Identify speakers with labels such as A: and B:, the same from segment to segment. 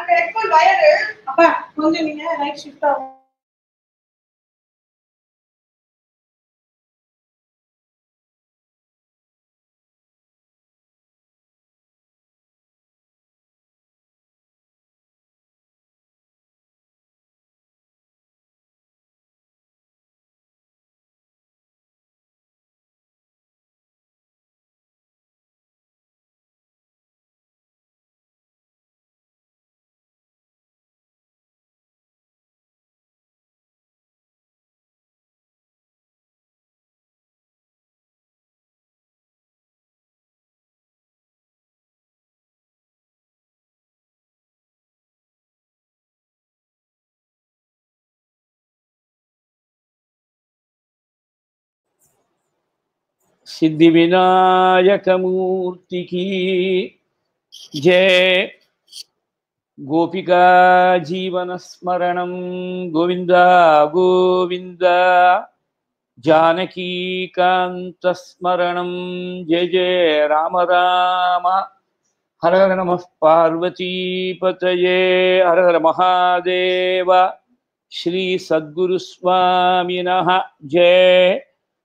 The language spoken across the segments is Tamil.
A: அங்க ரெக்கமெண்ட் வயரு அப்பா கொஞ்சம் நீங்க ரைட் ஷிஃப்ட் ஆகும்
B: सिद्धिविनायकमूर्ति की जय गोपिका जीवनस्मरणं गोविन्द गोविन्द जानकीकान्तस्मरणं जय जय राम राम हर हर नमः पार्वतीपतये हर हर महादेव श्रीसद्गुरुस्वामिनः जय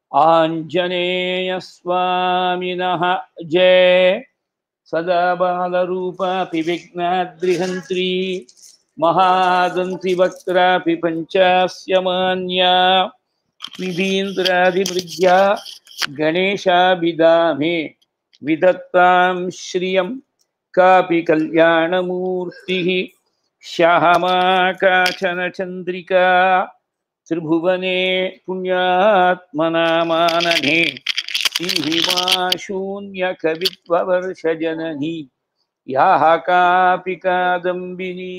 B: आञ्जनेयस्वामिनः जय सदा बालरूपापि विघ्नाद्रिहन्त्री महादन्तिवक्त्रापि पञ्चास्य मान्या विधीन्द्रादिमृग्या गणेशाभिधामे विदत्तां श्रियं कापि कल्याणमूर्तिः श्यामा काचन चन्द्रिका त्रिभुवने पुण्यात्मनामानने सीहिमा शून्यकवित्ववर्षजननी याः कापि कादम्बिनी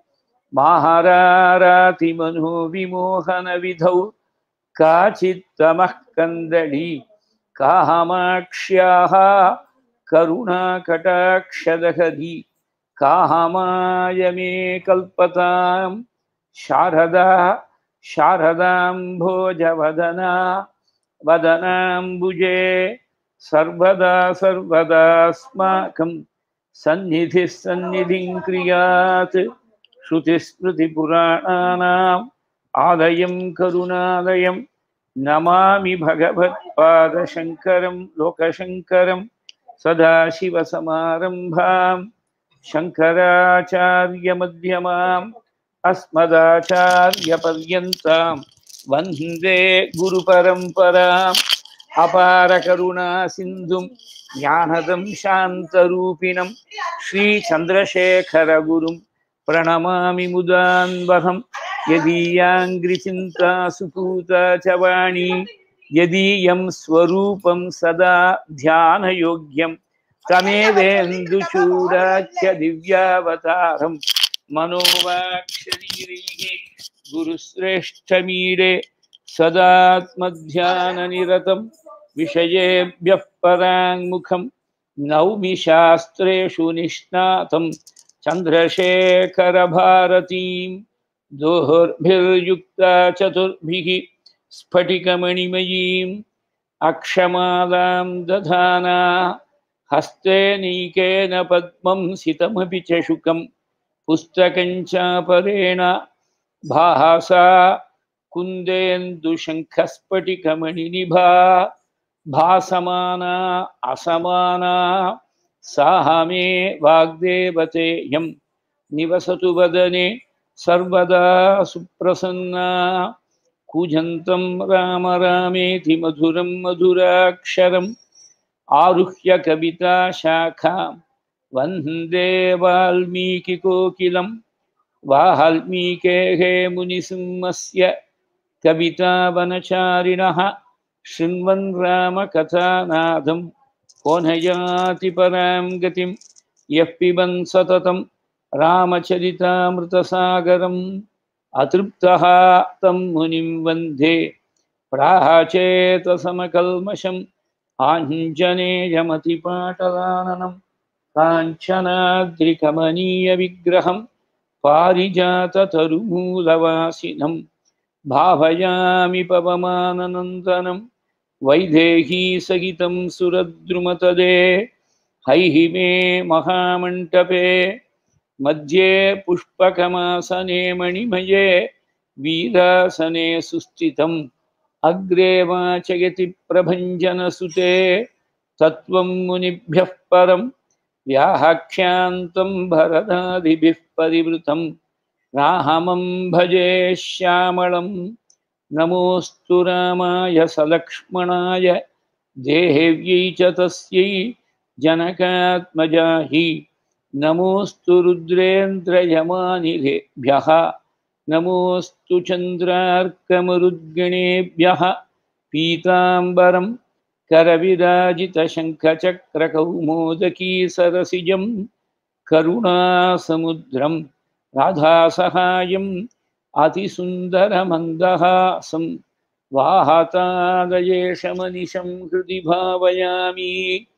B: माहारारातिमनोविमोहनविधौ काचित्तमः कन्दली कामाक्ष्याः करुणाकटाक्षदहरी कामाय मे कल्पतां शारदा शारदाम्भोजवदना वदनाम्बुजे सर्वदा सर्वदास्माकं सन्निधिः सन्निधिं क्रियात् श्रुतिस्मृतिपुराणानाम् आलयं करुणालयं नमामि भगवत्पादशङ्करं लोकशङ्करं सदाशिवसमारम्भां शङ्कराचार्यमध्यमाम् अस्मदाचार्यपर्यन्तां वन्दे गुरुपरम्पराम् अपारकरुणासिन्धुं ज्ञानदं शान्तरूपिणं श्रीचन्द्रशेखरगुरुं प्रणमामि मुदान्वहं यदीयाङ्घ्रिचिन्ता सुपूता च वाणी यदीयं स्वरूपं सदा ध्यानयोग्यं तमेवेन्दुचूडाख्य दिव्यावतारं मनोवाक्शरीरैः गुरुश्रेष्ठमीडे सदात्मध्याननिरतं विषयेभ्यः पराङ्मुखं नौमि शास्त्रेषु निष्णातं चन्द्रशेखरभारतीं दोर्भिर्युक्ता चतुर्भिः स्फटिकमणिमयीम् अक्षमालां दधाना हस्ते नीकेन पद्मं सितमपि च शुकं पुस्तकं चापरेण भासा कुन्देन्दुशङ्खस्फटिकमणिनिभा भासमाना असमाना साह मे वाग्देवतेयं निवसतु वदने सर्वदा सुप्रसन्ना कूजन्तं राम रामेति मधुरं मधुराक्षरम् आरुह्य कविता शाखां वन्दे वाल्मीकिकोकिलं वाल्मीकेः मुनिसिंहस्य कवितावनचारिणः शृण्वन् रामकथानादं कोनयाति परां गतिं यः पिबन् सततं रामचरितामृतसागरम् अतृप्तः तं मुनिं वन्दे प्राचेतसमकल्मषम् आञ्जनेयमतिपाटलाननं काञ्चनाद्रिकमनीयविग्रहं पारिजाततरुमूलवासिनं भावयामि पवमाननन्दनं वैदेहीसहितं सुरद्रुमतदे हैः मे महामण्टपे मध्ये पुष्पकमासने मणिमये वीरासने सुस्थितम् अग्रे वाचयति प्रभञ्जनसुते तत्त्वं मुनिभ्यः परं व्याख्यान्तं भरदादिभिः परिवृतं राहमं भजे श्यामलं नमोऽस्तु रामाय सलक्ष्मणाय देहेव्यै च तस्यै जनकात्मजाहि नमोऽस्तु रुद्रेन्द्रयमानिभ्यः नमोऽस्तु चन्द्रार्कमरुद्गणेभ्यः पीताम्बरं करविराजितशङ्खचक्रकौमोदकीसरसिजं करुणासमुद्रं राधासहायम् अतिसुन्दरमन्दहासं वाहतादयेशमनिशं हृदि भावयामि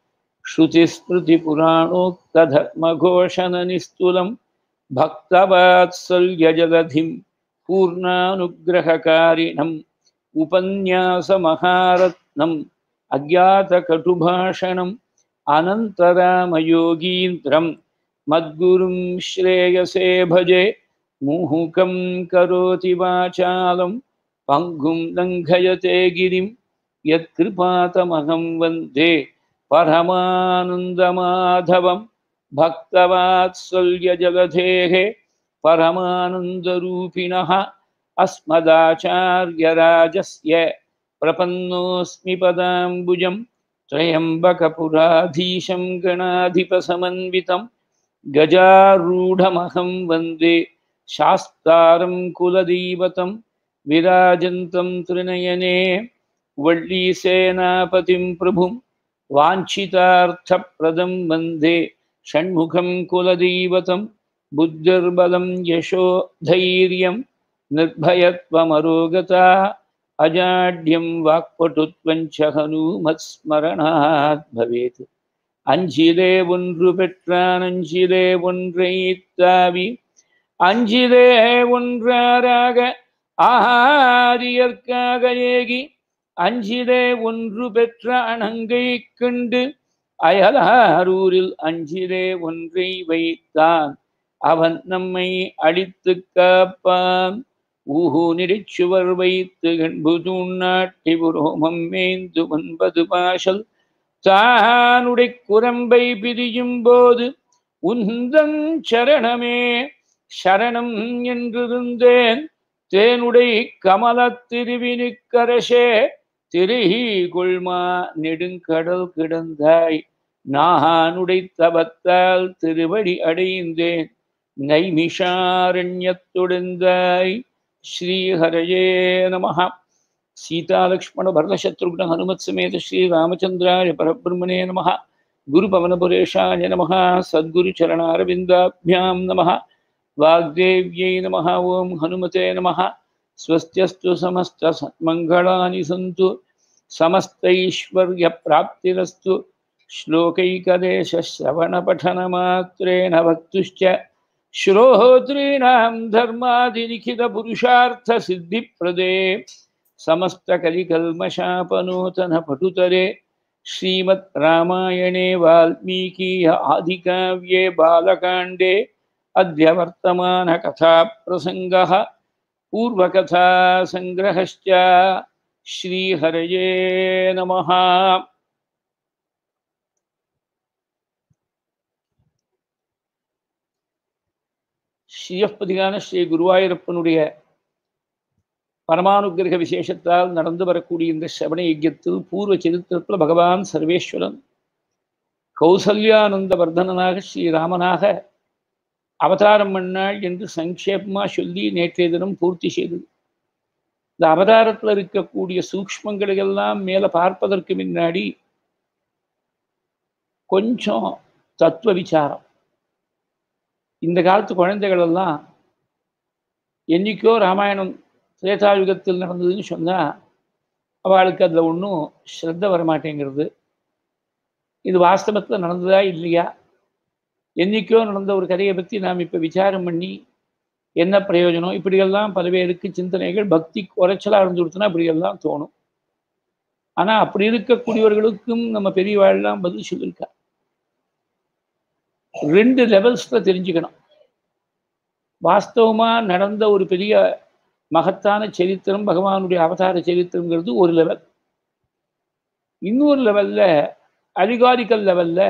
B: श्रुतिस्मृतिपुराणोक्तधर्मघोषणनिस्तुलं भक्तवात्सल्यजलधिं पूर्णानुग्रहकारिणम् उपन्यासमहारत्नम् अज्ञातकटुभाषणम् अनन्तरामयोगीन्द्रं मद्गुरुं श्रेयसे भजे मुहुकं करोति वाचालं पङ्गुं लङ्घयते गिरिं यत्कृपातमहं वन्दे परमानन्दमाधवं भक्तवात्सल्यजलधेः परमानन्दरूपिणः अस्मदाचार्यराजस्य प्रपन्नोऽस्मि पदाम्बुजं त्र्यम्बकपुराधीशं गणाधिपसमन्वितं गजारूढमहं वन्दे शास्तारं कुलदैवतं विराजन्तं त्रिनयने वल्लीसेनापतिं प्रभुं वाञ्छितार्थप्रदं वन्दे षण्मुखं कुलदैवतं बुद्धिर्बलं यशो धैर्यं निर्भयत्वमरोगता अजाड्यं वाक्पटुत्वं च हनूमत्स्मरणात् भवेत् அஞ்சிலே ஒன்று பெற்றான் அஞ்சிலே ஒன்றை தாவி அஞ்சிலே ஒன்றாராக ஆரியற்காக ஏகி அஞ்சிலே ஒன்று பெற்ற அணங்கை கண்டு அயலாரூரில் அஞ்சிலே ஒன்றை வைத்தான் அவன் நம்மை அழித்து காப்பான் ஊஹு நெடிச்சுவர் வைத்து கண்பு தூண்ணாட்டி புரோமம் மேய்ந்து ஒன்பது பாஷல் தானுடை குரம்பை பிரியும் போது உந்தன் சரணமே சரணம் என்றிருந்தேன் தேனுடை கமல திருவினுக்கரசே திருஹி கொள்மா நெடுங்கடல் கிடந்தாய் நானுடை தபத்தால் திருவடி அடைந்தேன் நைமிஷாரண்யத்துடந்தாய் ஸ்ரீஹரயே நமஹ சீதாலக்ஷ்மண பரதசத்ருக்ன ஹனுமத் சமேத ஸ்ரீ ராமச்சந்திராய பரபிரம்மணே நம குரு பவனபுரேஷாய நம சத்குரு சரணாரவிந்தாபியாம் நம வாக்தேவ்யை நம ஓம் ஹனுமதே நம ஸ்வஸ்தியஸ்து சமஸ்த மங்களானி சந்து समस्तैश्वर्यप्राप्तिरस्तु श्लोकैकदेशश्रवणपठनमात्रेण वक्तुश्च श्रोत्रीणां धर्मादिलिखितपुरुषार्थसिद्धिप्रदे समस्तकलिकल्मषापनूतनपटुतरे श्रीमद् रामायणे वाल्मीकीय आदिकाव्ये बालकाण्डे अद्य वर्तमानकथाप्रसङ्गः पूर्वकथासङ्ग्रहश्च श्रीहरये नमः ஸ்ரீயப்பதிகான ஸ்ரீ குருவாயூரப்பனுடைய பரமானுகிரக விசேஷத்தால் நடந்து வரக்கூடிய இந்த சிரவண யஜ்யத்தில் பூர்வ சரித்திரத்தில் பகவான் சர்வேஸ்வரன் கௌசல்யானந்த வர்தனனாக ஸ்ரீராமனாக அவதாரம் பண்ணாள் என்று சங்கேபமாக சொல்லி நேற்றைய தினம் பூர்த்தி செய்தது இந்த அவதாரத்தில் இருக்கக்கூடிய சூக்மங்களை எல்லாம் மேலே பார்ப்பதற்கு முன்னாடி கொஞ்சம் தத்துவ விசாரம் இந்த காலத்து குழந்தைகள் எல்லாம் என்னைக்கோ ராமாயணம் திரேதாயுகத்தில் நடந்ததுன்னு சொன்னால் அவளுக்கு அதில் ஒன்றும் ஸ்ரத்த வரமாட்டேங்கிறது இது வாஸ்தவத்தில் நடந்ததா இல்லையா என்னைக்கோ நடந்த ஒரு கதையை பற்றி நாம் இப்போ விசாரம் பண்ணி என்ன பிரயோஜனம் இப்படியெல்லாம் பல்வேறுக்கு சிந்தனைகள் பக்தி குறைச்சலாக இருந்து கொடுத்தனா இப்படியெல்லாம் தோணும் ஆனால் அப்படி இருக்கக்கூடியவர்களுக்கும் நம்ம பெரியவாழ்லாம் பதில் சொல்லியிருக்கா ரெண்டு லெவல்ஸில் தெரிஞ்சுக்கணும் வாஸ்தவமா நடந்த ஒரு பெரிய மகத்தான சரித்திரம் பகவானுடைய அவதார சரித்திரங்கிறது ஒரு லெவல் இன்னொரு லெவல்ல அலிகாரிக்கல் லெவல்ல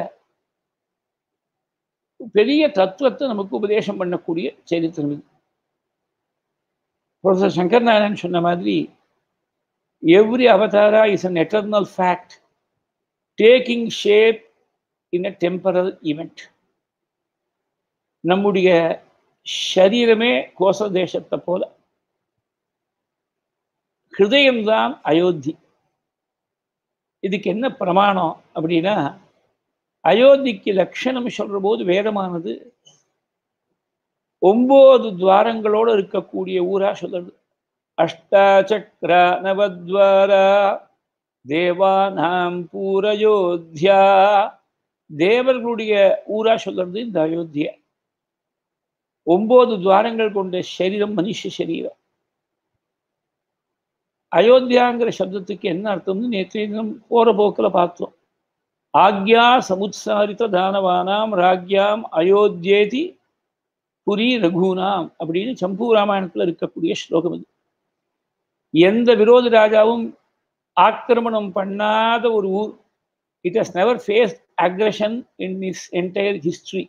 B: பெரிய தத்துவத்தை நமக்கு உபதேசம் பண்ணக்கூடிய சரித்திரம் இது ப்ரொஃபசர் சங்கர் நாராயணன் சொன்ன மாதிரி every avatara is an eternal fact taking shape in a temporal event நம்முடைய சரீரமே கோச தேசத்தை போல ஹிருதயம்தான் அயோத்தி இதுக்கு என்ன பிரமாணம் அப்படின்னா அயோத்திக்கு லட்சணம் சொல்ற போது வேதமானது ஒன்பது துவாரங்களோடு இருக்கக்கூடிய ஊரா சொல்றது அஷ்டாச்சக்ர நவத்வாரா தேவானாம் பூரயோத்யா தேவர்களுடைய ஊரா சொல்றது இந்த அயோத்தியா ஒன்பது துவாரங்கள் கொண்ட சரீரம் மனுஷ சரீரம் அயோத்தியாங்கிற சப்தத்துக்கு என்ன அர்த்தம்னு நேற்றைய தினம் போற போக்கில் பார்த்தோம் ஆக்யா சமுத்சாரித தானவானாம் ராக்யாம் அயோத்தியேதி புரி ரகுனாம் அப்படின்னு சம்பூ ராமாயணத்தில் இருக்கக்கூடிய ஸ்லோகம் இது எந்த விரோத ராஜாவும் ஆக்கிரமணம் பண்ணாத ஒரு ஊர் it has never face aggression in is entire history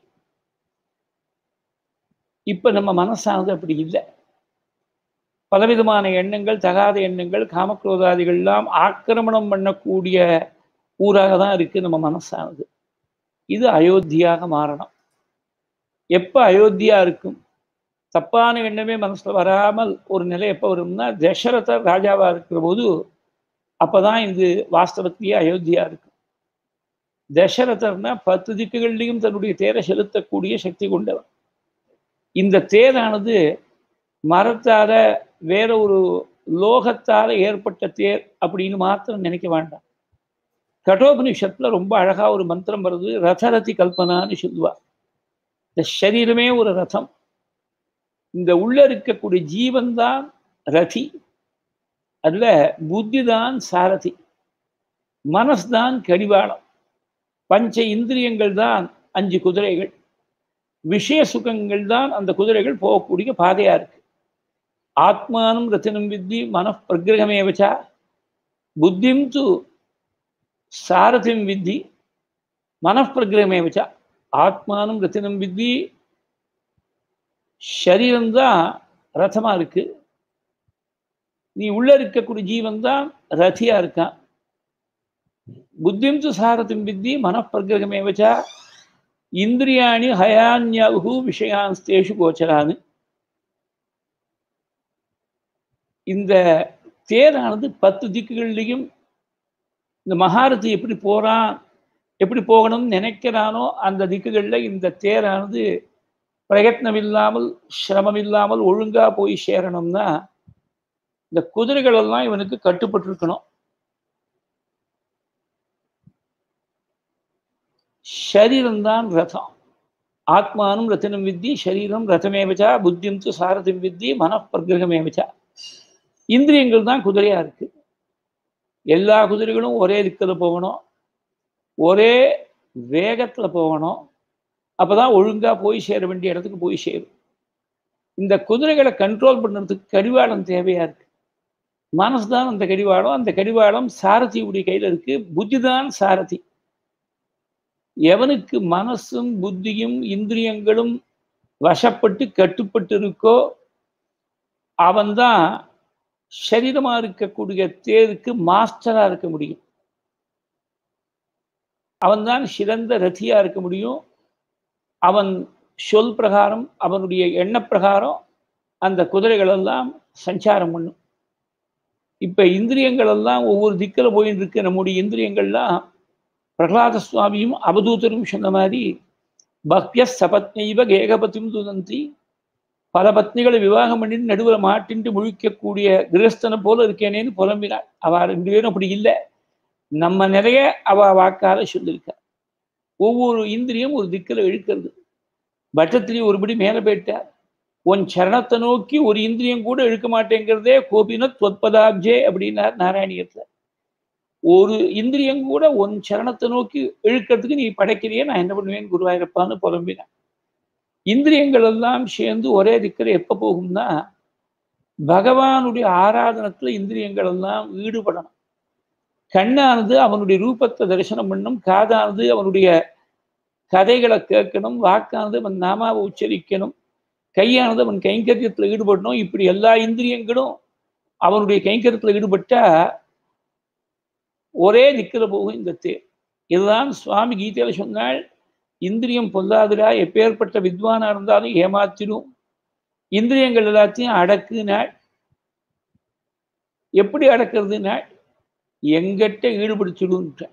B: இப்போ நம்ம மனசானது அப்படி இல்லை பலவிதமான எண்ணங்கள் தகாத எண்ணங்கள் காமக்ரோதாதிகள்லாம் ஆக்கிரமணம் பண்ணக்கூடிய ஊராக தான் இருக்கு நம்ம மனசானது இது அயோத்தியாக மாறணும் எப்போ அயோத்தியா இருக்கும் தப்பான எண்ணமே மனசுல வராமல் ஒரு நிலை எப்போ வரும்னா தசரதர் ராஜாவா இருக்கிற போது அப்பதான் இது வாஸ்தவத்திலேயே அயோத்தியா இருக்கும் தசரதர்னா பத்து திக்குகள்லையும் தன்னுடைய தேரை செலுத்தக்கூடிய சக்தி கொண்டவர் இந்த தேரானது மரத்தால வேற ஒரு லோகத்தால ஏற்பட்ட தேர் அப்படின்னு மாத்திரம் நினைக்க வேண்டாம் கட்டோபனிஷத்துல ரொம்ப அழகா ஒரு மந்திரம் வருது ரதரதி கல்பனான்னு சொல்லுவா இந்த சரீரமே ஒரு ரதம் இந்த உள்ள இருக்கக்கூடிய ஜீவன் தான் ரதி அதுல புத்தி தான் சாரதி மனசுதான் கடிவாளம் பஞ்ச இந்திரியங்கள் தான் அஞ்சு குதிரைகள் விஷய சுகங்கள் தான் அந்த குதிரைகள் போகக்கூடிய பாதையா இருக்கு ஆத்மானம் ரத்தினம் வித்தி மனப்பிரகிரகமே வச்சா புத்திம் து சாரதிம் வித்தி மனப்பிரகிரகமே வச்சா ஆத்மானம் ரத்தினம் வித்தி சரீரம்தான் ரதமா இருக்கு நீ உள்ள இருக்கக்கூடிய ஜீவன் தான் ரதியா இருக்கான் புத்திம் து சாரதிம் வித்தி மனப்பிரகிரகமே வச்சா இந்திரியாணி ஹயான்யாகு விஷயான்ஸ்தேஷு கோச்சரான்னு இந்த தேரானது பத்து திக்குகள்லையும் இந்த மகாரதி எப்படி போறான் எப்படி போகணும்னு நினைக்கிறானோ அந்த திக்குகளில் இந்த தேரானது பிரயத்னம் இல்லாமல் சிரமம் இல்லாமல் ஒழுங்கா போய் சேரணும்னா இந்த குதிரைகள் எல்லாம் இவனுக்கு கட்டுப்பட்டிருக்கணும் ஷரீரம்தான் ரதம் ஆத்மானும் ரத்தினம் வித்தி ஷரீரம் ரதமேவச்சா புத்தியும் து சாரதிம் வித்தி மனப்பிரகிரகமேவச்சா இந்திரியங்கள் தான் குதிரையா இருக்கு எல்லா குதிரைகளும் ஒரே திக்கில் போகணும் ஒரே வேகத்துல போகணும் அப்பதான் ஒழுங்கா போய் சேர வேண்டிய இடத்துக்கு போய் சேரும் இந்த குதிரைகளை கண்ட்ரோல் பண்ணுறதுக்கு கடிவாளம் தேவையா இருக்கு மனசு தான் அந்த கடிவாளம் அந்த கடிவாளம் சாரதியுடைய கையில இருக்கு புத்தி தான் சாரதி எவனுக்கு மனசும் புத்தியும் இந்திரியங்களும் வசப்பட்டு கட்டுப்பட்டு இருக்கோ அவன்தான் சரீரமா இருக்கக்கூடிய தேருக்கு மாஸ்டரா இருக்க முடியும் அவன்தான் சிறந்த ரத்தியா இருக்க முடியும் அவன் சொல் பிரகாரம் அவனுடைய எண்ண பிரகாரம் அந்த குதிரைகள் எல்லாம் சஞ்சாரம் பண்ணும் இப்ப இந்திரியங்கள் எல்லாம் ஒவ்வொரு திக்கில் போயின்னு இருக்கு நம்முடைய இந்திரியங்கள்லாம் பிரகலாத சுவாமியும் அவதூதரும் சொன்ன மாதிரி பக்ய சபத்னைவ கேகபதியும் துதந்தி பல பத்னிகளை விவாகம் பண்ணிட்டு நடுவில் மாட்டின்ட்டு முழிக்கக்கூடிய கிரகஸ்தனை போல இருக்கேனேன்னு புலம்பினாள் அவ ரெண்டு பேரும் அப்படி இல்லை நம்ம நிறைய அவ வாக்கால சொல்லியிருக்கா ஒவ்வொரு இந்திரியம் ஒரு திக்கில் இழுக்கிறது பட்டத்திலேயே ஒருபடி மேலே போயிட்டார் உன் சரணத்தை நோக்கி ஒரு இந்திரியம் கூட இழுக்க மாட்டேங்கிறதே கோபின தொத்பதாப்ஜே அப்படின்னார் நாராயணியத்தில் ஒரு இந்திரியம் கூட உன் சரணத்தை நோக்கி இழுக்கிறதுக்கு நீ படைக்கிறியே நான் என்ன பண்ணுவேன் குருவாயிருப்பான்னு புலம்பினேன் இந்திரியங்கள் எல்லாம் சேர்ந்து ஒரே திக்கில் எப்போ போகும்னா பகவானுடைய ஆராதனத்துல இந்திரியங்கள் எல்லாம் ஈடுபடணும் கண்ணானது அவனுடைய ரூபத்தை தரிசனம் பண்ணும் காதானது அவனுடைய கதைகளை கேட்கணும் வாக்கானது அவன் நாமாவை உச்சரிக்கணும் கையானது அவன் கைங்கரியத்தில் ஈடுபடணும் இப்படி எல்லா இந்திரியங்களும் அவனுடைய கைங்கரியத்தில் ஈடுபட்டா ஒரே நிக்கிற போகும் இந்த தேர் இதுதான் சுவாமி கீதையில சொன்னால் இந்திரியம் பொல்லாதுடா எப்பேற்பட்ட வித்வானா இருந்தாலும் ஏமாத்திடும் இந்திரியங்கள் எல்லாத்தையும் அடக்குனாள் எப்படி அடக்கிறதுனாள் எங்கிட்ட ஈடுபடுத்திடுன்ற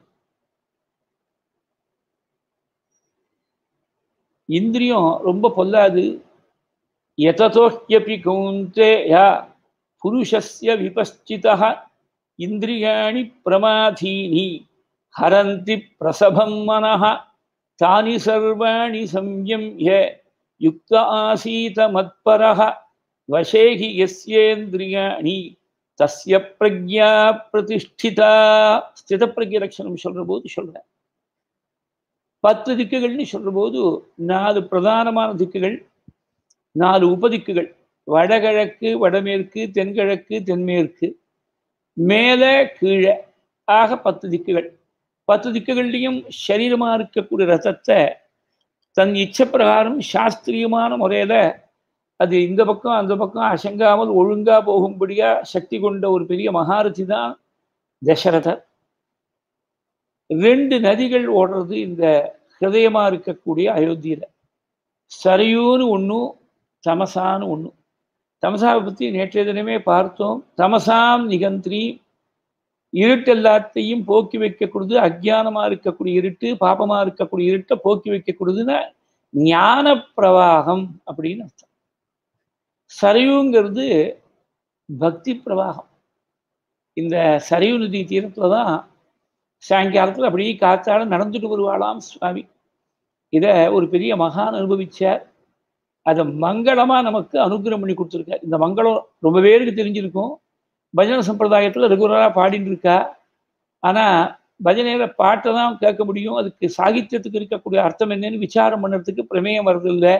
B: இந்திரியம் ரொம்ப பொல்லாது எததோஹ்யபி கௌந்தேயா புருஷஸ்ய விபஸ்சிதः இந்திரியாணி பிரமாதீனி ஹரந்தி பிரசபம் மனः தானி சர்வாணி சம்யம்ய யுக்த ஆசீத மத்பரः வசேகி யஸ்யேந்திரியாணி தஸ்ய பிரக்யா பிரதிஷ்டிதா ஸ்தித பிரக்ய லட்சணம் சொல்ற போது சொல்றேன் பத்து திக்குகள்னு சொல்ற போது நாலு பிரதானமான திக்குகள் நாலு உபதிக்குகள் வடகிழக்கு வடமேற்கு தென்கிழக்கு தென்மேற்கு மேலே கீழே ஆக பத்து திக்குகள் பத்து திக்குகள்லையும் சரீரமாக இருக்கக்கூடிய ரசத்தை தன் இச்சை பிரகாரம் சாஸ்திரியமான முறையில அது இந்த பக்கம் அந்த பக்கம் அசங்காமல் ஒழுங்கா போகும்படியா சக்தி கொண்ட ஒரு பெரிய மகாரதி தான் தசரதர் ரெண்டு நதிகள் ஓடுறது இந்த ஹிருதயமா இருக்கக்கூடிய அயோத்தியில சரையூன்னு ஒன்றும் தமசான்னு ஒன்று தமசாவை பற்றி நேற்றைய தினமே பார்த்தோம் தமசாம் நிகந்திரி இருட்டு எல்லாத்தையும் போக்கி வைக்கக்கூடியது அஜ்ஞானமா இருக்கக்கூடிய இருட்டு பாபமா இருக்கக்கூடிய இருட்டை போக்கி வைக்கக்கூடியதுன்னா ஞான பிரவாகம் அப்படின்னு அர்த்தம் சரையுங்கிறது பக்தி பிரவாகம் இந்த சரையு நதி தீரத்துல தான் சாயங்காலத்தில் அப்படியே காத்தாட நடந்துட்டு வருவாளாம் சுவாமி இதை ஒரு பெரிய மகான் அனுபவிச்சார் அதை மங்களமாக நமக்கு அனுகிரகம் பண்ணி கொடுத்துருக்கார் இந்த மங்களம் ரொம்ப பேருக்கு தெரிஞ்சிருக்கும் பஜனை சம்பிரதாயத்தில் ரெகுலராக பாடிட்டு இருக்கா ஆனால் பஜனையில் பாட்டை தான் கேட்க முடியும் அதுக்கு சாகித்யத்துக்கு இருக்கக்கூடிய அர்த்தம் என்னன்னு விசாரம் பண்ணுறதுக்கு பிரமேயம் வர்றதில்லை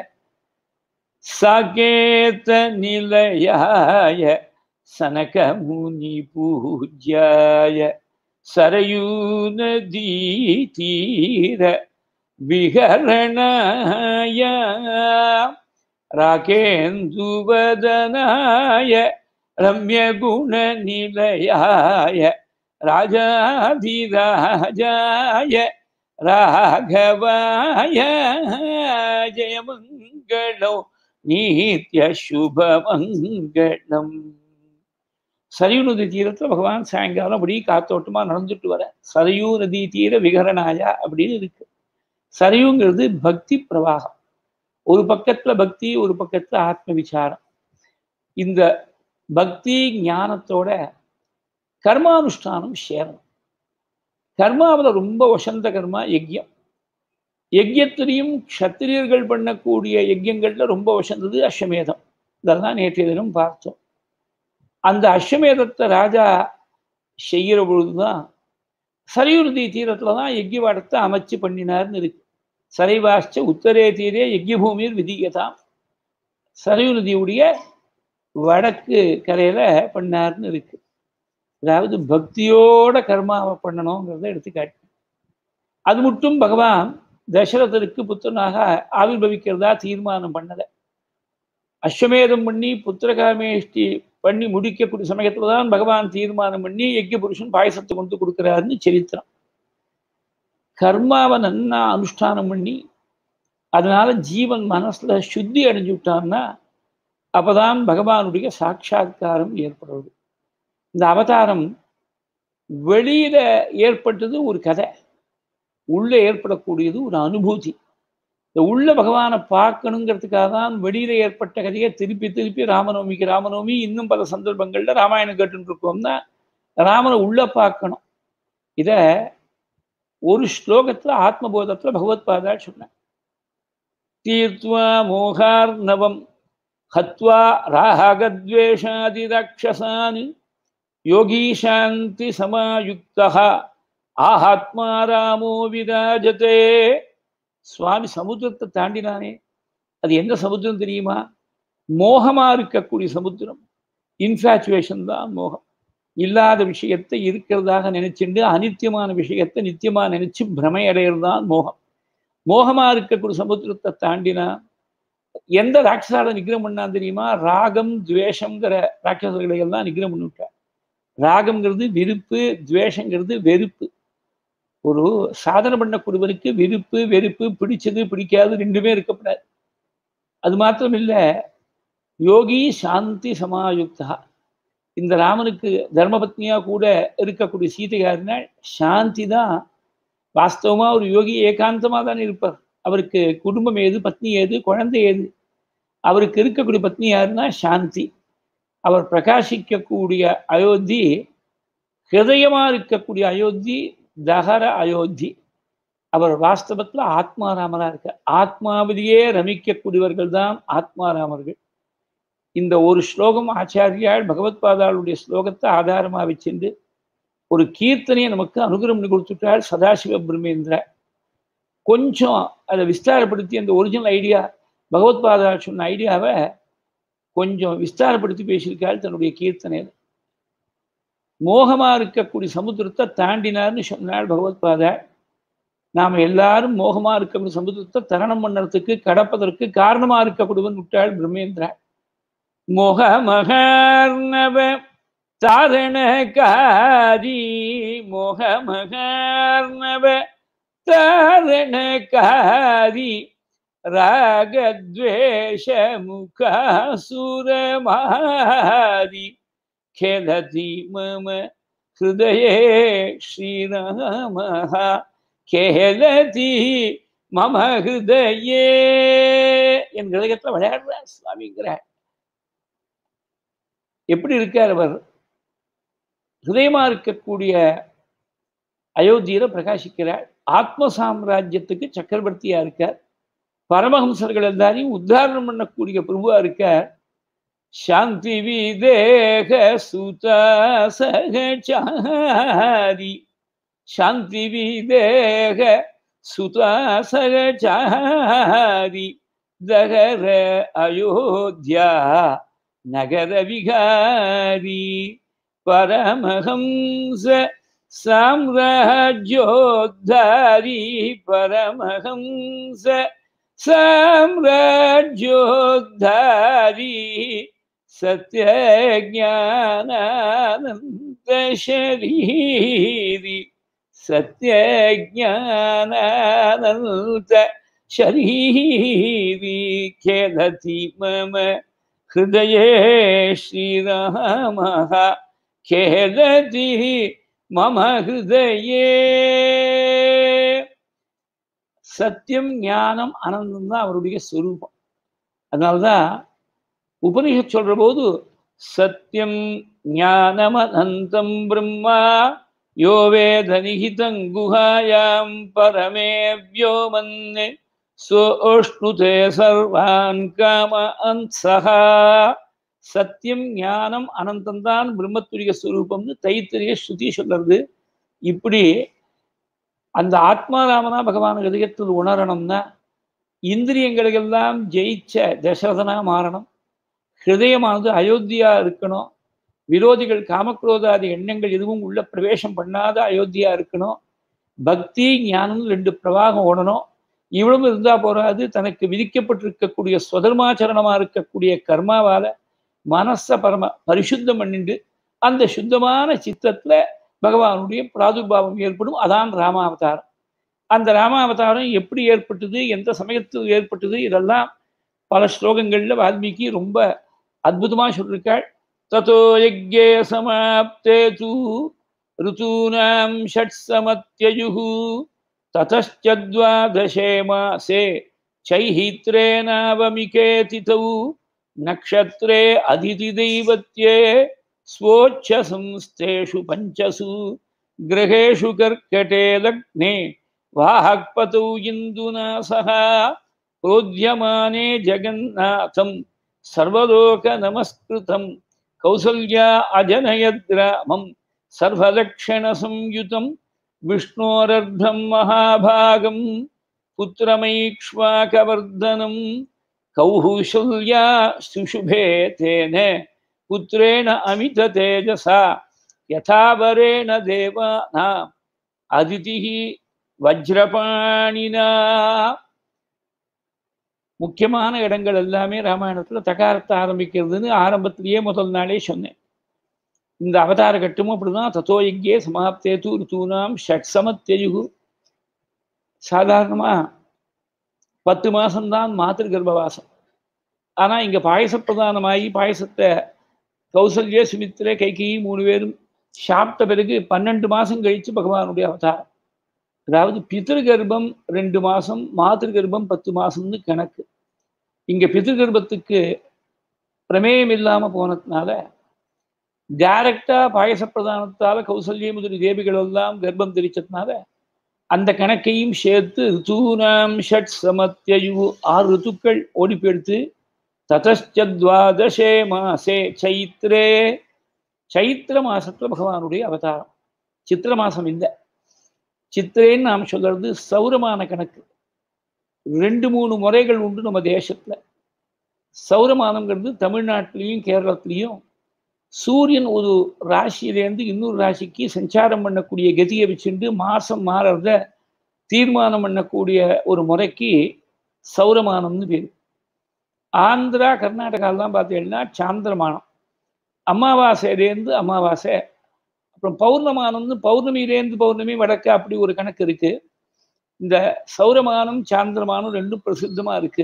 B: சாகேத நிலையாய சனக முனி பூஜ்யாய சரயூ நதி தீர விகரணாய ராகேந்துவதனாய ரம்யகுணநிலையாய ராஜாதிராஜாய ராகவாய ஜெயமங்களோ நீத்திய சுபமங்களம் சரையூ நதி தீரத்தில் பகவான் சாயங்காலம் அப்படி காத்தோட்டமா நடந்துட்டு வர சரையூ நதி தீர விகரணாயா அப்படின்னு இருக்கு சரையுங்கிறது பக்தி பிரவாகம் ஒரு பக்கத்துல பக்தி ஒரு பக்கத்துல ஆத்ம விசாரம் இந்த பக்தி ஞானத்தோட கர்மானுஷ்டானம் சேரணும் கர்மாவில் ரொம்ப வசந்த கர்மா யஜ்யம் யஜ்யத்திலையும் க்ஷத்திரியர்கள் பண்ணக்கூடிய யஜ்யங்கள்ல ரொம்ப வசந்தது அஸ்வமேதம் இதெல்லாம் நேற்றைய தினம் பார்த்தோம் அந்த அஸ்வமேதத்தை ராஜா செய்கிற பொழுதுதான் சரியுறுதி தீரத்துல தான் யஜ்யவாடத்தை அமைச்சு பண்ணினார்னு இருக்கு சரைவாச்ச உத்தரே தீரே யஜ்யபூமியில் விதியதாம் சரையு நதியுடைய வடக்கு கரையில பண்ணார்னு இருக்கு அதாவது பக்தியோட கர்மாவை பண்ணணுங்கிறத எடுத்துக்காட்டு அது மட்டும் பகவான் தசரதருக்கு புத்திரனாக ஆவிர்வவிக்கிறதா தீர்மானம் பண்ணல அஸ்வமேதம் பண்ணி புத்திரகாமேஷ்டி பண்ணி முடிக்கக்கூடிய சமயத்துல தான் பகவான் தீர்மானம் பண்ணி யஜ்ய புருஷன் பாயசத்தை கொண்டு கொடுக்குறாருன்னு சரித்திரம் கர்மாவை நன்னா அனுஷ்டானம் பண்ணி அதனால ஜீவன் மனசுல சுத்தி அடைஞ்சு விட்டான்னா அப்பதான் பகவானுடைய சாட்சா்காரம் ஏற்படுறது இந்த அவதாரம் வெளியில ஏற்பட்டது ஒரு கதை உள்ள ஏற்படக்கூடியது ஒரு அனுபூதி இந்த உள்ள பகவானை பார்க்கணுங்கிறதுக்காக தான் வெளியில ஏற்பட்ட கதையை திருப்பி திருப்பி ராமநவமிக்கு ராமநவமி இன்னும் பல சந்தர்ப்பங்கள்ல ராமாயணம் கேட்டுட்டு இருக்கோம்னா ராமனை உள்ள பார்க்கணும் இத ஒரு ஸ்லோகத்துல ஆத்மபோதத்துல பகவத் பாதா சொன்ன தீர்த்வா மோகார்ணவம் ஹத்வா ராகத்வேஷாதி ராட்சசான் யோகி சாந்தி சமாயுக்தா ஆஹாத்மா ராமோ விராஜதே சுவாமி சமுத்திரத்தை தாண்டினானே அது என்ன சமுத்திரம் தெரியுமா மோகமா இருக்கக்கூடிய சமுத்திரம் இன்ஃபேச்சுவேஷன் தான் மோகம் இல்லாத விஷயத்தை இருக்கிறதாக நினைச்சுண்டு அனித்தியமான விஷயத்தை நித்தியமா நினைச்சு பிரமை அடையிறது தான் மோகம் மோகமா இருக்கக்கூடிய சமுத்திரத்தை தாண்டினா எந்த ராட்சசால நிகிரம் பண்ணா தெரியுமா ராகம் துவேஷங்கிற ராட்சசர்களை எல்லாம் நிகிரம் பண்ணிவிட்டார் ராகம்ங்கிறது விருப்பு துவேஷங்கிறது வெறுப்பு ஒரு சாதனை பண்ணக்கூடியவனுக்கு விருப்பு வெறுப்பு பிடிச்சது பிடிக்காது ரெண்டுமே இருக்கப்படாது அது மாத்திரம் இல்லை யோகி சாந்தி சமாயுக்தா இந்த ராமனுக்கு தர்மபத்னியா கூட இருக்கக்கூடிய சீதையாருன்னா சாந்தி தான் வாஸ்தவமா ஒரு யோகி ஏகாந்தமா தான் இருப்பார் அவருக்கு குடும்பம் ஏது பத்னி ஏது குழந்தை ஏது அவருக்கு இருக்கக்கூடிய பத்னி யாருன்னா சாந்தி அவர் பிரகாசிக்கக்கூடிய அயோத்தி ஹிருதயமா இருக்கக்கூடிய அயோத்தி தகர அயோத்தி அவர் வாஸ்தவத்துல ஆத்மாராமரா இருக்க ஆத்மாவிலேயே ரமிக்கக்கூடியவர்கள் தான் ஆத்மாராமர்கள் இந்த ஒரு ஸ்லோகம் ஆச்சாரியால் பகவத்பாதாளுடைய ஸ்லோகத்தை ஆதாரமா வச்சிருந்து ஒரு கீர்த்தனையை நமக்கு அனுகிரகம் பண்ணி கொடுத்துட்டாள் சதாசிவ பிரம்மேந்திர கொஞ்சம் அதை விஸ்தாரப்படுத்தி அந்த ஒரிஜினல் ஐடியா பகவத்பாதா சொன்ன ஐடியாவை கொஞ்சம் விஸ்தாரப்படுத்தி பேசியிருக்காள் தன்னுடைய கீர்த்தனையில் மோகமா இருக்கக்கூடிய சமுத்திரத்தை தாண்டினார்னு சொன்னாள் பகவத்பாதா நாம் எல்லாரும் மோகமா இருக்கக்கூடிய சமுத்திரத்தை தரணம் பண்ணறதுக்கு கடப்பதற்கு காரணமா இருக்கக்கூடியவன் விட்டாள் பிரம்மேந்திரா மோக மகர்ணவ தாரணகாரி மோக மகர்ணவ தாரணகாரி ராகத்வேஷ முகாசுரமாரி खेलति मम हृदये श्रीरामः खेलति மம ஹிருதயே என் ஹிருதயத்தில் விளையாடுறார் சுவாமிங்கிறார் எப்படி இருக்கார் அவர் ஹிருதயமா இருக்கக்கூடிய அயோத்தியில பிரகாசிக்கிறார் ஆத்ம சாம்ராஜ்யத்துக்கு சக்கரவர்த்தியா இருக்கார் பரமஹம்சர்கள் எல்லாரையும் உத்தாரணம் பண்ணக்கூடிய பிரபுவா இருக்கார் சாந்தி விதேக சுதா சகச்சாரி சாந்தி விதேக சுதா சகச்சாரி தகர அயோத்தியா நகர விகாரி பரமஹம்ச சாம்ராஜ்யோத்தாரி பரமஹம்ச சாம்ராஜ்யோத்தாரி சத்யஜானந்த ஷரீரி சத்யஜானந்த ஷரீரி கேலதி மம ஹிருதயே ஸ்ரீராமः கேலதி மம ஹிருதயே சத்தியம் ஞானம் ஆனந்தம் தான் அவருடைய ஸ்வரூபம் அதனால்தான் உபனிஷத் சொல்ற போது சத்தியம் ஞானமனந்தம் பிரம்மா யோ வேத நிகிதம் குஹாயாம் பரமே வியோமன் சோஷ்ணுதே சர்வான் காம அன்சகா சத்தியம் ஞானம் அனந்தம் தான் பிரம்மத்துரிய ஸ்வரூபம்னு தைத்திரிய ஸ்ருதி சொல்றது இப்படி அந்த ஆத்மாராமனா பகவான் ஹிருதயத்தில் உணரணும்னா இந்திரியங்களுக்கெல்லாம் ஜெயிச்ச தசரதனா மாறணும் ஹிருதயமானது அயோத்தியா இருக்கணும் விரோதிகள் காமக்ரோதாதி எண்ணங்கள் எதுவும் உள்ள பிரவேசம் பண்ணாத அயோத்தியா இருக்கணும் பக்தி ஞானம் ரெண்டு பிரவாகம் ஓடணும் இவ்வளவு இருந்தா போறாது தனக்கு விதிக்கப்பட்டிருக்கக்கூடிய சுதர்மாச்சரணமா இருக்கக்கூடிய கர்மாவால மனச பரம பரிசுத்தம் பண்ணிண்டு அந்த சுத்தமான சித்தத்துல பகவானுடைய பிராதுர்பாவம் ஏற்படும் அதான் ராமாவதாரம் அந்த ராமாவதாரம் எப்படி ஏற்பட்டது எந்த சமயத்தில் ஏற்பட்டது இதெல்லாம் பல ஸ்லோகங்கள்ல வால்மீகி ரொம்ப அற்புதமா சொல்லியிருக்காள் ததோ யஜ்ஞே சமாப்தே தூ ருத்தூனாம் ஷட் சமத்யயுः ततश्चद्वादशे मासे चैहित्रेणावमिके तिथौ नक्षत्रे अदितिदैवत्ये स्वोच्छसंस्थेषु पञ्चसु ग्रहेषु कर्कटे लग्ने वाहक्पतौ इन्दुना सह प्रोद्यमाने जगन्नाथं सर्वलोकनमस्कृतं कौसल्या अजनयद्रामं सर्वलक्षणसंयुतं विष्णोरर्धं महाभागं पुत्रमैक्ष्वाकवर्धनं கௌஹூஷல்யா சுஷுபே தேன புத்திரேண அமித தேஜசா யதாவரேண தேவானாம் அதிதிஹி வஜ்ரபாணினா முக்கியமான இடங்கள் எல்லாமே ராமாயணத்துல தகாரத்தை ஆரம்பிக்கிறதுன்னு ஆரம்பத்திலேயே முதல் நாளே சொன்னேன் இந்த அவதார கட்டமும் அப்படிதான் தத்தோ எங்கே சமாப்தே தூ ருத்தூனாம் ஷட் சமத்தெயுகு சாதாரணமா பத்து மாசம்தான் மாத்திரு கர்ப்பவாசம் ஆனா இங்க பாயச பிரதானமாகி பாயசத்தை கௌசல்ய சுமித்திர கைகி மூணு பேரும் சாப்பிட்ட பிறகு பன்னெண்டு மாசம் கழிச்சு பகவானுடைய அவதாரம் அதாவது பிதிருகர்ப்பம் ரெண்டு மாசம் மாத்திருகர்ப்பம் பத்து மாசம்னு கணக்கு இங்க பிதிருகர்ப்பத்துக்கு பிரமேயம் இல்லாம போனதுனால டைரக்டா பாயச பிரதானத்தால கௌசல்ய முதலி தேவிகள் எல்லாம் கர்ப்பம் தெரிச்சதுனால அந்த கணக்கையும் சேர்த்து ரிதூனாம் ஷட் சமத்தியயு ஆறு ரித்துக்கள் ஓடி போயிடுத்து ததச்சத்வாதசே மாசே சைத்ரே சைத்திர மாசத்துல பகவானுடைய அவதாரம் சித்திர மாசம் இல்லை சித்திரேன்னு நாம் சொல்றது சௌரமான கணக்கு ரெண்டு மூணு முறைகள் உண்டு நம்ம தேசத்துல சௌரமானங்கிறது தமிழ்நாட்டிலையும் கேரளத்திலையும் சூரியன் ஒரு ராசியிலேருந்து இன்னொரு ராசிக்கு சஞ்சாரம் பண்ணக்கூடிய கதியை வச்சுட்டு மாசம் மாறுறத தீர்மானம் பண்ணக்கூடிய ஒரு முறைக்கு சௌரமானம்னு பேர் ஆந்திரா கர்நாடகாலாம் பார்த்தீங்கன்னா சாந்திரமானம் அமாவாசையிலேருந்து அமாவாசை அப்புறம் பௌர்ணமானம்னு பௌர்ணமியிலேருந்து பௌர்ணமி வடக்கு அப்படி ஒரு கணக்கு இருக்கு இந்த சௌரமானம் சாந்திரமானம் ரெண்டும் பிரசித்தமா இருக்கு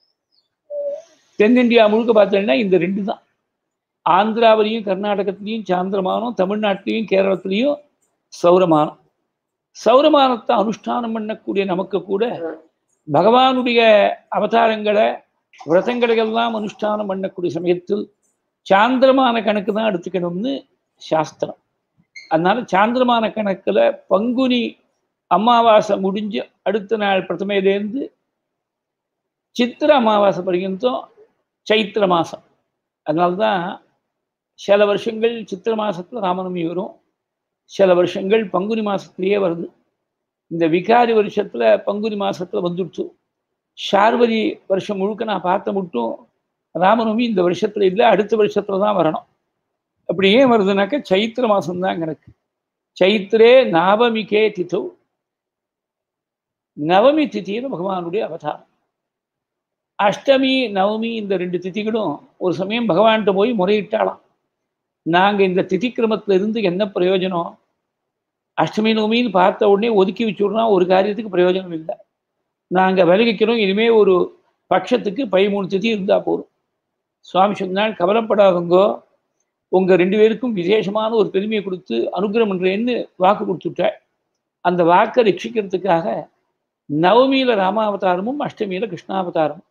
B: தென்னிந்தியா முழுக்க பார்த்தீங்கன்னா இந்த ரெண்டு தான் ஆந்திராவிலையும் கர்நாடகத்திலையும் சாந்திரமானம் தமிழ்நாட்டிலையும் கேரளத்திலையும் சௌரமானம் சௌரமானத்தை அனுஷ்டானம் பண்ணக்கூடிய நமக்கு கூட பகவானுடைய அவதாரங்களை விரதங்களை எல்லாம் அனுஷ்டானம் பண்ணக்கூடிய சமயத்தில் சாந்திரமான கணக்கு தான் எடுத்துக்கணும்னு சாஸ்திரம் அதனால சாந்திரமான கணக்குல பங்குனி அமாவாசை முடிஞ்சு அடுத்த நாள் பிரதமையிலேருந்து சித்திர அமாவாசை பர்யந்தம் சைத்திர மாசம் அதனால்தான் சில வருஷங்கள் சித்திர மாசத்துல ராமநவமி வரும் சில வருஷங்கள் பங்குனி மாசத்திலேயே வருது இந்த விகாரி வருஷத்துல பங்குனி மாசத்துல வந்துடுச்சு ஷார்வரி வருஷம் முழுக்க நான் பார்த்த மட்டும் ராமநவமி இந்த வருஷத்துல இல்லை அடுத்த வருஷத்துல தான் வரணும் அப்படி ஏன் வருதுனாக்க சைத்திர மாசம்தான் கணக்கு சைத்திரே நவமிகே திதோ நவமி திதின்னு பகவானுடைய அவதாரம் அஷ்டமி நவமி இந்த ரெண்டு திதிகளும் ஒரு சமயம் பகவான்கிட்ட போய் முறையிட்டாலாம் நாங்கள் இந்த திதி கிரமத்துல இருந்து என்ன பிரயோஜனம் அஷ்டமி நவமின்னு பார்த்த உடனே ஒதுக்கி வச்சுடுறோம் ஒரு காரியத்துக்கு பிரயோஜனம் இல்லை நாங்கள் விலகிக்கிறோம் இனிமே ஒரு பட்சத்துக்கு பதிமூணு திதி இருந்தால் போதும் சுவாமி சொன்னால் கவலைப்படாதங்கோ உங்கள் ரெண்டு பேருக்கும் விசேஷமான ஒரு பெருமையை கொடுத்து அனுகிரகம் பண்ணுறேன்னு வாக்கு கொடுத்துட்டாள் அந்த வாக்கை ரட்சிக்கிறதுக்காக நவமியில ராமாவதாரமும் அஷ்டமியில கிருஷ்ணாவதாரமும்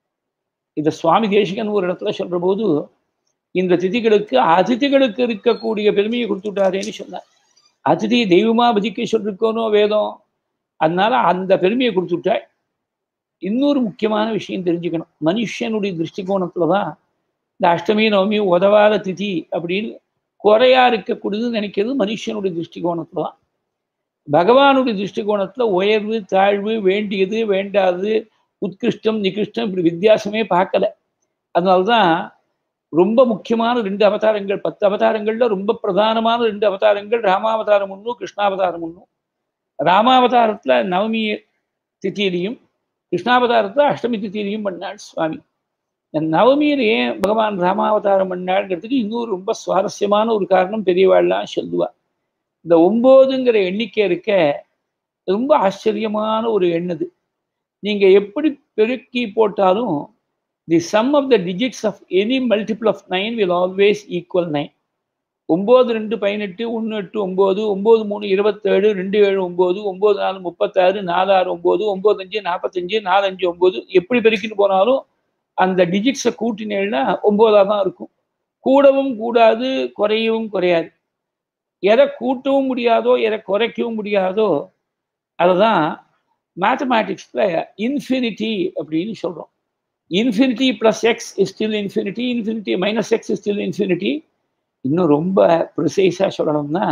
B: இதை சுவாமி தேசிகன் ஒரு இடத்துல சொல்ற போது இந்த திதிகளுக்கு அதிதிகளுக்கு இருக்கக்கூடிய பெருமையை கொடுத்துட்டாரேன்னு சொன்னார் அதிதி தெய்வமா பதிக்க சொல்லிருக்கோனோ வேதம் அதனால அந்த பெருமையை கொடுத்துட்டாள் இன்னொரு முக்கியமான விஷயம் தெரிஞ்சுக்கணும் மனுஷனுடைய திருஷ்டிகோணத்துல தான் இந்த அஷ்டமி நவமி உதவாத திதி அப்படின்னு குறையா இருக்கக்கூடியதுன்னு நினைக்கிறது மனுஷனுடைய திருஷ்டிகோணத்துல தான் பகவானுடைய திருஷ்டிகோணத்துல உயர்வு தாழ்வு வேண்டியது வேண்டாது உத்கிருஷ்டம் நிகிருஷ்டம் இப்படி வித்தியாசமே பார்க்கல அதனால்தான் ரொம்ப முக்கியமான ரெண்டு அவதாரங்கள் பத்து அவதாரங்கள்ல ரொம்ப பிரதானமான ரெண்டு அவதாரங்கள் ராமாவதாரம் ஒன்றும் கிருஷ்ணாவதாரம் ஒன்றும் ராமாவதாரத்துல நவமி திதியிலையும் கிருஷ்ணாவதாரத்துல அஷ்டமி திதியிலையும் பண்ணாள் சுவாமி நவமியில் ஏன் பகவான் ராமாவதாரம் பண்ணாள்ங்கிறதுக்கு இன்னொரு ரொம்ப சுவாரஸ்யமான ஒரு காரணம் பெரியவாள்லாம் சொல்லுவா இந்த ஒம்போதுங்கிற எண்ணிக்கை இருக்க ரொம்ப ஆச்சரியமான ஒரு எண்ணுது நீங்க எப்படி பெருக்கி போட்டாலும் the sum of the digits of any multiple of nine will always equal nine ஒம்பது ரெண்டு பதினெட்டு ஒன்று எட்டு ஒம்பது ஒம்பது மூணு இருபத்தேழு ரெண்டு ஏழு ஒம்பது ஒம்பது நாலு முப்பத்தாறு நாலு ஆறு ஒம்பது ஒம்பது அஞ்சு நாற்பத்தஞ்சு நாலு அஞ்சு ஒம்பது எப்படி பெருக்கிட்டு போனாலும் அந்த டிஜிட்ஸை கூட்டினேன்னா ஒம்போதாக தான் இருக்கும் கூடவும் கூடாது குறையவும் குறையாது எதை கூட்டவும் முடியாதோ எதை குறைக்கவும் முடியாதோ அதுதான் மேத்தமேட்டிக்ஸில் இன்ஃபினிட்டி அப்படின்னு சொல்கிறோம் infinity plus x is still infinity infinity minus x is still infinity இன்னும் ரொம்ப ப்ரிசைஸாக சொல்லணும்னா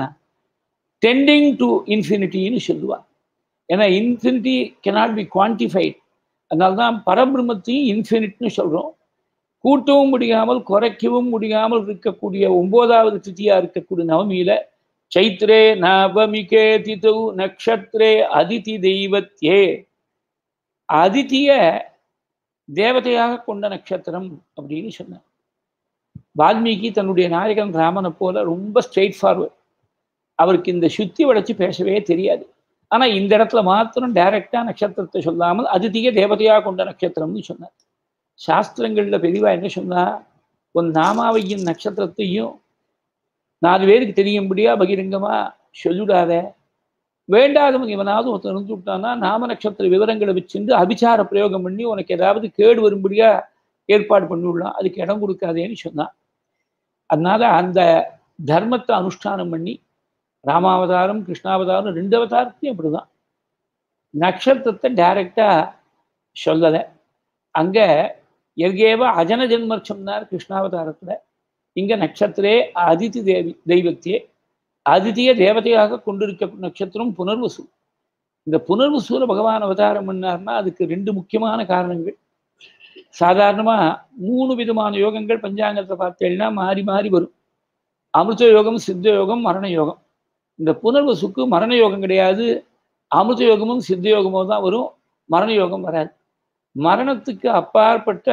B: டெண்டிங் டு இன்ஃபினிட்டின்னு சொல்லுவாள் ஏன்னா இன்ஃபினிட்டி கெனாட் பி குவான்டிஃபைட் அதனால்தான் பரபிரம்மத்தையும் இன்ஃபினிட்னு சொல்றோம் கூட்டவும் முடியாமல் குறைக்கவும் முடியாமல் இருக்கக்கூடிய ஒன்பதாவது திதியா இருக்கக்கூடிய நவமியில சைத்ரே நவமிகே திதௌ நக்ஷத்ரே அதிதி தெய்வத்யே அதிதிய தேவதையாக கொண்ட நட்சத்திரம் அப்படின்னு சொன்னார் வால்மீகி தன்னுடைய நாயகன் ராமனை போல ரொம்ப ஸ்ட்ரெயிட் ஃபார்வர்ட் அவருக்கு இந்த சுத்தி வளைச்சு பேசவே தெரியாது ஆனா இந்த இடத்துல மாத்திரம் டைரக்டா நட்சத்திரத்தை சொல்லாமல் அதிதிக தேவதையாக கொண்ட நட்சத்திரம்னு சொன்னார் சாஸ்திரங்கள்ல பெரியவா என்ன சொன்னா உன் நாமாவையும் நட்சத்திரத்தையும் நாலு பேருக்கு தெரியும்படியா பகிரங்கமா சொல்லிடாத வேண்டாதவங்க இவனாவது ஒருத்தன் இருந்து விட்டான்னா நாம நட்சத்திர விவரங்களை வச்சுட்டு அபிச்சார பிரயோகம் பண்ணி உனக்கு ஏதாவது கேடு வரும்படியா ஏற்பாடு பண்ணிவிடலாம் அதுக்கு இடம் கொடுக்காதேன்னு சொன்னான் அதனால அந்த தர்மத்தை அனுஷ்டானம் பண்ணி ராமாவதாரம் கிருஷ்ணாவதாரம் ரெண்டு அவதாரத்தையும் அப்படிதான் நட்சத்திரத்தை டைரக்டா சொல்லலை அங்க எர்கேவ அஜன ஜென்மர் சொன்னார் கிருஷ்ணாவதாரத்துல இங்க நட்சத்திரே அதிதி தேவி தெய்வத்தையே அதிதிய தேவதையாக கொண்டிருக்க நட்சத்திரம் புனர்வசு இந்த புனர்வசூல பகவான் அவதாரம் பண்ணார்னா அதுக்கு ரெண்டு முக்கியமான காரணங்கள் சாதாரணமா மூணு விதமான யோகங்கள் பஞ்சாங்கத்தை பார்த்தேன்னா மாறி மாறி வரும் அமிர்த யோகம் சித்த யோகம் மரண யோகம் இந்த புனர்வசுக்கு மரண யோகம் கிடையாது அமிர்த யோகமும் சித்த யோகமும் தான் வரும் மரண யோகம் வராது மரணத்துக்கு அப்பாற்பட்ட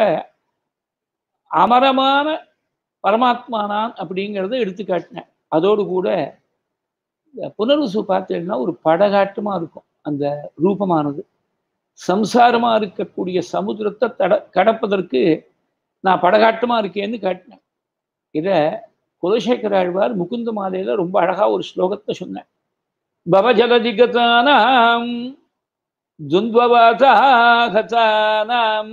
B: அமரமான பரமாத்மானான் அப்படிங்கிறத எடுத்து காட்டினேன் அதோடு கூட புனர்வசு பார்த்தீங்கன்னா ஒரு படகாட்டமா இருக்கும் அந்த ரூபமானது சம்சாரமா இருக்கக்கூடிய சமுத்திரத்தை தட கடப்பதற்கு நான் படகாட்டமா இருக்கேன்னு காட்டினேன் இத குலசேகர ஆழ்வார் முகுந்த மாலையில ரொம்ப அழகா ஒரு ஸ்லோகத்தை சொன்னேன் பவஜலதிகதானாம் துவவாதாகதானாம்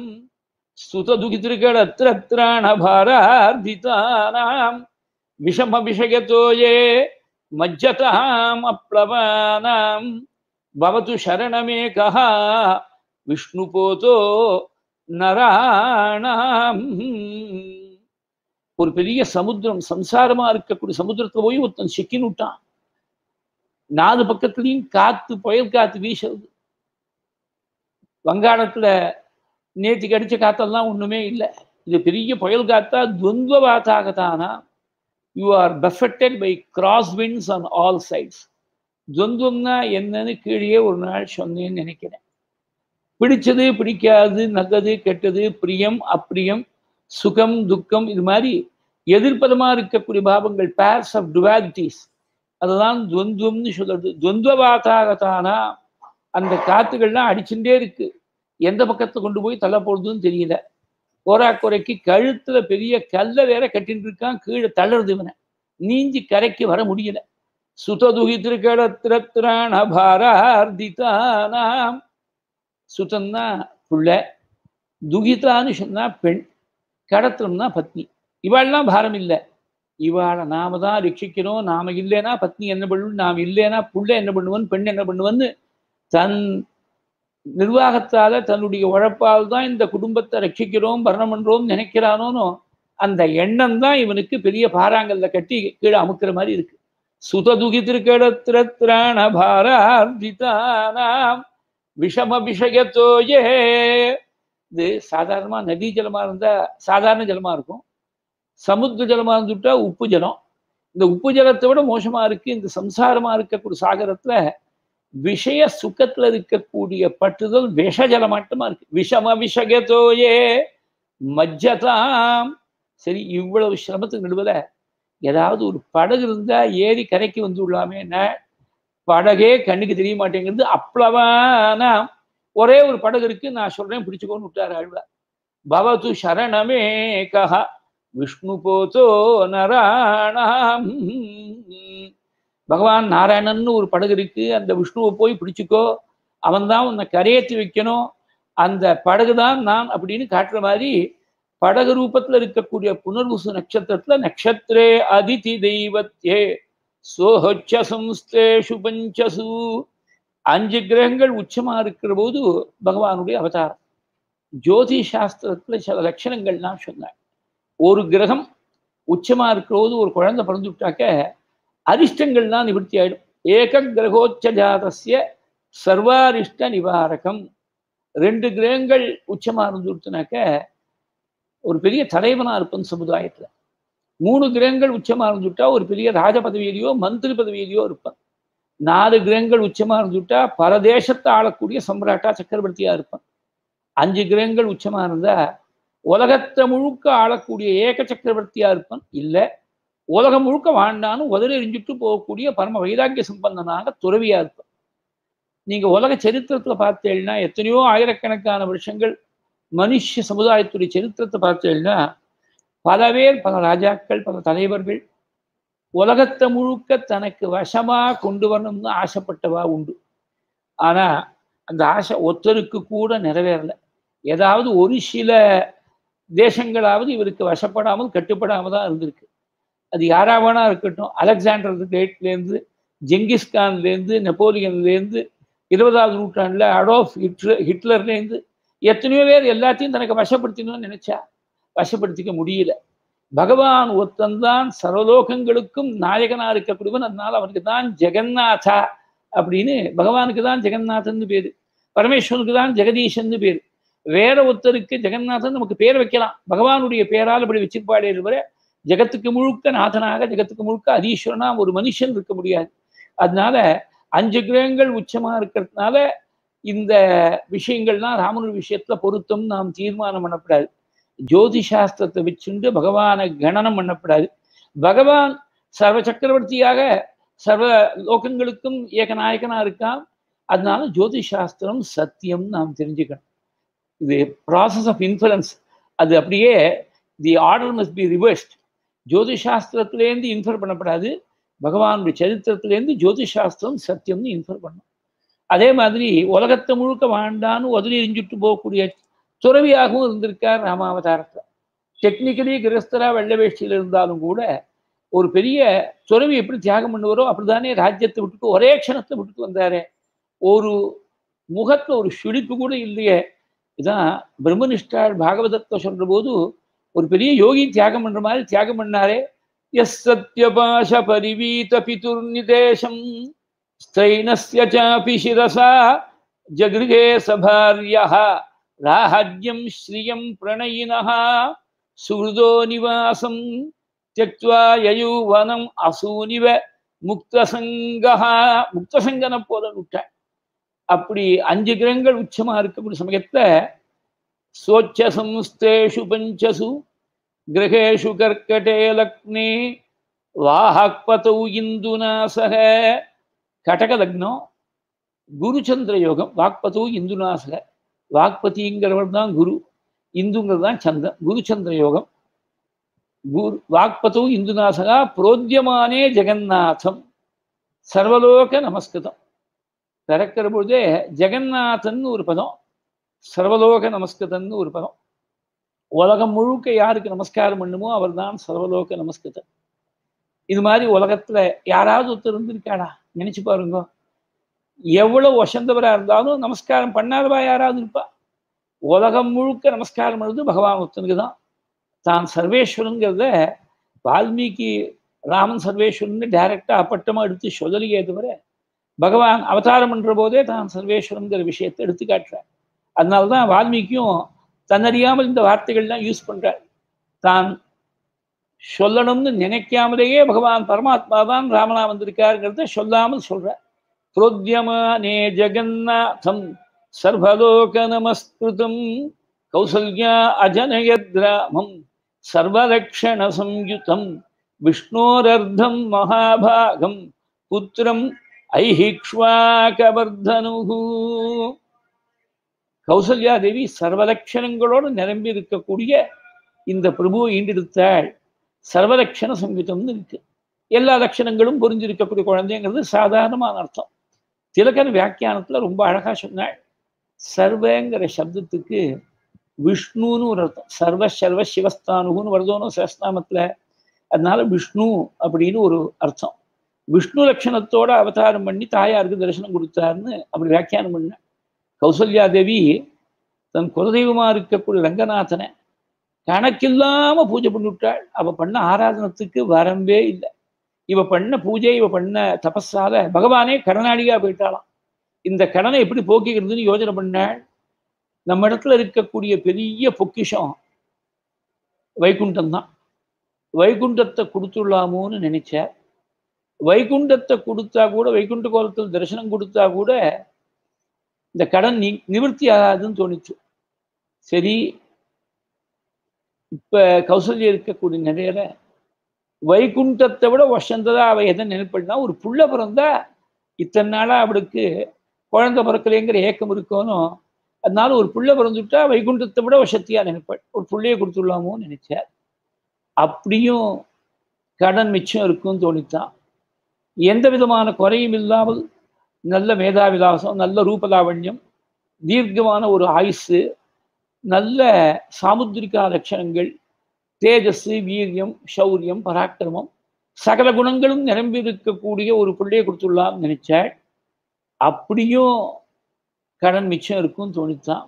B: स्तुतदुहितृगणत्रत्राणभारार्धितानां विषमविषयतो ये मज्जताम् अप्लवानां भवतु शरणमेकः விஷ்ணுபோதோ நராணாம் ஒரு பெரிய சமுத்திரம் சம்சாரமா இருக்கக்கூடிய சமுத்திரத்துல போய் ஒருத்தன் சிக்கின்னு விட்டான் நாலு பக்கத்துலயும் காத்து புயல் காத்து வீசுறது வங்காளத்துல நேற்றுக்கு அடிச்ச காத்தெல்லாம் ஒண்ணுமே இல்லை இது பெரிய புயல் காத்தா துவந்த வாத்தாகத்தானா you are buffeted by cross winds on all sides துவந்தம்னா என்னன்னு கீழே ஒரு நாள் சொன்னேன்னு நினைக்கிறேன் பிடிச்சது பிடிக்காது நல்லது கெட்டது பிரியம் அப்பிரியம் சுகம் துக்கம் இது மாதிரி எதிர்ப்பதமா இருக்கக்கூடிய பாவங்கள் பேர்ஸ் ஆஃப் டுவாலிட்டிஸ் அதுதான் துவந்துவம்னு சொல்றது துவந்தவாத்தாகத்தானா அந்த காத்துகள்லாம் அடிச்சுட்டே இருக்கு எந்த பக்கத்தை கொண்டு போய் தள்ள போடுறதுன்னு தெரியல கோரா குறைக்கு கழுத்துல பெரிய கல்லை வேற கட்டிட்டு இருக்கான் கீழே தளருது இவனை நீஞ்சி கரைக்கு வர முடியல சுததுகி திருக்கடத்திரத்திராண பாரார்த்திதானாம் சுதன்னா புள்ள துகிதான்னு சொன்னா பெண் கடத்திரம்னா பத்னி இவாள்லாம் பாரம் இல்லை இவாளை நாம தான் ரட்சிக்கிறோம் நாம இல்லைன்னா பத்னி என்ன பண்ணுவோம் நாம் இல்லைன்னா புள்ள என்ன பண்ணுவன் பெண் என்ன பண்ணுவன்னு தன் நிர்வாகத்தால தன்னுடைய உழைப்பால் தான் இந்த குடும்பத்தை ரட்சிக்கிறோம் பரணம் பண்றோம் நினைக்கிறானோனோ அந்த எண்ணம் தான் இவனுக்கு பெரிய பாறாங்கல்ல கட்டி கீழே அமுக்கிற மாதிரி இருக்கு சுததுகி திருக்கடத்திரத்திராண பாரார்த்திதானாம் விஷம விஷயத்தோயே இது சாதாரணமா நதி ஜலமா இருந்தா சாதாரண ஜலமா இருக்கும் சமுத்திர ஜலமா இருந்துட்டா உப்பு ஜலம் இந்த உப்பு ஜலத்தை விட மோசமா இருக்கு இந்த சம்சாரமா இருக்கக்கூடிய சாகரத்துல விஷய சுக்கத்துல இருக்கக்கூடிய பட்டுதல் விஷஜலமாட்டமா இருக்கு விஷம விஷகத்தோயே மஜ்ஜதாம் சரி இவ்வளவு சிரமத்துக்கு நடுவுல ஏதாவது ஒரு படகு இருந்தா ஏறி கரைக்கு வந்து விடலாமே படகே கண்ணுக்கு தெரிய மாட்டேங்கிறது அப்ளவானா ஒரே ஒரு படகு இருக்கு நான் சொல்றேன் பிடிச்சுக்கோன்னு விட்டார் ஆழ்வார் பவது சரணமே கஹா விஷ்ணு போதோ நராணாம் பகவான் நாராயணன் ஒரு படகு இருக்கு அந்த விஷ்ணுவை போய் பிடிச்சுக்கோ அவன் தான் உன்னை கரையேற்றி வைக்கணும் அந்த படகு தான் நான் அப்படின்னு காட்டுற மாதிரி படகு ரூபத்துல இருக்கக்கூடிய புனர்வசு நட்சத்திரத்துல நட்சத்திரே அதிதி தெய்வத்தே சோஹச்ச சம்ஸ்தேஷு பஞ்சசு அஞ்சு கிரகங்கள் உச்சமா இருக்கிற போது பகவானுடைய அவதாரம் ஜோதி சாஸ்திரத்துல சில லட்சணங்கள்லாம் சொன்னாங்க ஒரு கிரகம் உச்சமா இருக்கிற போது ஒரு குழந்தை பிறந்து விட்டாக்க அரிஷ்டங்கள்லாம் நிவர்த்தி ஆயிடும் ஏக கிரகோச்ச ஜாதசிய சர்வாரிஷ்ட நிவாரகம் ரெண்டு கிரகங்கள் உச்சமா இருந்துட்டுனாக்க ஒரு பெரிய தலைவனா இருப்பன் சமுதாயத்துல மூணு கிரகங்கள் உச்சமா இருந்துட்டா ஒரு பெரிய ராஜ பதவியிலையோ மந்திரி பதவியிலையோ இருப்பான் நாலு கிரகங்கள் உச்சமா இருந்துட்டா பரதேசத்தை ஆளக்கூடிய சம்பிராட்டா சக்கரவர்த்தியா இருப்பான் அஞ்சு கிரகங்கள் உச்சமா இருந்தா உலகத்தை முழுக்க ஆளக்கூடிய ஏக சக்கரவர்த்தியா இருப்பான் இல்ல உலகம் முழுக்க வாழ்ந்தான்னு உதறி எரிஞ்சுட்டு போகக்கூடிய பரம வைராக்கிய சம்பந்தனாக துறவியா இருப்பான் நீங்க உலக சரித்திரத்துல பார்த்தேன்னா எத்தனையோ ஆயிரக்கணக்கான வருஷங்கள் மனுஷ சமுதாயத்துடைய சரித்திரத்தை பார்த்தேன்னா பல பேர் பல ராஜாக்கள் பல தலைவர்கள் உலகத்தை முழுக்க தனக்கு வசமா கொண்டு வரணும்னு ஆசைப்பட்டவா உண்டு ஆனா அந்த ஆசை ஒருத்தருக்கு கூட நிறைவேறல ஏதாவது ஒரு சில தேசங்களாவது இவருக்கு வசப்படாமல் கட்டுப்படாமல் தான் இருந்திருக்கு அது யாரா வேணா இருக்கட்டும் அலெக்சாண்டர் கிரேட்லேருந்து ஜெங்கிஸ்கான்லேருந்து நெப்போலியன்லேருந்து இருபதாவது நூற்றாண்டில் அடோஃப் ஹிட்லர் ஹிட்லர்லேருந்து எத்தனையோ பேர் எல்லாத்தையும் தனக்கு வசப்படுத்தணும்னு நினைச்சா வசப்படுத்திக்க முடியல பகவான் ஒத்தந்தான் சர்வலோகங்களுக்கும் நாயகனா இருக்கக்கூடியவன் அதனால அவனுக்கு தான் ஜெகநாதா அப்படின்னு பகவானுக்கு தான் ஜெகநாதன் பேரு பரமேஸ்வரனுக்கு தான் ஜெகதீஷன் பேரு வேற ஒருத்தருக்கு ஜெகநாதன் நமக்கு பேர் வைக்கலாம் பகவானுடைய பேரால் அப்படி வச்சிருப்பாடே தவிர ஜெகத்துக்கு முழுக்க நாதனாக ஜெகத்துக்கு முழுக்க அதீஸ்வரனா ஒரு மனுஷன் இருக்க முடியாது அதனால அஞ்சு கிரகங்கள் உச்சமா இருக்கிறதுனால இந்த விஷயங்கள்லாம் ராமனுடைய விஷயத்துல பொருத்தம் நாம் தீர்மானம் பண்ணக்கூடாது ஜோதிஷாஸ்திரத்தை வச்சுண்டு பகவானை கணனம் பண்ணக்கூடாது பகவான் சர்வ சக்கரவர்த்தியாக சர்வ லோகங்களுக்கும் ஏகநாயகனா இருக்கான் அதனால ஜோதிஷாஸ்திரம் சத்தியம் நாம் தெரிஞ்சுக்கணும் இது ப்ராசஸ் ஆஃப் இன்ஃபரன்ஸ் அது அப்படியே the order must be reversed ஜோதிஷாஸ்திரத்திலேருந்து இன்ஃபர் பண்ணப்படாது பகவானுடைய சரித்திரத்திலேருந்து ஜோதிஷாஸ்திரம் சத்தியம்னு இன்ஃபர் பண்ணும் அதே மாதிரி உலகத்தை முழுக்க வாழ்ந்தான்னு உதவி எரிஞ்சுட்டு போகக்கூடிய துறவியாகவும் இருந்திருக்கார் ராமாவதாரத்தில் டெக்னிக்கலி கிரஸ்தரா வெள்ள வேஷ்டியில் இருந்தாலும் கூட ஒரு பெரிய துறவி எப்படி தியாகம் பண்ணுவாரோ அப்படிதானே ராஜ்யத்தை விட்டுட்டு ஒரே க்ஷணத்தை விட்டுட்டு வந்தாரே ஒரு முகத்துல ஒரு சுழிப்பு கூட இல்லையே இதான் பிரம்மனிஷ்டாள் பாகவதத்தை சொல்ற போது ஒரு பெரிய யோகி தியாகம் பண்ற மாதிரி தியாகம் பண்ணாரே எஸ் சத்யபாஷ பரிவீத பிதுர்நிதேசம் ஸ்தைனஸ்ய சாபி சிரசா ஜகிருகே சபாரியா ராஹ்யம் ஸ்ரீயம் பிரணயினः சுஹൃதோ நிவாசம் தியக்வா யயூவனம் அசூனிவ முக்தசங்கா முக்தசங்கனை போல விட்டார் அப்படி அஞ்சு கிரகங்கள் உச்சமா இருக்கக்கூடிய சமயத்துல சோச்ச சம்ஸ்தேஷு பஞ்சசு கிரகேஷு கர்க்கடே லக்னே வாஹக்பதௌ இந்துநாசக கடக லக்னம் குருச்சந்திர யோகம் வாக்பதௌ இந்துநாசக வாக்பதிங்கிறவர் தான் குரு இந்துங்கிறது தான் சந்திரன் குருச்சந்திர யோகம் குரு வாக்பதௌ இந்துநாசகா புரோத்தியமானே ஜெகநாதம் சர்வலோக நமஸ்கிருதம் திறக்கிற பொழுதே ஜெகநாதன் ஒரு பதம் சர்வலோக நமஸ்கிருதன் ஒரு பதம் உலகம் முழுக்க யாருக்கு நமஸ்காரம் பண்ணுமோ அவர் தான் சர்வலோக நமஸ்கிருதன் இது மாதிரி உலகத்துல யாராவது ஒருத்தர் இருந்திருக்காடா நினைச்சு பாருங்க எவ்வளவு வசந்தவரா இருந்தாலும் நமஸ்காரம் பண்ணாதவா யாராவது இருப்பா உலகம் முழுக்க நமஸ்காரம் பண்ணுறது பகவான் ஒருத்தனுக்கு தான் தான் சர்வேஸ்வரங்கிறத வால்மீகி ராமன் சர்வேஸ்வரன் டைரக்டா அப்பட்டமா எடுத்து சொல்லலையே தவிர பகவான் அவதாரம் பண்ற போதே தான் சர்வேஸ்வரங்கிற விஷயத்தை எடுத்து காட்டுறார் அதனால்தான் வால்மீகியும் தன்னறியாமல் இந்த வார்த்தைகள்லாம் யூஸ் பண்றார் தான் சொல்லணும்னு நினைக்காமலேயே பகவான் பரமாத்மா தான் ராமனா வந்திருக்காருங்கிறத சொல்லாமல் சொல்றார் புரோத்யமானே ஜெகநாதம் சர்வலோக நமஸ்கிருதம் கௌசல்யா அஜனயத்ராமம் சர்வலக்ஷண சம்யுதம் விஷ்ணோரர்த்தம் மகாபாகம் புத்திரம் ஐஹிக்ஷ்வாகவர்தனு கௌசல்யா தேவி சர்வலட்சணங்களோடு நிரம்பி இருக்கக்கூடிய இந்த பிரபுவை ஈண்டெடுத்தாள் சர்வலட்சண சங்கீதம்னு இருக்கு எல்லா லட்சணங்களும் புரிஞ்சிருக்கக்கூடிய குழந்தைங்கிறது சாதாரணமான அர்த்தம் திலகன் வியாக்கியானத்துல ரொம்ப அழகா சொன்னாள் சர்வங்கிற சப்தத்துக்கு விஷ்ணுன்னு ஒரு அர்த்தம் சர்வ சர்வ சிவஸ்தானுன்னு வருதோனோ சஸ்நாமத்துல அதனால விஷ்ணு அப்படின்னு ஒரு அர்த்தம் விஷ்ணு லட்சணத்தோட அவதாரம் பண்ணி தாயாருக்கு தரிசனம் கொடுத்தாருன்னு அப்படி வியாக்கியானம் பண்ண கௌசல்யா தேவி தன் குலதெய்வமா இருக்கக்கூடிய ரங்கநாதனை கணக்கில்லாம பூஜை பண்ணிவிட்டாள் அவ பண்ண ஆராதனத்துக்கு வரம்பே இல்லை இவ பண்ண பூஜை இவ பண்ண தபஸால பகவானே கடனாளியா போயிட்டாளாம் இந்த கடனை எப்படி போக்கிக்கிறதுன்னு யோஜனை பண்ணாள் நம்ம இடத்துல இருக்கக்கூடிய பெரிய பொக்கிஷம் வைகுண்டம் தான் வைகுண்டத்தை கொடுத்துடலாமோன்னு நினைச்சார் வைகுண்டத்தை கொடுத்தா கூட வைகுண்ட கோலத்தில் தரிசனம் கொடுத்தா கூட இந்த கடன் நி நிவர்த்தி ஆகாதுன்னு தோணுச்சு சரி இப்ப கௌசல்யா இருக்கக்கூடிய நிறைய வைகுண்டத்தை விட வசந்ததா அவ எதை நினைப்படனா ஒரு புள்ள பிறந்தா இத்தனை நாளா அவளுக்கு குழந்தை பிறக்கலைங்கிற ஏக்கம் இருக்கணும் அதனால ஒரு புள்ள பிறந்துட்டா வைகுண்டத்தை விட வசத்தியா நினைப்பாள் ஒரு புள்ளைய கொடுத்துடலாமோன்னு நினைச்சார் அப்படியும் கடன் மிச்சம் இருக்கும்னு தோணித்தான் எந்த விதமான குறையும் இல்லாமல் நல்ல மேதாவிலாசம் நல்ல ரூபலாவண்யம் தீர்க்கமான ஒரு ஆயுசு நல்ல சாமுத்திரிகா லட்சணங்கள் தேஜஸ் வீரியம் சௌரியம் பராக்கிரமம் சகல குணங்களும் நிரம்பி இருக்கக்கூடிய ஒரு பிள்ளையை கொடுத்துடலாம் நினைச்சாள் அப்படியும் கடன் மிச்சம் இருக்கும்னு தோணித்தான்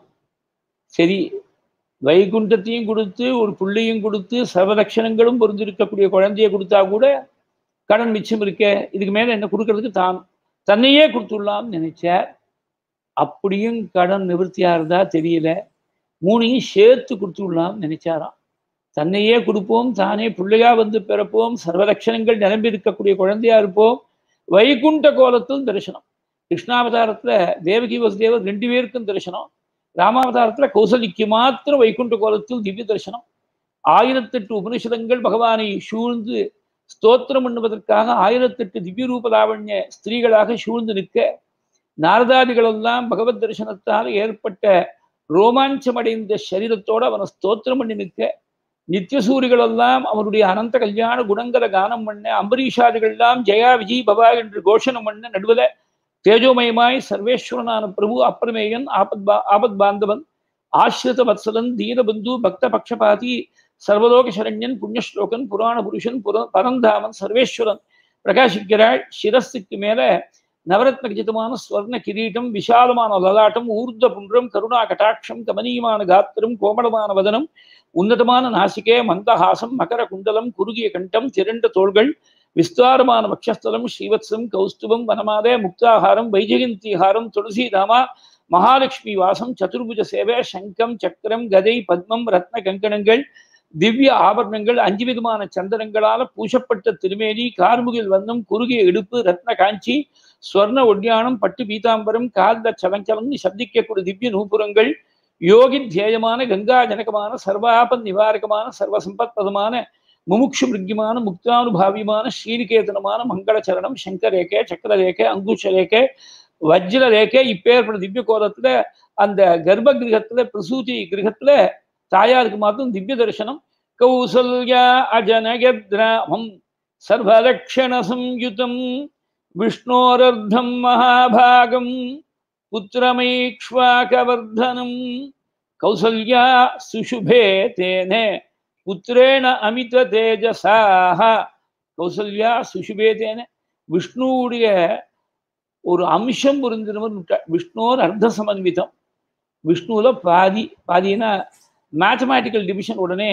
B: சரி வைகுண்டத்தையும் கொடுத்து ஒரு பிள்ளையும் கொடுத்து சர்வலட்சணங்களும் பொருந்திருக்கக்கூடிய குழந்தைய கொடுத்தா கூட கடன் மிச்சம் இருக்க இதுக்கு மேல என்ன கொடுக்கறதுக்கு தான் தன்னையே கொடுத்துடலாம்னு நினைச்சார் அப்படியும் கடன் நிவர்த்தியா இருந்தா தெரியல மூணையும் சேர்த்து கொடுத்துடலாம்னு நினைச்சாராம் தன்னையே கொடுப்போம் தானே பிள்ளையா வந்து பிறப்போம் சர்வலட்சணங்கள் நிரம்பி இருக்கக்கூடிய குழந்தையா இருப்போம் வைகுண்ட கோலத்தில் தரிசனம் கிருஷ்ணாவதாரத்துல தேவகி வசுதேவர் ரெண்டு பேருக்கும் தரிசனம் ராமாவதாரத்துல கௌசலிக்கு மாத்திரம் வைகுண்ட கோலத்தில் திவ்ய தரிசனம் ஆயிரத்தெட்டு உபனிஷதங்கள் பகவானை சூழ்ந்து ஸ்தோத்திரம் பண்ணுவதற்காக ஆயிரத்தெட்டு திவ்ய ரூப லாவண்ய ஸ்திரீகளாக சூழ்ந்து நிற்க நாரதாதிகளெல்லாம் பகவத் தரிசனத்தால் ஏற்பட்ட ரோமாஞ்சமடைந்த சரீரத்தோடு அவனை ஸ்தோத்திரம் பண்ணி நிற்க நித்தியசூரிகளெல்லாம் அவனுடைய அனந்த கல்யாண குணங்களை கானம் பண்ண அம்பரீஷாதிகள்லாம் ஜெயா விஜய் பவா என்று கோஷணம் பண்ண நடுவில் தேஜோமயமாய் சர்வேஸ்வரனான பிரபு அப்பிரமேயன் ஆபத் பா ஆபத் பாந்தவன் ஆசிரித வத்சலன் தீனபந்து பக்த பக்ஷபாதி சர்வலோக சரண்யன் புண்ணியஸ்லோகன் புராண புருஷன் புர பரந்தாமன் சர்வேஸ்வரன் பிரகாசிக்கிறாள் சிரஸுக்கு மேல நவரத்ன கஜிதமான ஸ்வர்ண கிரீட்டம் விஷாலமான லலாட்டம் ஊர்த புன்றம் கருணா கட்டாட்சம் கமனீயமான காத்திரம் கோமளமான வதனம் உன்னதமான நாசிகே மந்தஹாசம் மகர குண்டலம் குறுகிய கண்டம் திரண்ட தோள்கள் விஸ்தாரமான வக்ஷஸ்தலம் ஸ்ரீவத்சம் கௌஸ்துபம் வனமாதே முக்தாகாரம் வைஜெயந்திஹாரம் துளசிதாமா மகாலட்சுமி வாசம் சதுர்புஜ சேவை சங்கம் சக்கரம் கதை பத்மம் ரத்ன கங்கணங்கள் திவ்ய ஆபரணங்கள் அஞ்சு விதமான சந்தனங்களால பூசப்பட்ட திருமேனி கார்முகில் வந்தம் குறுகிய இடுப்பு ரத்ன காஞ்சி ஸ்வர்ண ஒட்டியானம் பட்டு பீதாம்பரம் காந்த சலஞ்சலம் சப்திக்கக்கூடிய திவ்ய நூபுரங்கள் யோகி தியேயமான கங்கா ஜனகமான சர்வாபன் நிவாரகமான சர்வசம்பத்பதமான முமுக்ஷு மிருக்கியமான முக்தானுபாவியமான ஸ்ரீநிகேதனமான மங்களச்சரணம் சங்கரேகே சக்கரரேகே அங்குஷரேகே வஜ்ரரேகே இப்பேற்பட்ட திவ்ய கோலத்துல அந்த கர்ப்ப கிரகத்துல பிரசூதி கிரகத்துல தாயாருக்கு மாத்திரம் திவ்ய தரிசனம் கௌசல்யா அஜனகத்ராமம் சர்வலக்ஷண சம்யுதம் விஷ்ணோரர்த்தம் மகாபாகம் புத்திரமைக்ஷ்வாகவர்தனம் கௌசல்யா சுஷுபே தேனே புத்திரேண அமித தேஜசாக கௌசல்யா சுஷுபே தேனே விஷ்ணுவுடைய ஒரு அம்சம் புரிந்திருவர் விஷ்ணோர் அர்த்த சமன்விதம் விஷ்ணுவில் பாதி பாதினா மேத்தமேட்டிக்கல் டிவிஷன் உடனே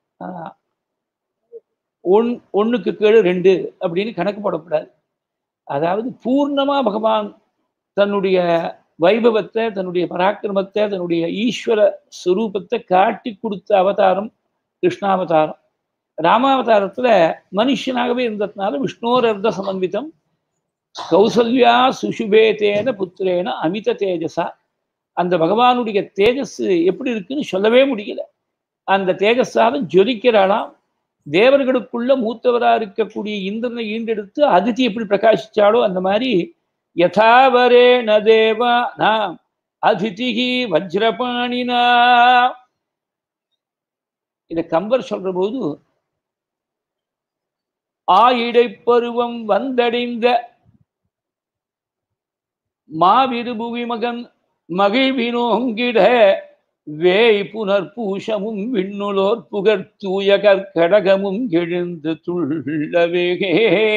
B: ஒன் ஒன்றுக்கு கீழே ரெண்டு அப்படின்னு கணக்கு போடக்கூடாது அதாவது பூர்ணமாக பகவான் தன்னுடைய வைபவத்தை தன்னுடைய பராக்கிரமத்தை தன்னுடைய ஈஸ்வர ஸ்வரூபத்தை காட்டி கொடுத்த அவதாரம் கிருஷ்ணாவதாரம் ராமாவதாரத்தில் மனுஷனாகவே இருந்ததுனால விஷ்ணோர் அர்த்த சமன்விதம் கௌசல்யா சுஷுபேதேன புத்திரேன அமித தேஜசா அந்த பகவானுடைய தேஜஸ் எப்படி இருக்குன்னு சொல்லவே முடியல அந்த தேஜஸால ஜொலிக்கிறாளாம் தேவர்களுக்குள்ள மூத்தவரா இருக்கக்கூடிய இந்திரனை ஈண்டெடுத்து அதிதி எப்படி பிரகாசிச்சாலோ அந்த மாதிரி யதாவரே ந தேவா நாம் அதிதிகி வஜ்ரபாணினா இத கம்பர் சொல்ற போது ஆயிடை பருவம் வந்தடைந்த மாவிருபுவி மகன் மகிழ்வினோங்கிட வேய் புனர்பூஷமும் விண்ணுலோர் புகழ் தூய கற்கடகமும் எழுந்து துள்ளவேகே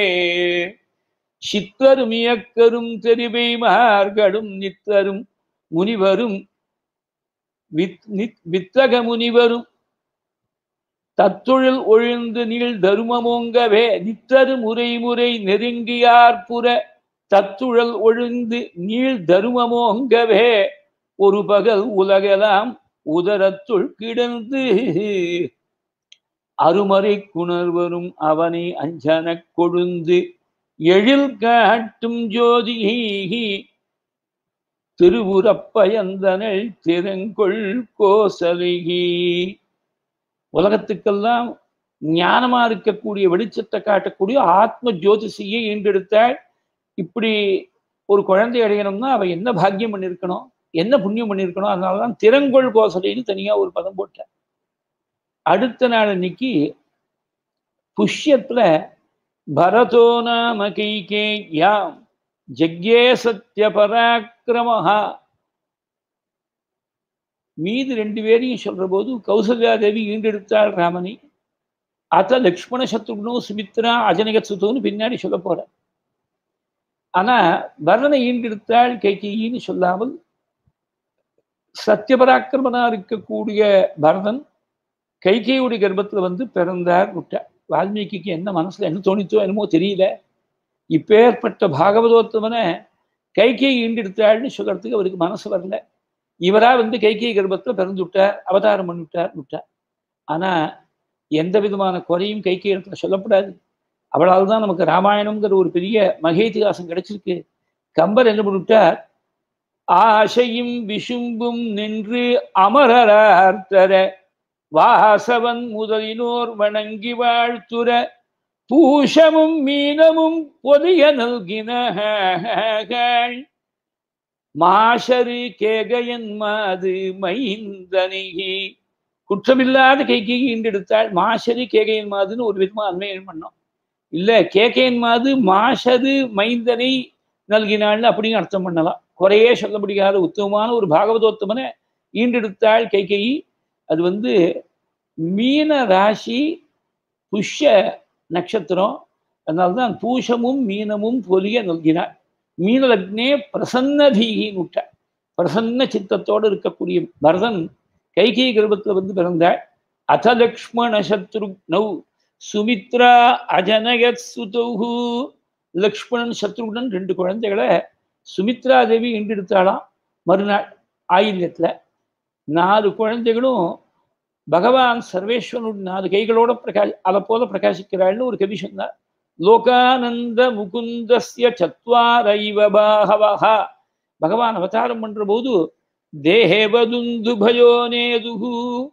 B: சித்தரும் இயக்கரும் தெரிவை மார்களும் நித்தரும் முனிவரும் வித்தக முனிவரும் தத்துழில் ஒழிந்து நீள் தருமமோங்கவே நித்தரு முறை முறை நெருங்கியார்புற தத்துழல் ஒழிந்து நீள் தருமமோங்கவே ஒரு பகல் உலகெல்லாம் உதரத்துள் கிடந்து அருமறை குணர்வரும் அவனை அஞ்சனக் கொழுந்து எழில் காட்டும் ஜோதி திருவுரப்பயந்தனள் திறங்கொள் கோசலிகி உலகத்துக்கெல்லாம் ஞானமா இருக்கக்கூடிய வெளிச்சத்தை காட்டக்கூடிய ஆத்ம ஜோதிஷியை ஈண்டெடுத்தாள் இப்படி ஒரு குழந்தை அடையணும்னா அவ என்ன பாக்கியம் பண்ணியிருக்கணும் என்ன புண்ணியம் பண்ணியிருக்கணும் அதனாலதான் திறங்கொள் கோசலைன்னு தனியா ஒரு பதம் போட்டார் அடுத்த நாள் அன்னைக்கு புஷ்யத்துல பரதோ நாம கைகே யாம் ஜக்யே சத்ய பராக்கிரமஹா மீது ரெண்டு பேரையும் சொல்ற போது கௌசல்யா தேவி ஈண்டெடுத்தாள் ராமனை அத்த லக்ஷ்மண சத்ருக்னோ சுமித்ரா அஜனகத் சுத்தோன்னு பின்னாடி சொல்ல போற ஆனா பரதனை ஈண்டெடுத்தாள் கைகின்னு சொல்லாமல் சத்தியபராக்கிரமனா இருக்கக்கூடிய பரதன் கைகையுடைய கர்ப்பத்துல வந்து பிறந்தார் விட்டார் வால்மீகிக்கு என்ன மனசுல என்ன தோணித்தோ என்னமோ தெரியல இப்பேற்பட்ட பாகவதோத்தமனை கைகை ஈண்டெடுத்தாள்னு சொல்றதுக்கு அவருக்கு மனசு வரல இவரா வந்து கைகை கர்ப்பத்துல பிறந்து விட்டார் அவதாரம் பண்ணிவிட்டார் விட்டார் ஆனா எந்த விதமான குறையும் கைகை இடத்துல சொல்லப்படாது அவளால் தான் நமக்கு ராமாயணம்ங்கிற ஒரு பெரிய மகேதிகாசம் கிடைச்சிருக்கு கம்பர் என்ன பண்ணிவிட்டார் ஆசையும் விசும்பும் நின்று அமரரார்த்தர வாசவன் முதலினோர் வணங்கி வாழ்த்துற பூஷமும் மீனமும் பொதிய நல்கினாள் மாஷரு கேகையன் மாது மைந்தனிகி குற்றமில்லாத கைகை ஈண்டெடுத்தாள் மாஷரு கேகையன் மாதுன்னு ஒரு விதமா அண்மையம் பண்ணோம் இல்ல கேகையன் மாது மாஷரு மைந்தனை நல்கினாள்னு அப்படின்னு அர்த்தம் பண்ணலாம் குறையே சொல்ல முடியாத உத்தமமான ஒரு பாகவதோத்தமனை ஈண்டெடுத்தாள் கைகை அது வந்து மீன ராசி புஷ்ய நட்சத்திரம் அதனால்தான் பூஷமும் மீனமும் பொலிய நல்கினார் மீனலக்னே பிரசன்னதீகின்னு விட்டார் பிரசன்ன சித்தத்தோடு இருக்கக்கூடிய பரதன் கைகை கர்ப்பத்தில் வந்து பிறந்தாள் அத லக்ஷ்மண சத்ருக்னௌ சுமித்ரா அஜனகத் சுதௌஹு லக்ஷ்மணன் சத்ருகுணன் ரெண்டு குழந்தைகளை சுமித்ரா தேவி ஈண்டெடுத்தாளாம் மறுநாள் ஆயில்யத்துல நாலு குழந்தைகளும் பகவான் சர்வேஸ்வரனுடைய நாலு கைகளோட பிரகாஷ் அதை போல பிரகாசிக்கிறாள்னு ஒரு கவி சொன்னார் லோகானந்த முகுந்தஸ்ய சத்வாரைவ பாகவஹா பகவான் அவதாரம் பண்ற போது தேவதுந்து பயோ நேதுகு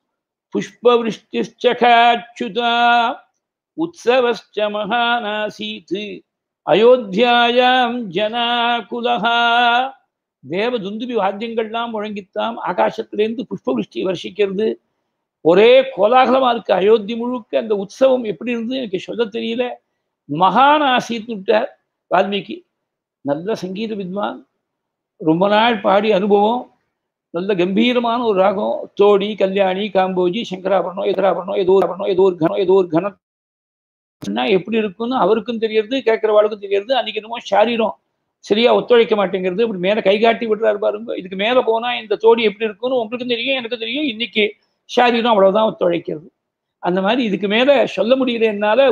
B: புஷ்பவிருஷ்டிச்சகாச்சுதா உற்சவச்ச மகானாசீத் அயோத்தியாயாம் ஜனாகுலஹா தேவ துந்துபி வாத்தியங்கள்லாம் முழங்கித்தாம் ஆகாசத்திலேருந்து புஷ்பவிருஷ்டி வருஷிக்கிறது ஒரே கோலாகலமா இருக்கு அயோத்தி முழுக்க அந்த உற்சவம் எப்படி இருந்து எனக்கு சொல்ல தெரியல மகான் ஆசித்து விட்டார் வால்மீகி நல்ல சங்கீத வித்வான் ரொம்ப நாள் பாடி அனுபவம் நல்ல கம்பீரமான ஒரு ராகம் தோடி கல்யாணி காம்போஜி சங்கராபரணம் எதிராபரணம் ஏதோ ஒரு ஆபரணம் ஏதோ ஒரு கணம் ஏதோ ஒரு கணம் எப்படி இருக்குன்னு அவருக்கும் தெரியறது கேட்கிறவாளுக்கும் தெரியறது அன்னைக்கு என்னமோ சாரீரம் சரியா ஒத்துழைக்க மாட்டேங்கிறது இப்படி மேல கை காட்டி விடுறாரு பாருங்க இதுக்கு மேல போனா இந்த தோடி எப்படி இருக்குன்னு உங்களுக்கும் தெரியும் எனக்கும் தெரியும் இன்னைக்கு சாரீரம் அவ்வளவுதான் ஒத்துழைக்கிறது அந்த மாதிரி இதுக்கு மேல சொல்ல முடியல என்னால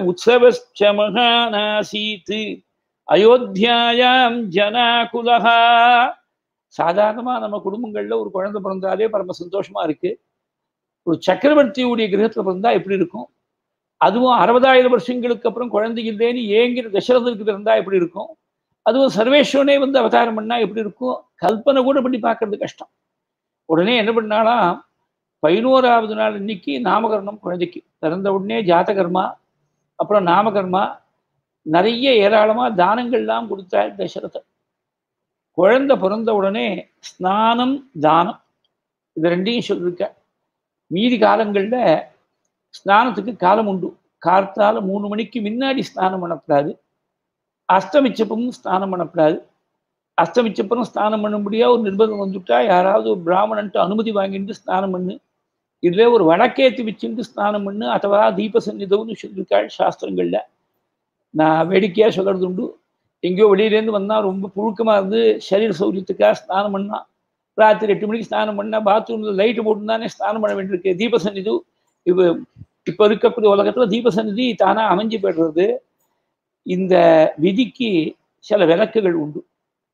B: உற்சவச்சமகானாசீத்து அயோத்தியாயாம் ஜனாகுலஹா சாதாரணமா நம்ம குடும்பங்கள்ல ஒரு குழந்தை பிறந்தாலே பரம சந்தோஷமா இருக்கு ஒரு சக்கரவர்த்தியுடைய கிரகத்துல பிறந்தா எப்படி இருக்கும் அதுவும் அறுபதாயிரம் வருஷங்களுக்கு அப்புறம் குழந்தை இல்லைன்னு ஏங்கிற தசரதற்கு பிறந்தா எப்படி இருக்கும் அதுவும் சர்வேஸ்வரனே வந்து அவதாரம் பண்ணா எப்படி இருக்கும் கல்பனை கூட பண்ணி பார்க்கறது கஷ்டம் உடனே என்ன பண்ணாலாம் பதினோராவது நாள் இன்னைக்கு நாமகரணம் குழந்தைக்கு பிறந்த உடனே ஜாதகர்மா அப்புறம் நாமகர்மா நிறைய ஏராளமா தானங்கள்லாம் கொடுத்தாள் தசரதன் குழந்தை பிறந்த உடனே ஸ்நானம் தானம் இது ரெண்டையும் சொல்லியிருக்க மீதி காலங்களில் ஸ்நானத்துக்கு காலம் உண்டு கார்த்தால மூணு மணிக்கு முன்னாடி ஸ்நானம் பண்ணக்கூடாது அஸ்தமிச்சப்பமும் ஸ்நானம் பண்ணக்கூடாது அஸ்தமிச்சப்பறம் ஸ்நானம் பண்ணும்படியா ஒரு நிர்பந்தம் வந்துட்டா யாராவது ஒரு பிராமணன்ட்டு அனுமதி வாங்கிட்டு ஸ்நானம் பண்ணு இதுல ஒரு வழக்கேற்றி வச்சுட்டு ஸ்நானம் பண்ணு அथवा தீப சந்நிதம்னு சொல்லியிருக்காள் சாஸ்திரங்கள்ல நான் வேடிக்கையா சொல்றது உண்டு எங்கேயோ வெளியிலேருந்து வந்தால் ரொம்ப புழுக்கமா இருந்து சரீர சௌரியத்துக்காக ஸ்நானம் பண்ணான் ராத்திரி எட்டு மணிக்கு ஸ்நானம் பண்ணா பாத்ரூம்ல லைட்டு போட்டுதானே ஸ்நானம் பண்ண வேண்டியிருக்கு தீப சந்நிதி இப்போ இப்போ இருக்கக்கூடிய உலகத்துல தீப சந்நிதி தானா அமைஞ்சு போயிடுறது இந்த விதிக்கு சில விளக்குகள் உண்டு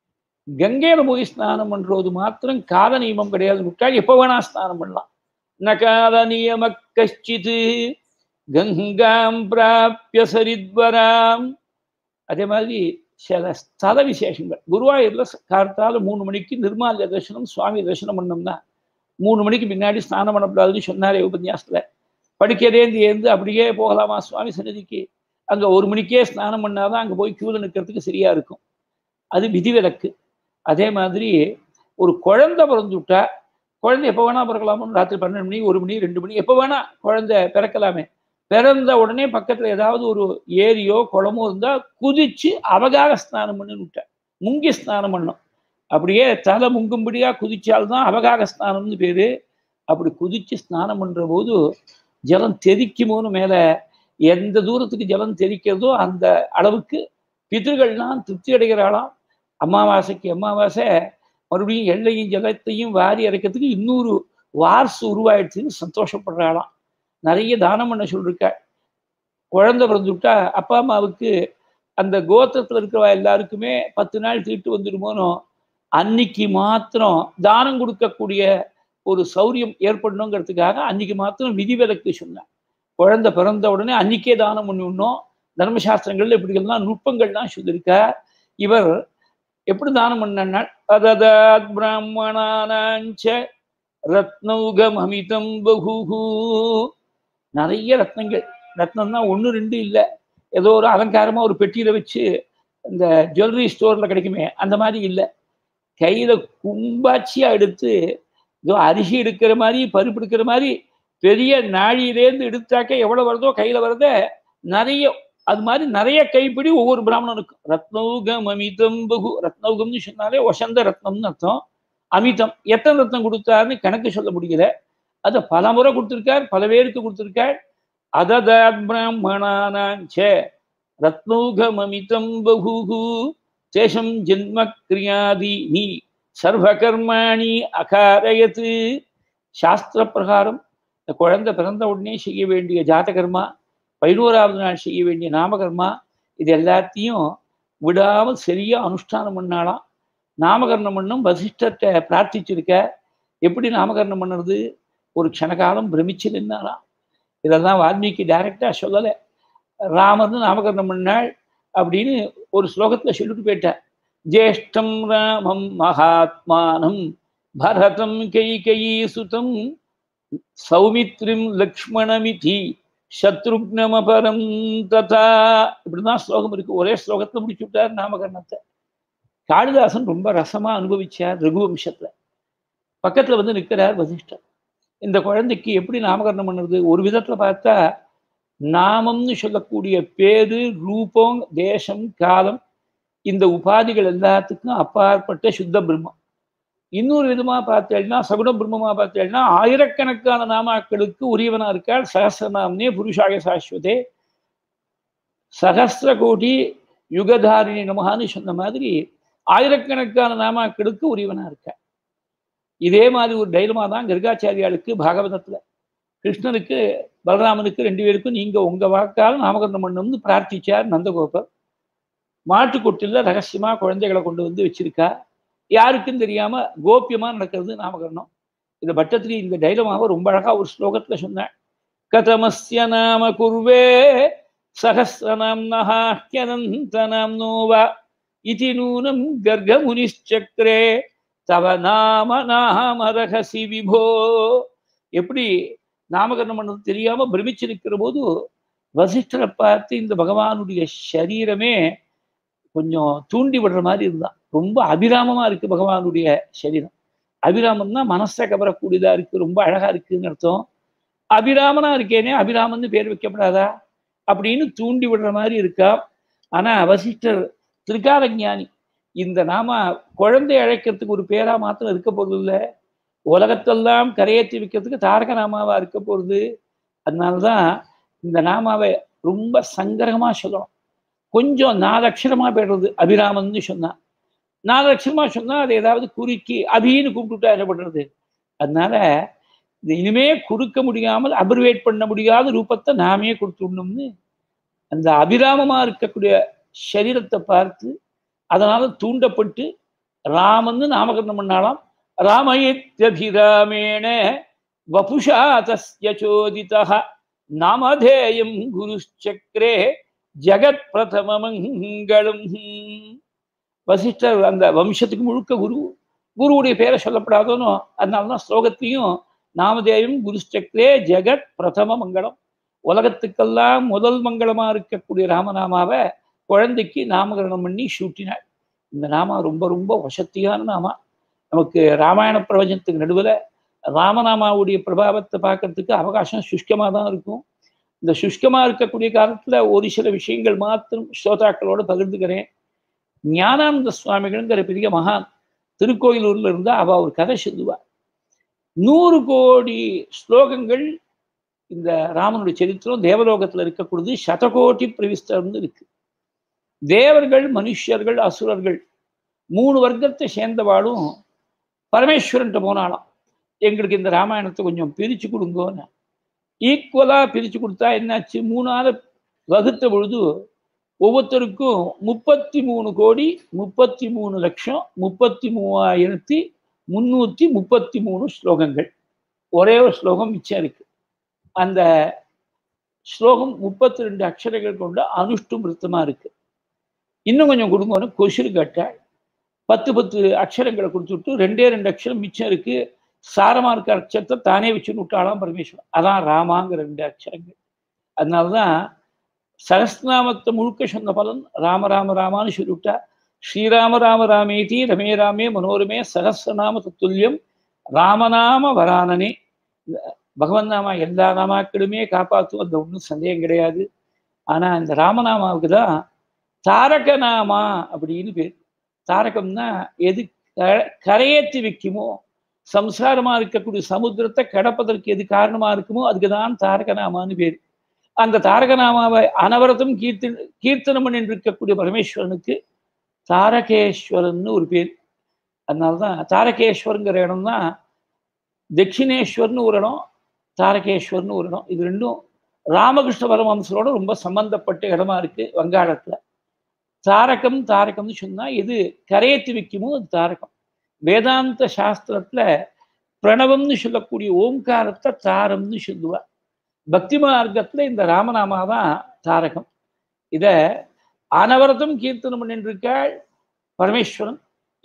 B: கங்கையில போய் ஸ்நானம் பண்றது மாத்திரம் கால நியமம் கிடையாது விட்டா எப்போ வேணா ஸ்நானம் பண்ணலாம் ந கால நியம கஷ்டித் கங்காம் பிராப்பிய சரித்வராம் அதே மாதிரி சில ஸ்தல விசேஷங்கள் குருவாயூர்ல கார்த்தால மூணு மணிக்கு நிர்மால்ய தரிசனம் சுவாமி தரிசனம் பண்ணோம்னா மூணு மணிக்கு முன்னாடி ஸ்நானம் பண்ணக்கூடாதுன்னு சொன்னாரே உபன்யாசத்துல படிக்கிறேந்து ஏந்து அப்படியே போகலாமா சுவாமி சன்னதிக்கு அங்க ஒரு மணிக்கே ஸ்நானம் பண்ணாதான் அங்க போய் கியூல நிற்கிறதுக்கு சரியா இருக்கும் அது விதிவிலக்கு அதே மாதிரி ஒரு குழந்தை பிறந்து விட்டா குழந்தை எப்போ வேணா பிறக்கலாமோ ராத்திரி பன்னெண்டு மணி ஒரு மணி ரெண்டு மணி எப்போ வேணா குழந்தை பிறக்கலாமே பிறந்த உடனே பக்கத்துல ஏதாவது ஒரு ஏரியோ குளமோ இருந்தா குதிச்சு அவகாக ஸ்நானம் பண்ணு விட்டேன் முங்கி ஸ்நானம் பண்ணும் அப்படியே தலை முங்கும்படியா குதிச்சால்தான் அவகாக ஸ்நானம்னு பேரு அப்படி குதிச்சு ஸ்நானம் பண்ற போது ஜலம் தெறிக்குமோன்னு மேல எந்த தூரத்துக்கு ஜலம் தெறிக்கிறதோ அந்த அளவுக்கு பிதர்கள்லாம் திருப்தி அடைகிறாளாம் அமாவாசைக்கு அமாவாசை மறுபடியும் எல்லையும் ஜலத்தையும் வாரி இறக்கிறதுக்கு இன்னொரு வார்ஸ் உருவாயிடுச்சுன்னு சந்தோஷப்படுறாளாம் நிறைய தானம் பண்ண சொல்லிருக்க குழந்தை பிறந்து விட்டா அப்பா அம்மாவுக்கு அந்த கோத்திரத்தில் இருக்கிறவா எல்லாருக்குமே பத்து நாள் தீட்டு வந்துடுமோனோ அன்னைக்கு மாத்திரம் தானம் கொடுக்கக்கூடிய ஒரு சௌரியம் ஏற்படணுங்கிறதுக்காக அன்னைக்கு மாத்திரம் விதிவிலக்கு சொன்னேன் குழந்தை பிறந்த உடனே அன்னைக்கே தானம் பண்ணிவிடணும் தர்மசாஸ்திரங்கள்ல இப்படிகள்லாம் நுட்பங்கள்லாம் சொல்லியிருக்க இவர் எப்படி தானம் பண்ணா அததாத் பிராமணானாஞ்ச ரத்னௌகம் அமிதம் பகுஹு நிறைய ரத்னங்கள் ரத்னம்னா ஒன்று ரெண்டு இல்லை ஏதோ ஒரு அலங்காரமா ஒரு பெட்டியில வச்சு இந்த ஜுவல்லரி ஸ்டோர்ல கிடைக்குமே அந்த மாதிரி இல்லை கையில கும்பாச்சியா எடுத்து ஏதோ அரிசி எடுக்கிற மாதிரி பருப்பு எடுக்கிற மாதிரி பெரிய நாழியிலேருந்து எடுத்தாக்க எவ்வளவு வருதோ கையில வருத நிறைய அது மாதிரி நிறைய கைப்பிடி ஒவ்வொரு பிராமணனுக்கும் ரத்னௌகம் அமிதம் பகு ரத்னௌகம்னு சொன்னாலே வசந்த ரத்னம்னு அர்த்தம் அமிதம் எத்தனை ரத்னம் கொடுத்தாருன்னு கணக்கு சொல்ல முடியல அதை பல முறை கொடுத்துருக்கார் பல பேருக்கு கொடுத்துருக்கார் அததாத் பிராமணானாஞ்ச ரத்னௌகம் அமிதம் பகுகு தேசம் ஜென்ம கிரியாதி நீ சர்வகர்மாணி அகாரயத்து சாஸ்திர பிரகாரம் இந்த குழந்தை பிறந்த உடனே செய்ய வேண்டிய ஜாதகர்மா பதினோராவது நாள் செய்ய வேண்டிய நாமகர்மா இது எல்லாத்தையும் விடாமல் சரியா அனுஷ்டானம் பண்ணாலாம் நாமகரணம் பண்ணும் வசிஷ்டத்தை பிரார்த்திச்சிருக்க எப்படி நாமகரணம் பண்ணுறது ஒரு க்ஷணகாலம் பிரமிச்சு நின்னாலாம் இதெல்லாம் வால்மீகி டைரக்டா சொல்லலை ராமர்னு நாமகரணம் பண்ணாள் அப்படின்னு ஒரு ஸ்லோகத்துல சொல்லிட்டு போயிட்டார் ஜேஷ்டம் ராமம் மகாத்மானம் பரதம் கைகயீ சுதம் சௌமித்ரிம் லக்ஷ்மணமிதி சத்ருக்னமபரம் ததா இப்படிதான் ஸ்லோகம் இருக்கு ஒரே ஸ்லோகத்தை முடிச்சு விட்டார் நாமகரணத்தை காளிதாசன் ரொம்ப ரசமா அனுபவிச்சார் ரகுவம்சத்துல பக்கத்துல வந்து நிற்கிறார் வசிஷ்டர் இந்த குழந்தைக்கு எப்படி நாமகரணம் பண்ணுறது ஒரு விதத்துல பார்த்தா நாமம்னு சொல்லக்கூடிய பேரு ரூபம் தேசம் காலம் இந்த உபாதிகள் எல்லாத்துக்கும் அப்பாற்பட்ட சுத்த பிரம்மம் இன்னொரு விதமா பார்த்தேன்னா சகுண பிரம்மமா பார்த்தேன்னா ஆயிரக்கணக்கான நாமாக்களுக்கு உரியவனா இருக்காள் சகசிரநாம்னே புருஷாய சாஸ்வதே சகசிர கோடி யுகதாரிணி நமகான்னு சொன்ன மாதிரி ஆயிரக்கணக்கான நாமாக்களுக்கு உரியவனா இருக்க இதே மாதிரி ஒரு டைலமா தான் கர்காச்சாரியாளுக்கு பாகவதத்துல கிருஷ்ணனுக்கு பலராமனுக்கு ரெண்டு பேருக்கும் நீங்க உங்க வாக்கால் நாமகரணம் பண்ணணும்னு பிரார்த்திச்சார் நந்தகோபர் மாட்டுக்கொட்டில ரகசியமா குழந்தைகளை கொண்டு வந்து வச்சிருக்கா யாருக்கும் தெரியாம கோபியமா நடக்கிறது நாமகரணம் இந்த பட்டத்திரி இந்த டைலமாவை ரொம்ப அழகா ஒரு ஸ்லோகத்துல சொன்னேன் கதமஸ்ய நாம குர்வே சகசிரநாம்னஹாக்கியனந்த நோவா இதி நூனம் கர்கமுனிச்சக்கரே தவ நாம நாம ரகசி விபோ எப்படி நாமகரணம் பண்ணது தெரியாம பிரமிச்சு நிற்கிற போது வசிஷ்டரை பார்த்து இந்த பகவானுடைய சரீரமே கொஞ்சம் தூண்டி விடுற மாதிரி இருந்தான் ரொம்ப அபிராமமா இருக்கு பகவானுடைய சரீரம் அபிராமம்னா மனசை கவரக்கூடியதா இருக்கு ரொம்ப அழகா இருக்குன்னு அர்த்தம் அபிராமனா இருக்கேனே அபிராமன்னு பேர் வைக்கப்படாதா அப்படின்னு தூண்டி விடுற மாதிரி இருக்கா ஆனா வசிஷ்டர் திரிகால ஞானி இந்த நாம குழந்தை அழைக்கிறதுக்கு ஒரு பேரா மாத்திரம் இருக்க போறது இல்லை உலகத்தெல்லாம் கரையேற்றி வைக்கிறதுக்கு தாரக நாமாவா இருக்க போறது அதனாலதான் இந்த நாமாவை ரொம்ப சங்கரமா சொல்லணும் கொஞ்சம் நாலு அக்ஷரமா போயிடுறது அபிராமன்னு சொன்னா நாலு அக்ஷரமா சொன்னா அது ஏதாவது குறுக்கி அபின்னு கூப்பிட்டுட்டா என்ன பண்றது அதனால இது இனிமே கொடுக்க முடியாமல் அபிர்வேட் பண்ண முடியாத ரூபத்தை நாமே கொடுத்துடணும்னு அந்த அபிராமமா இருக்கக்கூடிய சரீரத்தை பார்த்து அதனால தூண்டப்பட்டு ராமன்னு நாமகரணம் பண்ணாலாம் ராமயித்யபிராமேண வபுஷா தஸ்ய சோதிதா நாமதேயம் குருச்சக்கரே ஜெகத் பிரதம மங்களம் வசிஷ்டர் அந்த வம்சத்துக்கு முழுக்க குரு குருவுடைய பேரை சொல்லப்படாதோனோ அதனால தான் ஸ்லோகத்தையும் நாமதேயம் குருச்சக்கரே ஜெகத் பிரதம மங்களம் உலகத்துக்கெல்லாம் முதல் மங்களமா இருக்கக்கூடிய ராமநாமாவை குழந்தைக்கு நாமகரணம் பண்ணி சூட்டினார் இந்த நாமா ரொம்ப ரொம்ப வசத்தியான நாமா நமக்கு ராமாயண பிரவச்சனத்துக்கு நடுவில் ராமநாமாவுடைய பிரபாவத்தை பார்க்கறதுக்கு அவகாசம் சுஷ்கமாக தான் இருக்கும் இந்த சுஷ்கமாக இருக்கக்கூடிய காலத்தில் ஒரு சில விஷயங்கள் மாத்திரம் ஸ்ரோதாக்களோட பகிர்ந்துக்கிறேன் ஞானானந்த சுவாமிகள்ங்கிற பெரிய மகான் திருக்கோயிலூர்ல இருந்தா அவ ஒரு கதை சொல்லுவா நூறு கோடி ஸ்லோகங்கள் இந்த ராமனுடைய சரித்திரம் தேவலோகத்துல இருக்கக்கூடியது சதகோட்டி பிரவிஸ்தம்னு இருக்கு தேவர்கள் மனுஷர்கள் அசுரர்கள் மூணு வர்க்கத்தை சேர்ந்தவாளும் பரமேஸ்வரன்ட்ட போனாலாம் எங்களுக்கு இந்த ராமாயணத்தை கொஞ்சம் பிரிச்சு கொடுங்கன்னு ஈக்குவலா பிரிச்சு கொடுத்தா என்னாச்சு மூணாவது வகுத்த பொழுது ஒவ்வொருத்தருக்கும் முப்பத்தி மூணு கோடி முப்பத்தி மூணு லட்சம் முப்பத்தி மூவாயிரத்தி முன்னூத்தி முப்பத்தி மூணு ஸ்லோகங்கள் ஒரே ஒரு ஸ்லோகம் மிச்சம் இருக்கு அந்த ஸ்லோகம் முப்பத்தி ரெண்டு அக்ஷரங்கள் கொண்ட அனுஷ்டும் விருத்தமா இருக்கு இன்னும் கொஞ்சம் கொடுங்கன்னு கொசுறு கேட்டாள் பத்து பத்து அக்ஷரங்களை கொடுத்துட்டு ரெண்டே ரெண்டு அக்ஷரம் மிச்சம் இருக்கு சாரமா இருக்க அக்ஷரத்தை தானே வச்சு விட்டாலாம் பரமேஸ்வரன் அதான் ராமாங்கிற ரெண்டு அக்ஷரங்கள் அதனாலதான் சகஸ்நாமத்தை முழுக்க சொன்ன பலன் ராம ராம ராமான்னு சொல்லிவிட்டா ஸ்ரீராம ராம ராமேதி ரமே ராமே மனோரமே சகசிரநாம தத்துல்யம் ராமநாம வரானனே பகவன் நாமா எல்லா நாமாக்களுமே காப்பாற்றும் அந்த ஒன்றும் சந்தேகம் கிடையாது ஆனா இந்த ராமநாமாவுக்கு தான் தாரக நாமா அப்படின்னு பேர் தாரகம்னா எது கரையேற்றி வைக்குமோ சம்சாரமா இருக்கக்கூடிய சமுத்திரத்தை கடப்பதற்கு எது காரணமா இருக்குமோ அதுக்கு தான் தாரகநாமான்னு பேர் அந்த தாரகநாமாவை அனவரதம் கீர்த்தி கீர்த்தனம் பண்ணி இருக்கக்கூடிய பரமேஸ்வரனுக்கு தாரகேஸ்வரன் ஒரு பேர் அதனால்தான் தாரகேஸ்வரங்கிற இடம் தான் தட்சிணேஸ்வர்னு ஒரு இடம் தாரகேஸ்வர்னு ஒரு இடம் இது ரெண்டும் ராமகிருஷ்ண பரமஹம்சரோட ரொம்ப சம்பந்தப்பட்ட இடமா இருக்கு வங்காளத்துல தாரகம் தாரகம்னு சொன்னா எது கரையேற்றி வைக்குமோ அது தாரகம் வேதாந்த சாஸ்திரத்துல பிரணவம்னு சொல்லக்கூடிய ஓம்காரத்தை தாரம்னு சொல்லுவா பக்தி மார்க்கத்துல இந்த ராமநாமா தான் தாரகம் இத அனவரதம் கீர்த்தனம் பண்ணிருக்காள் பரமேஸ்வரன்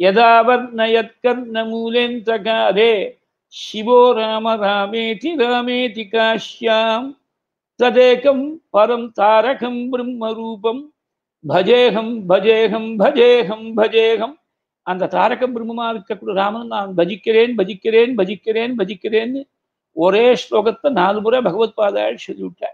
B: யதாவர்ணயத்கர்ண மூலேந்தகாரே சிவோ ராம ராமேதி ராமேதி காஷ்யாம் ததேகம் பரம் தாரகம் பிரம்மரூபம் பஜேகம் பஜேகம் பஜேகம் பஜேகம் அந்த தாரக பிரம்மமா இருக்கக்கூடிய ராமன் நான் பஜிக்கிறேன் பஜிக்கிறேன் பஜிக்கிறேன் பஜிக்கிறேன்னு ஒரே ஸ்லோகத்தை நாலு முறை பகவத் பாதாள் சொல்லிவிட்டார்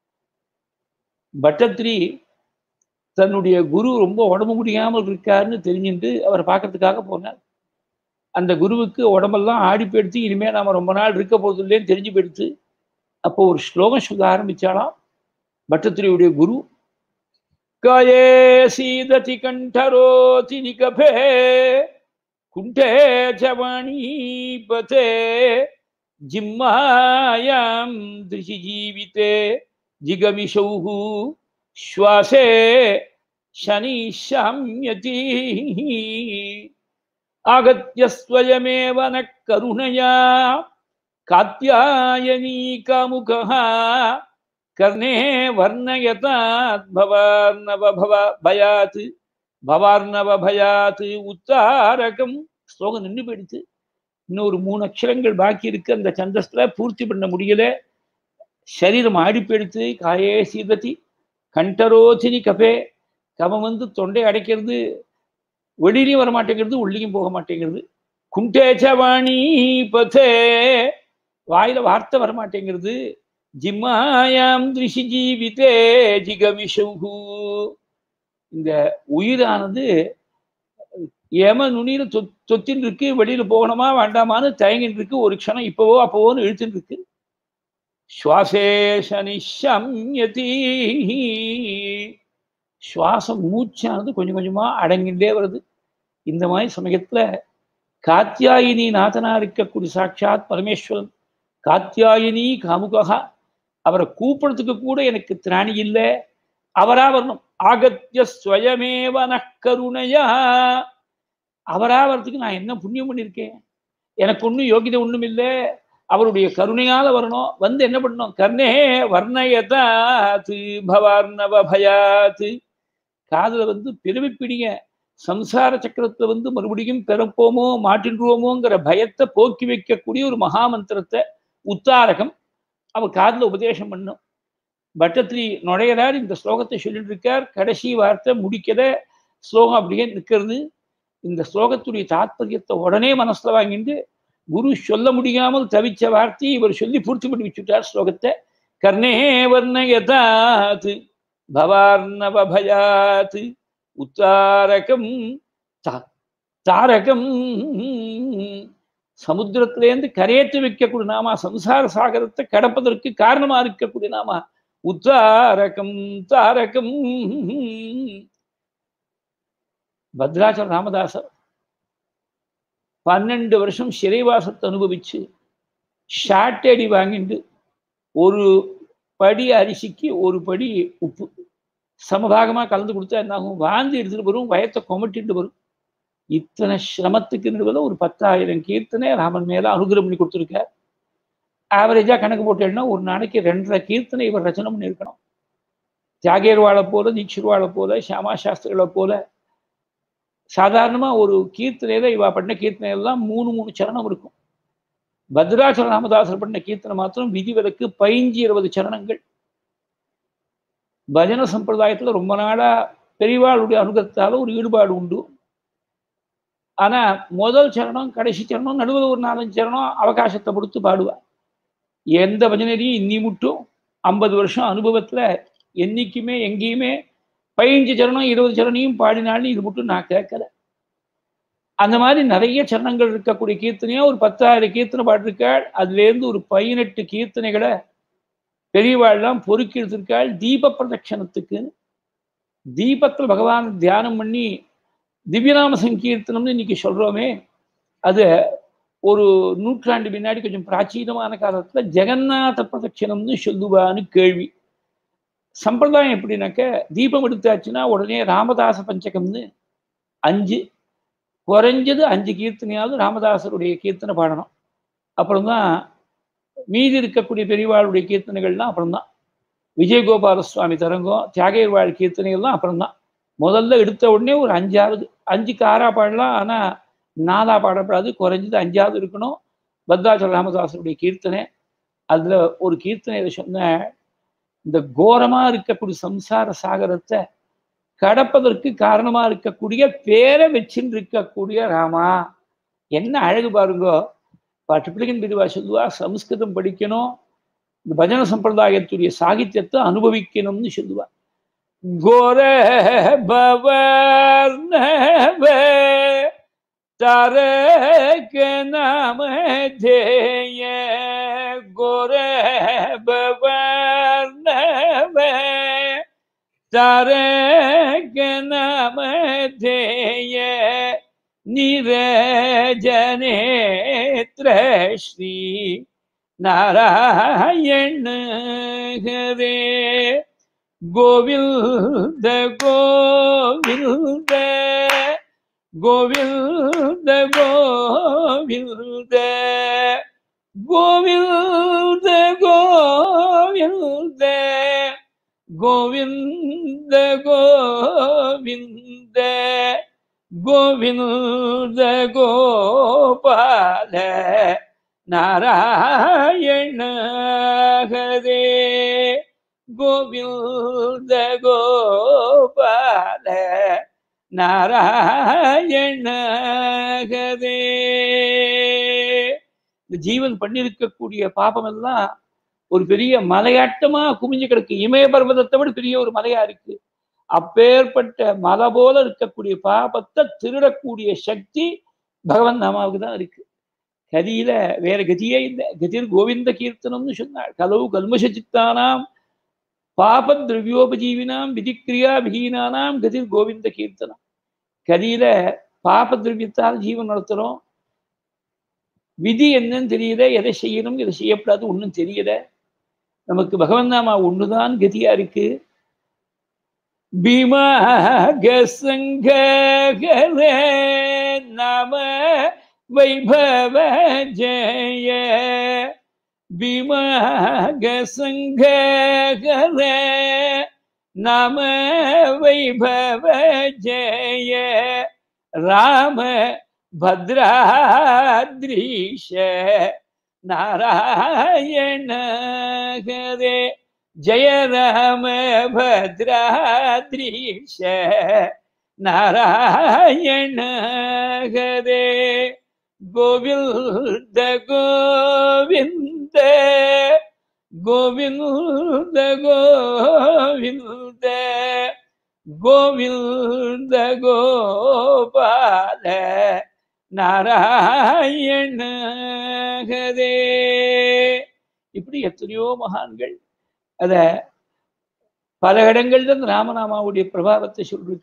B: பட்டத்ரி தன்னுடைய குரு ரொம்ப உடம்பு முடியாமல் இருக்காருன்னு தெரிஞ்சுட்டு அவரை பார்க்கறதுக்காக போனார் அந்த குருவுக்கு உடம்பெல்லாம் ஆடி போயிடுத்து இனிமேல் நாம ரொம்ப நாள் இருக்க போறது இல்லைன்னு தெரிஞ்சு போயிடுத்து அப்போ ஒரு ஸ்லோகம் சொல்ல ஆரம்பிச்சாலாம் பட்டத்திரியுடைய குரு கயே சீததி கண்டரோதி நிகபே குண்டே ஜவாணீபதே ஜிம்மாயாம் திருஷி ஜீவிதே ஜிகமிஷௌஹு श्वासे शनिशाम्यति आगत्य स्वयमेव न करुणया कात्यायनीकामुकः कर्णे वर्णयतात् भवार्णव भव भयात् பவார்ணவ பயாத்து உத்தாரகம் ஸ்லோகம் நின்று போயிடுச்சு இன்னொரு மூணு அக்ஷரங்கள் பாக்கி இருக்கு அந்த சந்தஸ்துல பூர்த்தி பண்ண முடியல சரீரம் ஆடி போயிடுத்து காயே சீதத்தி கண்டரோச்சினி கபே கபம் வந்து தொண்டை அடைக்கிறது வெளியிலையும் வர மாட்டேங்கிறது உள்ளியும் போக மாட்டேங்கிறது குண்டேச்சவாணி பதே வாயில வார்த்தை வர மாட்டேங்கிறது ஜிம்மாயாம் திருஷி ஜீவிதே ஜிகமிஷு இந்த உயிரானது ஏம நுனியில தொ தொத்தின்னு இருக்கு வெளியில போகணுமா வேண்டாமான்னு தயங்கின்னு இருக்கு ஒரு க்ஷணம் இப்பவோ அப்பவோன்னு இழுத்துன்னு இருக்கு சுவாசேஷனிஷம்யதி சுவாசம் மூச்சானது கொஞ்சம் கொஞ்சமா அடங்கிட்டே வருது இந்த மாதிரி சமயத்துல காத்தியாயினி நாதனா இருக்கக்கூடிய சாட்சாத் பரமேஸ்வரன் காத்தியாயினி காமுகா அவரை கூப்பிடுறதுக்கு கூட எனக்கு திராணி இல்லை அவரா வரணும் ஆகத்திய ஸ்வயமேவ நக்கருணையா அவராகிறதுக்கு நான் என்ன புண்ணியம் பண்ணியிருக்கேன் எனக்கு ஒன்றும் யோகிதை ஒன்றும் இல்லை அவருடைய கருணையால வரணும் வந்து என்ன பண்ணணும் கர்ணே வர்ணயதாத்து பவார்ணவ பயாத்து காதுல வந்து பிறவி பிடிங்க சம்சார சக்கரத்தை வந்து மறுபடியும் பிறப்போமோ மாட்டின்றுவோமோங்கிற பயத்தை போக்கி வைக்கக்கூடிய ஒரு மகாமந்திரத்தை உத்தாரகம் அவர் காதுல உபதேசம் பண்ணும் பட்டத்திரி நுழையிறார் இந்த ஸ்லோகத்தை சொல்லிட்டு இருக்கார் கடைசி வார்த்தை முடிக்கிற ஸ்லோகம் அப்படியே நிற்கிறது இந்த ஸ்லோகத்துடைய தாத்பரியத்தை உடனே மனசுல வாங்கிட்டு குரு சொல்ல முடியாமல் தவிச்ச வார்த்தையை இவர் சொல்லி பூர்த்தி பண்ணி வச்சுட்டார் ஸ்லோகத்தை கர்ணே வர்ணயதாத் பவார்ணவ பயாத் உத்தாரகம் தாரகம் சமுத்திரத்திலேருந்து கரையேற்றி வைக்கக்கூடிய நாமா சம்சார சாகரத்தை கடப்பதற்கு காரணமா இருக்கக்கூடிய நாமா உத்தாரகம் தாரகம் பத்ராச்சல ராமதாசர் பன்னெண்டு வருஷம் சிறைவாசத்தை அனுபவிச்சு ஷாட்டடி வாங்கிட்டு ஒரு படி அரிசிக்கு ஒரு படி உப்பு சமபாகமாக கலந்து கொடுத்தா என்னாகும் வாந்தி எடுத்துட்டு வரும் வயத்தை கொமட்டிட்டு வரும் இத்தனை சிரமத்துக்கு நடுவில் ஒரு பத்தாயிரம் கீர்த்தனை ராமன் மேல அனுகிரகம் பண்ணி கொடுத்துருக்கார் ஆவரேஜா கணக்கு போட்டேன்னா ஒரு நாளைக்கு ரெண்டரை கீர்த்தனை இவர் ரச்சனை பண்ணியிருக்கணும் தியாகேர்வாளை போல தீட்சிர்வாளை போல சியாமா சாஸ்திரிகளை போல சாதாரணமா ஒரு கீர்த்தனையில இவா பண்ண கீர்த்தனை எல்லாம் மூணு மூணு சரணம் இருக்கும் பத்ராச்சல ராமதாசர் பண்ண கீர்த்தனை மாத்திரம் விதிவிலக்கு பதிஞ்சு இருபது சரணங்கள் பஜன சம்பிரதாயத்துல ரொம்ப நாளா பெரியவாளுடைய அனுகத்தால ஒரு ஈடுபாடு உண்டு ஆனா முதல் சரணம் கடைசி சரணம் நடுவில் ஒரு நாலஞ்சு சரணம் அவகாசத்தை கொடுத்து பாடுவா எந்த பஜனையிலையும் இன்னி மட்டும் ஐம்பது வருஷம் அனுபவத்துல என்னைக்குமே எங்கேயுமே பதினஞ்சு சரணம் இருபது சரணையும் பாடினாலும் இது மட்டும் நான் கேட்கல அந்த மாதிரி நிறைய சரணங்கள் இருக்கக்கூடிய கீர்த்தனையா ஒரு பத்தாயிரம் கீர்த்தனை பாடிருக்காள் அதுலேருந்து ஒரு பதினெட்டு கீர்த்தனைகளை பெரியவாள்லாம் பொறுக்கி எடுத்திருக்காள் தீப பிரதட்சணத்துக்கு தீபத்தில் பகவான் தியானம் பண்ணி திவ்யநாம சங்கீர்த்தனம்னு இன்னைக்கு சொல்றோமே அது ஒரு நூற்றாண்டு பின்னாடி கொஞ்சம் பிராச்சீனமான காலத்துல ஜெகநாத பிரதட்சணம்னு சொல்லுவான்னு கேள்வி சம்பிரதாயம் எப்படின்னாக்க தீபம் எடுத்தாச்சுன்னா உடனே ராமதாச பஞ்சகம்னு அஞ்சு குறைஞ்சது அஞ்சு கீர்த்தனையாவது ராமதாசருடைய கீர்த்தனை பாடணும் அப்புறம்தான் மீதி இருக்கக்கூடிய பெரியவாளுடைய கீர்த்தனைகள்லாம் அப்புறம்தான் விஜயகோபால சுவாமி தரங்கம் தியாகேர்வாள் கீர்த்தனைகள்லாம் அப்புறம்தான் முதல்ல எடுத்த உடனே ஒரு அஞ்சாவது அஞ்சுக்கு ஆறா பாடலாம் ஆனால் நாலா பாடப்படாது குறைஞ்சது அஞ்சாவது இருக்கணும் பத்ராச்சல ராமதாசருடைய கீர்த்தனை அதில் ஒரு கீர்த்தனையில் சொன்ன இந்த கோரமா இருக்கக்கூடிய சம்சார சாகரத்தை கடப்பதற்கு காரணமா இருக்கக்கூடிய பேரை வச்சுன்னு இருக்கக்கூடிய ராமா என்ன அழகு பாருங்கோ பட்டுப்பிடிக்கன் பிரிவா சொல்லுவா சம்ஸ்கிருதம் படிக்கணும் இந்த பஜன சம்பிரதாயத்துடைய சாகித்யத்தை அனுபவிக்கணும்னு சொல்லுவா கோர பவர்ணவ தரக நாம தேய கோர பவர்ணவ தரக நாம தேய நிரஜனேத்ர ஸ்ரீ நாராயண ஹரே கோவில்த கோவில்த கோவில்த கோவில்த கோவில்த கோவில்த கோவிந்த கோவிந்த கோவிந்த கோபால நாராயண ஹரே கோவிந்த கோபால நாராயண ஹரே இந்த ஜீவன் பண்ணியிருக்கக்கூடிய பாபம் எல்லாம் ஒரு பெரிய மலையாட்டமா குமிஞ்சு கிடக்கு இமய பர்வதத்தை விட பெரிய ஒரு மலையா இருக்கு அப்பேற்பட்ட மலை போல இருக்கக்கூடிய பாபத்தை திருடக்கூடிய சக்தி பகவன் நாமாவுக்கு தான் இருக்கு கதியில வேற கதியே இல்லை கதிர் கோவிந்த கீர்த்தனம்னு சொன்னாள் கலவு கல்மஷ சித்தானாம் பாப திரவியோபஜீவினாம் விதிக்கிரியா விஹீனானாம் கதிர் கோவிந்த கீர்த்தனம் கதியில பாப திரவியத்தால் ஜீவன் நடத்துறோம் விதி என்னன்னு தெரியல எதை செய்யணும் எதை செய்யப்படாது ஒன்றும் தெரியல நமக்கு பகவன் நாமா ஒண்ணுதான் கதியா இருக்கு भीमागसङ्घरे नाम वैभव जय भीमागसङ्घरे नाम वैभव जय राम भद्राद्रीश नारायण हरे जय राम भद्राद्रीश नारायण हरे गोविन्द गोविन्द गोविन्द गोविन्द கோவிந்த கோபால நாராயண ஹரே இப்படி எத்தனையோ மகான்கள் அத பல இடங்கள்ல இந்த ராமநாமாவுடைய பிரபாவத்தை சொல்லிருக்க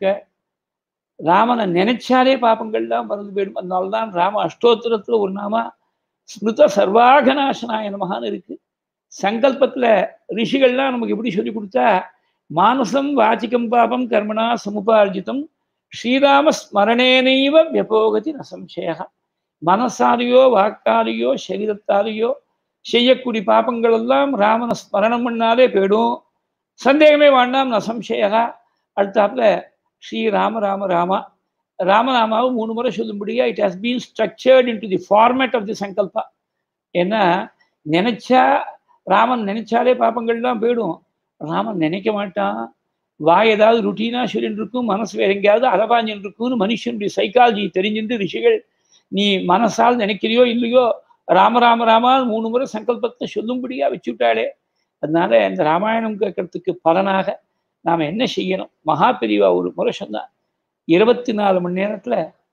B: ராமனை நினைச்சாலே பாப்பங்கள்லாம் மறந்து போயிடும் அதனால்தான் ராம அஷ்டோத்திரத்துல ஒரு நாமா ஸ்மிருத சர்வாகநாசனாய நமகான்னு இருக்கு சங்கல்பத்துல ரிஷிகள்லாம் நமக்கு எப்படி சொல்லி கொடுத்தா மானசம் வாச்சிக்கம் பாபம் கர்மணா சமுபார்ஜிதம் ஸ்ரீராம ஸ்மரணேனைவ வியபோகதி ந சம்சய மனசாலேயோ வாக்காலேயோ சரீரத்தாலேயோ செய்யக்கூடிய பாப்பங்கள் எல்லாம் ராமனை ஸ்மரணம் பண்ணாலே போயிடும் சந்தேகமே வேண்டாம் ந சம்சயா அடுத்தாப்புல ஸ்ரீ ராம ராம ராமா ராமநாமாவை மூணு முறை சொல்லும்படியா it has been structured into the format of the sankalpa ஏன்னா நினைச்சா ராமன் நினைச்சாலே பாப்பங்கள்லாம் போயிடும் ராமன் நினைக்க மாட்டான் வாய் ஏதாவது ருட்டீனா சொல்லிட்டு இருக்கும் மனசு வேற எங்கேயாவது அலபாஞ்சின்னு இருக்கும்னு மனுஷனுடைய சைக்காலஜி தெரிஞ்சுட்டு ரிஷிகள் நீ மனசால் நினைக்கிறியோ இல்லையோ ராம ராம ராமா மூணு முறை சங்கல்பத்தை சொல்லும்படியா வச்சுட்டாளே அதனால இந்த ராமாயணம் கேட்கறதுக்கு பலனாக நாம் என்ன செய்யணும் மகா பெரிவா ஒரு முறை சொன்னான் இருபத்தி நாலு மணி நேரத்துல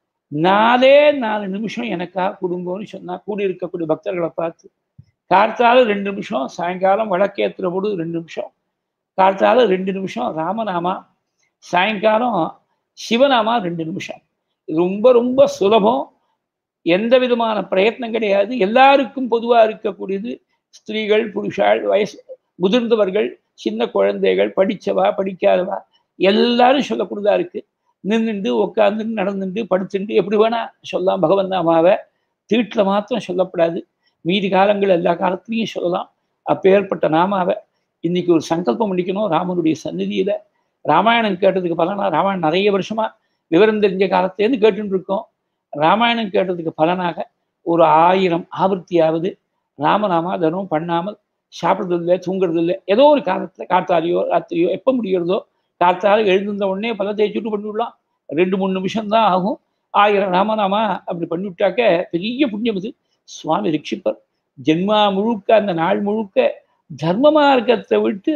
B: நாலே நாலு நிமிஷம் எனக்கா கொடுங்கோன்னு சொன்னா கூடி இருக்கக்கூடிய பக்தர்களை பார்த்து கார்த்தால ரெண்டு நிமிஷம் சாயங்காலம் வழக்கேற்றுற போது ரெண்டு நிமிஷம் கார்த்தால ரெண்டு நிமிஷம் ராமநாமா சாயங்காலம் சிவநாமா ரெண்டு நிமிஷம் ரொம்ப ரொம்ப சுலபம் எந்த விதமான பிரயத்னம் கிடையாது எல்லாருக்கும் பொதுவாக இருக்கக்கூடியது ஸ்திரீகள் புருஷாள் வயசு முதிர்ந்தவர்கள் சின்ன குழந்தைகள் படித்தவா படிக்காதவா எல்லாரும் சொல்லக்கூடியதா இருக்கு நின்றுண்டு உட்காந்து நடந்துட்டு படுத்துட்டு எப்படி வேணா சொல்லலாம் பகவன் நாமாவை தீட்டில் மாத்திரம் சொல்லப்படாது மீதி காலங்கள் எல்லா காலத்துலையும் சொல்லலாம் அப்பேற்பட்ட நாமாவை இன்னைக்கு ஒரு சங்கல்பம் பண்ணிக்கணும் ராமனுடைய சந்நிதியில ராமாயணம் கேட்டதுக்கு பலனா ராமாயணம் நிறைய வருஷமா விவரம் தெரிஞ்ச காலத்துலேருந்து கேட்டுட்டு இருக்கோம் ராமாயணம் கேட்டதுக்கு பலனாக ஒரு ஆயிரம் ஆவர்த்தியாவது ராமநாமா தினம் பண்ணாமல் சாப்பிட்றது இல்லை தூங்குறது இல்லை ஏதோ ஒரு காலத்தில் காத்தாலையோ ராத்திரியோ எப்போ முடிகிறதோ காத்தால எழுந்திருந்த உடனே பல தேய்ச்சிட்டு பண்ணிவிடலாம் ரெண்டு மூணு நிமிஷம் தான் ஆகும் ஆயிரம் ராமநாமா அப்படி பண்ணிவிட்டாக்க பெரிய புண்ணியம் இது சுவாமி ரிக்ஷிப்பர் ஜென்மா முழுக்க அந்த நாள் முழுக்க தர்ம மார்க்கத்தை விட்டு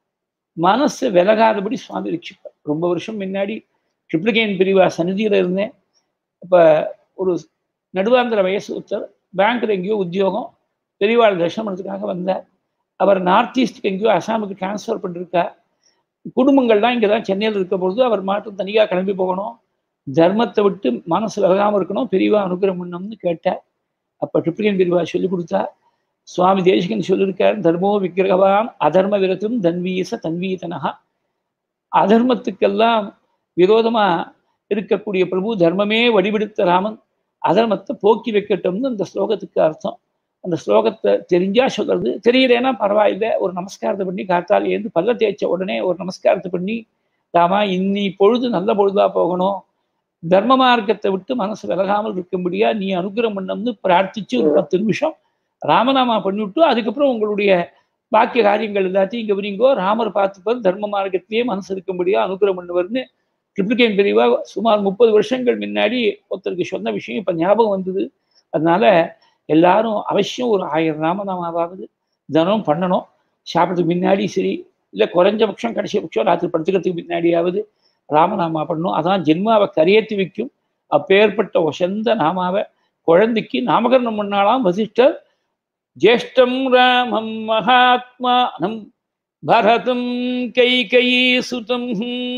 B: மனசு விலகாதபடி சுவாமி ரிக்ஷிப்பர் ரொம்ப வருஷம் முன்னாடி ட்ரிப்ளிகேன் பிரிவா சந்நிதியில் இருந்தேன் இப்போ ஒரு நடுவாந்திர வயசு ஒருத்தர் பேங்க்ல எங்கேயோ உத்தியோகம் பெரியவாள் தரிசனம் பண்ணுறதுக்காக வந்தார் அவர் நார்த் ஈஸ்ட்டுக்கு எங்கேயோ அசாமுக்கு டிரான்ஸ்ஃபர் பண்ணிருக்கார் குடும்பங்கள்லாம் இங்கே தான் சென்னையில் இருக்க பொழுது அவர் மாட்டும் தனியாக கிளம்பி போகணும் தர்மத்தை விட்டு மனசு விலகாமல் இருக்கணும் பெரியவா அனுகிரகம் பண்ணணும்னு கேட்டார் அப்போ ட்ரிப்ளிகன் பிரிவா சொல்லி கொடுத்தா சுவாமி தேசிகன் சொல்லியிருக்கார் தர்மோ விக்கிரகவான் அதர்ம விரத்தும் தன்வீச தன்வீதனகா அதர்மத்துக்கெல்லாம் விரோதமா இருக்கக்கூடிய பிரபு தர்மமே வடிவெடுத்த ராமன் அதர்மத்தை போக்கி வைக்கட்டும்னு அந்த ஸ்லோகத்துக்கு அர்த்தம் அந்த ஸ்லோகத்தை தெரிஞ்சா சொல்றது தெரியலேன்னா பரவாயில்லை ஒரு நமஸ்காரத்தை பண்ணி காத்தால் ஏந்து பல்ல தேய்ச்ச உடனே ஒரு நமஸ்காரத்தை பண்ணி ராமா இன்னி பொழுது நல்ல பொழுதா போகணும் தர்ம மார்க்கத்தை விட்டு மனசு விலகாமல் இருக்கும்படியா நீ அனுகிரகம் பண்ணம்னு பிரார்த்திச்சு ஒரு பத்து நிமிஷம் ராமநாமா பண்ணிவிட்டு அதுக்கப்புறம் உங்களுடைய பாக்கிய காரியங்கள் எல்லாத்தையும் இங்கே வரீங்கோ ராமர் பார்த்துப்பார் தர்ம மார்க்கத்திலேயே மனசு இருக்கும்படியா அனுகிரகம் பண்ணுவார்னு ட்ரிப்ளிகேன் பிரிவா சுமார் முப்பது வருஷங்கள் முன்னாடி ஒருத்தருக்கு சொன்ன விஷயம் இப்போ ஞாபகம் வந்தது அதனால எல்லாரும் அவசியம் ஒரு ஆயிரம் ராமநாமாவது தினம் பண்ணணும் சாப்பிட்றதுக்கு முன்னாடி சரி இல்லை குறைஞ்சபட்சம் கடைசி பட்சம் ராத்திரி படுத்துக்கிறதுக்கு முன்னாடியாவது ராமநாமா பண்ணணும் அதான் ஜென்மாவை கரையேற்றி வைக்கும் அப்பேற்பட்ட ஒசந்த நாமாவை குழந்தைக்கு நாமகரணம் பண்ணாலாம் வசிஷ்டர் ஜேஷ்டம் ராமம் மகாத்மானம் பரதம் கை கை சுதம்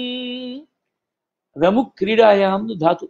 B: ரமு கிரீடாயாம்னு தாத்து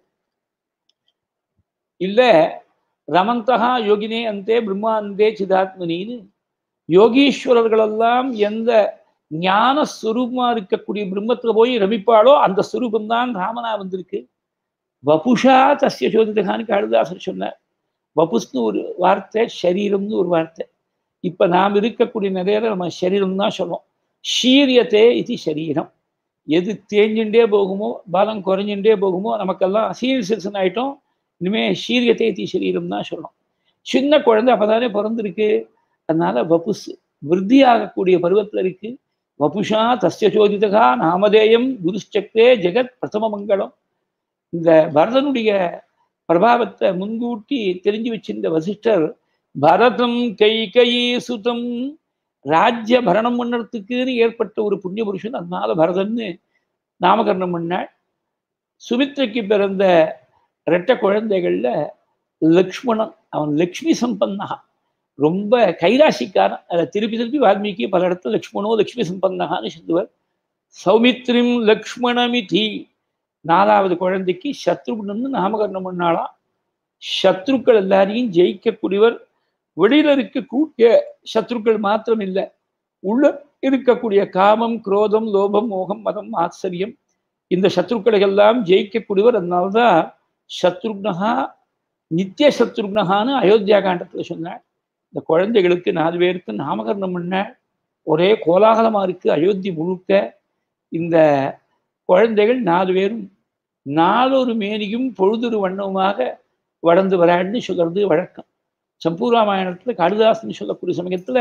B: இல்ல ரமந்தகா யோகினே அந்தே பிரம்மாந்தே சிதாத்மனின்னு யோகீஸ்வரர்களெல்லாம் எந்த ஞான ஸ்வரூபமா இருக்கக்கூடிய பிரம்மத்துல போய் ரமிப்பாளோ அந்த ஸ்வரூபம் தான் ராமனா வந்திருக்கு வபுஷா தஸ்ய சோதிதகான்னு காளிதாசர் சொன்னார் வபுஸ்னு ஒரு வார்த்தை ஷரீரம்னு ஒரு வார்த்தை இப்ப நாம் இருக்கக்கூடிய நிலையில நம்ம சரீரம் தான் சொல்லுவோம் ஷீரியத்தே இது சரீரம் எது தேஞ்சுட்டே போகுமோ பலம் குறைஞ்சுட்டே போகுமோ நமக்கெல்லாம் சீரியல் சிறுசன் ஆயிட்டோம் இனிமே ஷீரியத்தை தி சரீரம் தான் சொல்லணும் சின்ன குழந்தை அப்பதானே பிறந்திருக்கு அதனால வபுஸ் விருத்தி ஆகக்கூடிய பருவத்தில் இருக்கு வபுஷா தஸ்ய சோதிதகா நாமதேயம் குருச்சக்கரே ஜெகத் பிரதம மங்களம் இந்த பரதனுடைய பிரபாவத்தை முன்கூட்டி தெரிஞ்சு வச்சிருந்த வசிஷ்டர் பரதம் கை கை சுதம் ராஜ்ய பரணம் பண்ணுறதுக்குன்னு ஏற்பட்ட ஒரு புண்ணிய புருஷன் அதனால பரதன்னு நாமகரணம் பண்ணாள் சுமித்ரைக்கு பிறந்த இரட்ட குழந்தைகள்ல லக்ஷ்மணன் அவன் லக்ஷ்மி சம்பன்னா ரொம்ப கைராசிக்காரன் அதை திருப்பி திருப்பி வால்மீகி பல இடத்துல லக்ஷ்மணோ லக்ஷ்மி சம்பன்னகான்னு சொல்லுவார் சௌமித்ரிம் லக்ஷ்மணமிதி நாலாவது குழந்தைக்கு சத்ருகுணன்னு நாமகரணம் பண்ணாலாம் சத்ருக்கள் எல்லாரையும் ஜெயிக்கக்கூடியவர் வெளியில இருக்கக்கூடிய சத்ருக்கள் மாத்திரம் இல்லை உள்ள இருக்கக்கூடிய காமம் குரோதம் லோபம் மோகம் மதம் ஆச்சரியம் இந்த சத்ருக்களை எல்லாம் ஜெயிக்கக்கூடியவர் அதனால்தான் சத்ருக்னஹா நித்திய சத்ருக்னஹான்னு அயோத்தியா காண்டத்துல சொன்னார் இந்த குழந்தைகளுக்கு நாலு பேருக்கு நாமகரணம் பண்ண ஒரே கோலாகலமா இருக்கு அயோத்தி முழுக்க இந்த குழந்தைகள் நாலு பேரும் நாளொரு மேனியும் பொழுதொரு வண்ணவுமாக வளர்ந்து வரான்னு சொல்றது வழக்கம் சம்பூராமாயணத்துல காளிதாசன் சொல்லக்கூடிய சமயத்துல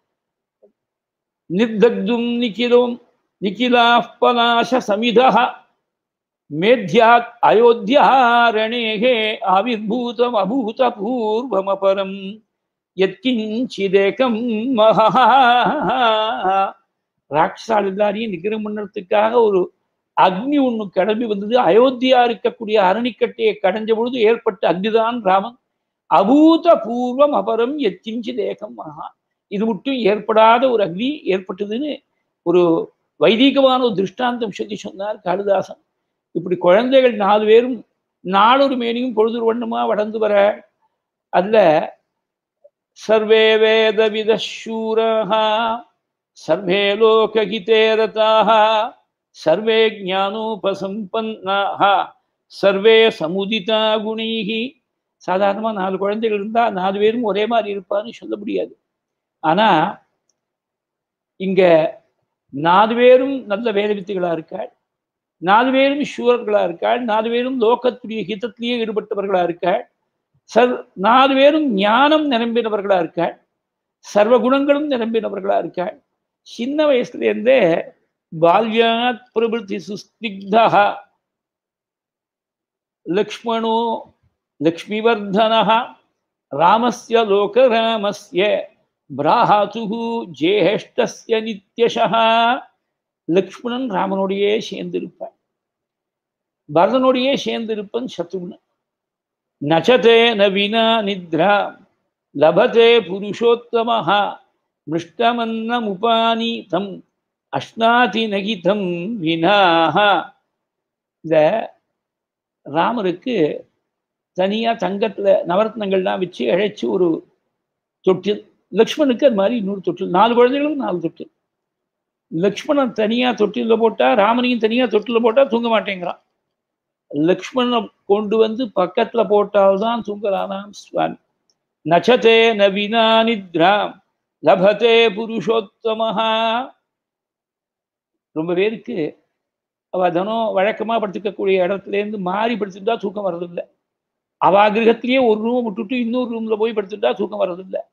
B: நிர்தக்தும் நிக்கிலோம் நிக்கிலா பலாச சமிதா மேத்யாத் அயோத்தியாரணேகே ஆவிர்பூதம் அபூத பூர்வமபரம் எத்கிஞ்சிதேகம் மகா ராட்சால் எல்லாரையும் நிகிரம் பண்ணுறதுக்காக ஒரு அக்னி ஒண்ணு கிளம்பி வந்தது அயோத்தியா இருக்கக்கூடிய அரணிக்கட்டையை கடைஞ்ச பொழுது ஏற்பட்ட அக்னிதான் ராமன் அபூத பூர்வம் அபரம் எத்திஞ்சி தேகம் மகா இது மட்டும் ஏற்படாத ஒரு அக்னி ஏற்பட்டதுன்னு ஒரு வைதீகமான ஒரு திருஷ்டாந்தம் சொல்லி சொன்னார் காளிதாசன் இப்படி குழந்தைகள் நாலு பேரும் நாளொரு மேனியும் பொழுது வண்ணமா வளர்ந்து வர அதுல சர்வே வேத விதூரா சர்வே லோககிதே ரதாக சர்வே ஜானோபசம்பன்னாக சர்வே சமுதிதா குணைகி சாதாரணமாக நாலு குழந்தைகள் இருந்தால் நாலு பேரும் ஒரே மாதிரி இருப்பான்னு சொல்ல முடியாது ஆனால் இங்கே நாலு பேரும் நல்ல வேலை வித்துகளாக இருக்காள் நாலு பேரும் சூரர்களாக இருக்காள் நாலு பேரும் லோகத்துடைய ஹிதத்திலேயே ஈடுபட்டவர்களாக இருக்காள் சர் நாலு பேரும் ஞானம் நிரம்பினவர்களாக இருக்காள் சர்வ குணங்களும் நிரம்பினவர்களாக இருக்காள் சின்ன வயசுலேருந்தே பால்யாத் பிரபுத்தி சுஸ்னிக்தா லக்ஷ்மணோ லக்ஷ்மிவர்தனः ராமஸ்ய லோகராமஸ்ய பிராஹாத்துகு ஜேஷ்டஸ்ய நித்யஷः லக்ஷ்மணன் ராமனோடையே சேர்ந்திருப்பான் பரதனோடையே சேர்ந்திருப்பன் சத்ருகுணன் நச்சதே நவினா நித்ரா லபதே புருஷோத்தமः மிருஷ்டமன்னமுபானீதம் அஷ்னாதி நகிதம் வினாக இந்த ராமருக்கு தனியாக தங்கத்தில் நவரத்னங்கள்லாம் வச்சு அழைச்சி ஒரு தொட்டில் லக்ஷ்மணுக்கு அது மாதிரி இன்னொரு தொட்டில் நாலு குழந்தைகளும் நாலு தொட்டில் லக்ஷ்மணன் தனியாக தொட்டிலில் போட்டால் ராமனையும் தனியாக தொட்டிலில் போட்டால் தூங்க மாட்டேங்கிறான் லக்ஷ்மணனை கொண்டு வந்து பக்கத்தில் போட்டால்தான் தூங்குறானாம் சுவாமி நச்சதே நவினா நித்ராம் லபதே புருஷோத்தமஹா ரொம்ப பேருக்கு அவ தினம் வழக்கமாக படுத்துக்கக்கூடிய இடத்துலேருந்து மாறி படுத்துட்டா தூக்கம் வர்றதில்லை அவ கிரகத்திலேயே ஒரு ரூம் விட்டுட்டு இன்னொரு ரூம்ல போய் படுத்துட்டா தூக்கம் வர்றதில்லை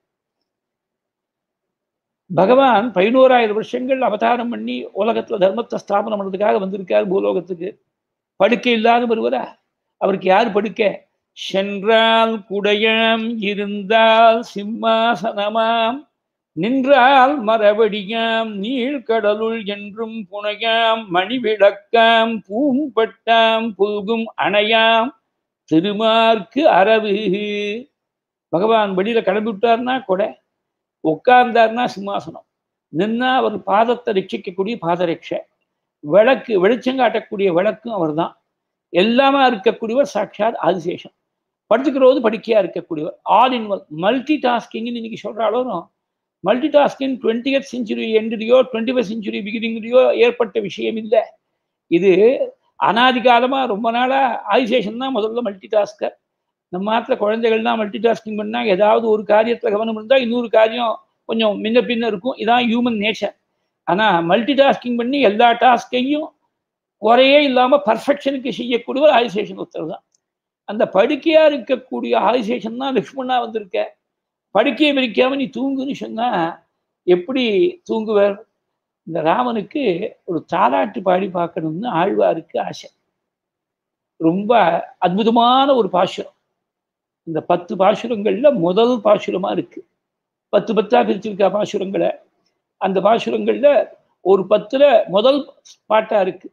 B: பகவான் பதினோராயிரம் வருஷங்கள் அவதாரம் பண்ணி உலகத்துல தர்மத்தை ஸ்தாபனம் பண்ணுறதுக்காக வந்திருக்கார் பூலோகத்துக்கு படுக்கை இல்லாத வருவரா அவருக்கு யார் படுக்க சென்றால் குடையாம் இருந்தால் சிம்மாசனமாம் நின்றால் மரவடியாம் நீழ்கடலுள் என்றும் புனையாம் மணிவிளக்காம் பூம்பட்டாம் புல்கும் அணையாம் திருமார்க்கு அரவு பகவான் வெளியில கிளம்பி விட்டார்னா கொடை உட்கார்ந்தார்னா சிம்மாசனம் நின்னா அவர் பாதத்தை ரட்சிக்கக்கூடிய பாதரட்சை விளக்கு வெளிச்சம் காட்டக்கூடிய விளக்கும் அவர் தான் எல்லாமே இருக்கக்கூடியவர் சாட்சாத் ஆதிசேஷன் படுத்துக்கிறவது படிக்கையா இருக்கக்கூடியவர் ஆல் இன் ஒன் மல்டி டாஸ்கிங்னு இன்னைக்கு சொல்றாலும் மல்டி டாஸ்கிங் டுவெண்ட்டியத் செஞ்சுரி எண்ட்லேயோ டுவெண்ட்டி ஃபஸ்ட் செஞ்சுரி பிகினிங்லேயோ ஏற்பட்ட விஷயம் இல்லை இது அனாதி காலமாக ரொம்ப நாளாக ஆதிசேஷன் தான் முதல்ல மல்டி டாஸ்கர் நம்ம மாத்திர குழந்தைகள் தான் மல்டி டாஸ்கிங் பண்ணால் ஏதாவது ஒரு காரியத்தில் கவனம் இருந்தால் இன்னொரு காரியம் கொஞ்சம் முன்ன பின்ன இருக்கும் இதான் ஹியூமன் நேச்சர் ஆனால் மல்டி டாஸ்கிங் பண்ணி எல்லா டாஸ்கையும் குறையே இல்லாமல் பர்ஃபெக்ஷனுக்கு செய்யக்கூடிய ஆதிசேஷன் ஒருத்தர் தான் அந்த படுக்கையா இருக்கக்கூடிய ஆதிசேஷன் தான் லக்ஷ்மணா வந்திருக்க படுக்கையை விரிக்காம நீ தூங்குன்னு சொன்னா எப்படி தூங்குவர் இந்த ராமனுக்கு ஒரு தாலாட்டு பாடி பார்க்கணும்னு ஆழ்வாருக்கு ஆசை ரொம்ப அற்புதமான ஒரு பாசுரம் இந்த பத்து பாசுரங்கள்ல முதல் பாசுரமா இருக்கு பத்து பத்தா பிரிச்சிருக்கா பாசுரங்களை அந்த பாசுரங்கள்ல ஒரு பத்துல முதல் பாட்டா இருக்கு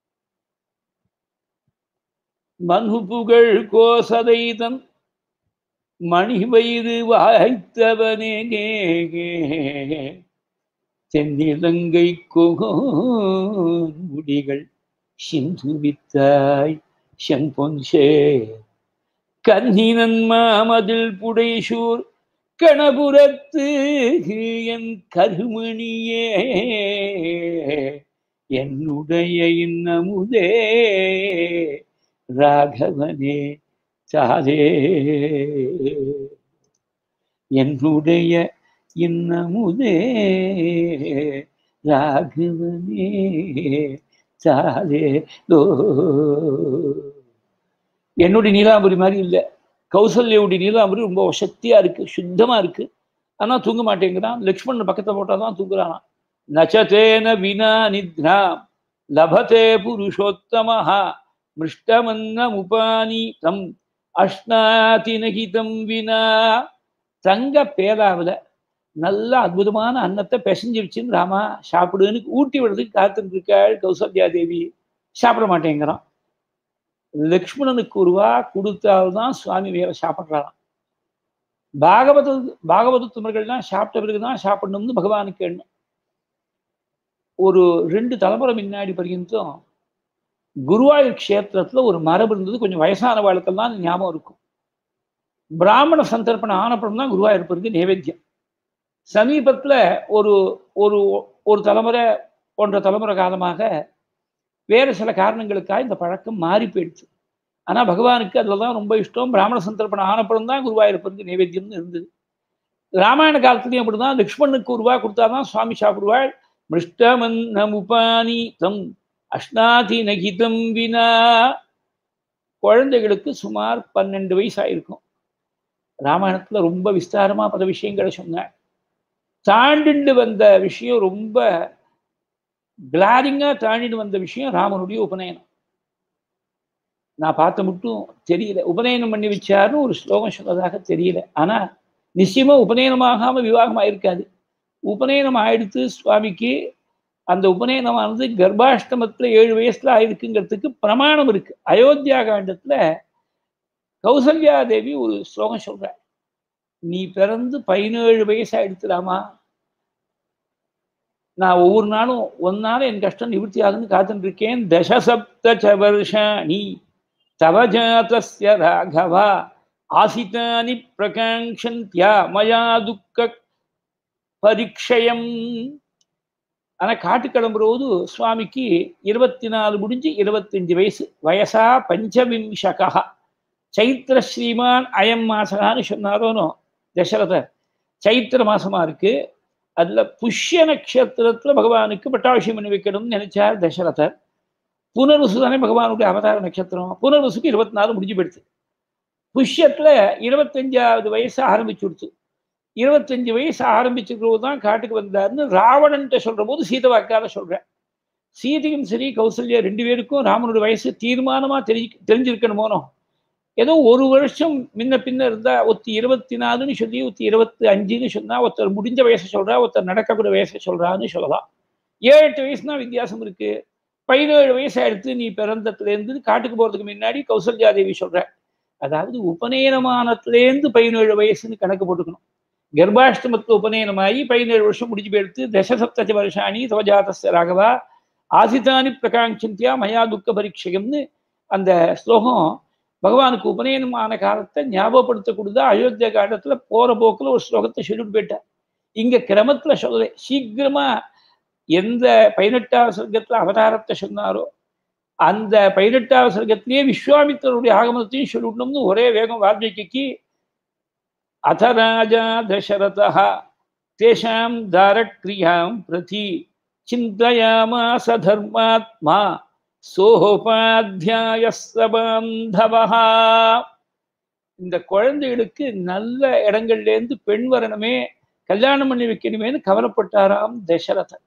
B: மனு புகழ் கோசதைதன் மணி வயிறு வாய்த்தவனே தென்னிலங்கை முடிகள் சிந்துவித்தாய் செம்பொன்சே கன்னினன் மாமதில் புடைசூர் கணபுரத்து என் கருமணியே என்னுடைய இன்னமுதே ராகவனே சாதே என்னுடைய இன்னமுதே ராகவனே சாதே தோ என்னுடைய நீலாம்பரி மாதிரி இல்லை கௌசல்யாவுடைய நீலாம்பரி ரொம்ப சக்தியா இருக்கு சுத்தமா இருக்கு ஆனா தூங்க மாட்டேங்கிறான் லக்ஷ்மணன் பக்கத்துல போட்டாதான் தூங்குறானா நச்சதேன வினா நித்ரா லபதே புருஷோத்தமஹா மிருஷ்டமன்னமுபானீதம் அஷ்னாதி நகிதம் வினா தங்க பேராவில் நல்ல அற்புதமான அன்னத்தை பிசைஞ்சு வச்சுன்னு ராமா சாப்பிடுன்னு ஊட்டி விடுறதுக்கு காத்துட்டு இருக்காள் கௌசல்யா தேவி சாப்பிட மாட்டேங்கிறான் லக்ஷ்மணனுக்கு ஒருவா கொடுத்தால்தான் சுவாமி வேற சாப்பிட்றாராம் பாகவத பாகவத துமர்கள்லாம் சாப்பிட்ட பிறகுதான் சாப்பிடணும்னு பகவானுக்கு எண்ணம் ஒரு ரெண்டு தலைமுறை முன்னாடி பர்யந்தம் குருவாயூர் க்ஷேத்திரத்துல ஒரு மரபு இருந்தது கொஞ்சம் வயசான வாழ்க்கெல்லாம் ஞாபகம் இருக்கும் பிராமண சந்தர்ப்பணம் ஆனப்படம் தான் குருவாயூர்ப்பருக்கு நைவேத்தியம் சமீபத்துல ஒரு ஒரு ஒரு தலைமுறை போன்ற தலைமுறை காலமாக வேறு சில காரணங்களுக்காக இந்த பழக்கம் மாறி போயிடுச்சு ஆனா பகவானுக்கு அதில் தான் ரொம்ப இஷ்டம் பிராமண சந்தர்ப்பணம் ஆனப்படம் தான் குருவாயூரப்பருக்கு நைவேத்தியம்னு இருந்தது ராமாயண காலத்துலையும் அப்படிதான் லக்ஷ்மணுக்கு ஒரு ரூபா கொடுத்தாதான் சுவாமி சாப்பிடுவாள் மிருஷ்டமன்னமுபானி தம் அஷ்னாதி நகிதம் வினா குழந்தைகளுக்கு சுமார் பன்னெண்டு வயசாயிருக்கும் ராமாயணத்துல ரொம்ப விஸ்தாரமா பல விஷயங்களை சொன்னாள் தாண்டிண்டு வந்த விஷயம் ரொம்ப கிளாரிங்கா தாண்டிட்டு வந்த விஷயம் ராமனுடைய உபநயனம் நான் பார்த்த மட்டும் தெரியல உபநயனம் பண்ணி வச்சாருன்னு ஒரு ஸ்லோகம் சொன்னதாக தெரியல ஆனா நிச்சயமா உபநயனமாகாம விவாகம் ஆயிருக்காது உபநயனம் ஆயிடுத்து சுவாமிக்கு அந்த உபநயனமானது கர்ப்பாஷ்டமத்துல ஏழு வயசுல ஆயிருக்குங்கிறதுக்கு பிரமாணம் இருக்கு அயோத்தியா காண்டத்துல கௌசல்யா தேவி ஒரு ஸ்லோகம் சொல்ற நீ பிறந்து பதினேழு வயசு ஆயிடுத்துலாமா நான் ஒவ்வொரு நாளும் ஒன்னால என் கஷ்டம் நிவர்த்தி ஆகுன்னு காத்துட்டு இருக்கேன் தசசப்த ச வருஷாணி தவ ஜாதஸ்ய ராகவா ஆசிதானி பிரகாங்ஷந்தியா மயா துக்க பரீட்சயம் ஆனா காட்டு கிளம்பும்போது சுவாமிக்கு இருபத்தி நாலு முடிஞ்சு இருபத்தஞ்சு வயசு வயசா பஞ்சவிம்சகா சைத்திர ஸ்ரீமான் அயம் மாசகான்னு சொன்னாரோனோ தசரதர் சைத்திர மாசமா இருக்கு அதுல புஷ்ய நட்சத்திரத்துல பகவானுக்கு பட்டாபிஷேகம் பண்ணி வைக்கணும்னு நினைச்சார் தசரதர் புனர்வசு தானே பகவானுடைய அவதார நட்சத்திரம் புனர்வசுக்கு இருபத்தி நாலு முடிஞ்சு போயிடுச்சு புஷ்யத்துல இருபத்தஞ்சாவது வயசு ஆரம்பிச்சு கொடுத்து இருபத்தஞ்சு வயசு ஆரம்பிச்சுக்கிறது தான் காட்டுக்கு வந்தாருன்னு ராவணன்ட்ட சொல்ற போது சீதை வாக்கால சொல்றேன் சீதையும் சரி கௌசல்யா ரெண்டு பேருக்கும் ராமனுடைய வயசு தீர்மானமா தெரி தெரிஞ்சிருக்கணுமோனோ ஏதோ ஒரு வருஷம் முன்ன பின்ன இருந்தா ஒருத்தி இருபத்தி நாலுன்னு சொல்லி ஒருத்தி இருபத்தி அஞ்சுன்னு சொன்னா ஒருத்தர் முடிஞ்ச வயசை சொல்றா ஒருத்தர் நடக்கக்கூடிய வயசை சொல்றான்னு சொல்லலாம் ஏழு எட்டு வயசுனா வித்தியாசம் இருக்கு பதினேழு வயசு ஆயிடுத்து நீ பிறந்ததுலேருந்து காட்டுக்கு போறதுக்கு முன்னாடி கௌசல்யா தேவி சொல்ற அதாவது உபநயனமானத்துலேருந்து பதினேழு வயசுன்னு கணக்கு போட்டுக்கணும் கர்ப்பாஷ்டமத்து உபநயனமாகி பதினேழு வருஷம் முடிஞ்சு போயிடுத்து தசசப்ததி வருஷாணி தவஜாதஸ்ய ராகவா ஆசிதானி பிரகாங்கியா மயா துக்க பரீட்சயம்னு அந்த ஸ்லோகம் பகவானுக்கு உபநயனமான காலத்தை ஞாபகப்படுத்தக்கூடியதா அயோத்தியா காலத்துல போற போக்குல ஒரு ஸ்லோகத்தை சொல்லிட்டு போயிட்டார் இங்க கிரமத்துல சொல்ல சீக்கிரமா எந்த பதினெட்டாவது சர்க்கத்துல அவதாரத்தை சொன்னாரோ அந்த பதினெட்டாவது சர்க்கத்திலேயே விஸ்வாமித்தருடைய ஆகமத்தையும் சொல்லிடணும்னு ஒரே வேகம் வால்மீகிக்கு அத ராஜா தசரதா தேஷாம் தாரக்ரியாம் பிரதி சிந்தயாமாச தர்மாத்மா சோபாத்தியாய சபாந்தவா இந்த குழந்தைகளுக்கு நல்ல இடங்கள்ல இருந்து பெண் வரணுமே கல்யாணம் பண்ணி வைக்கணுமேனு கவலைப்பட்டாராம் தசரதன்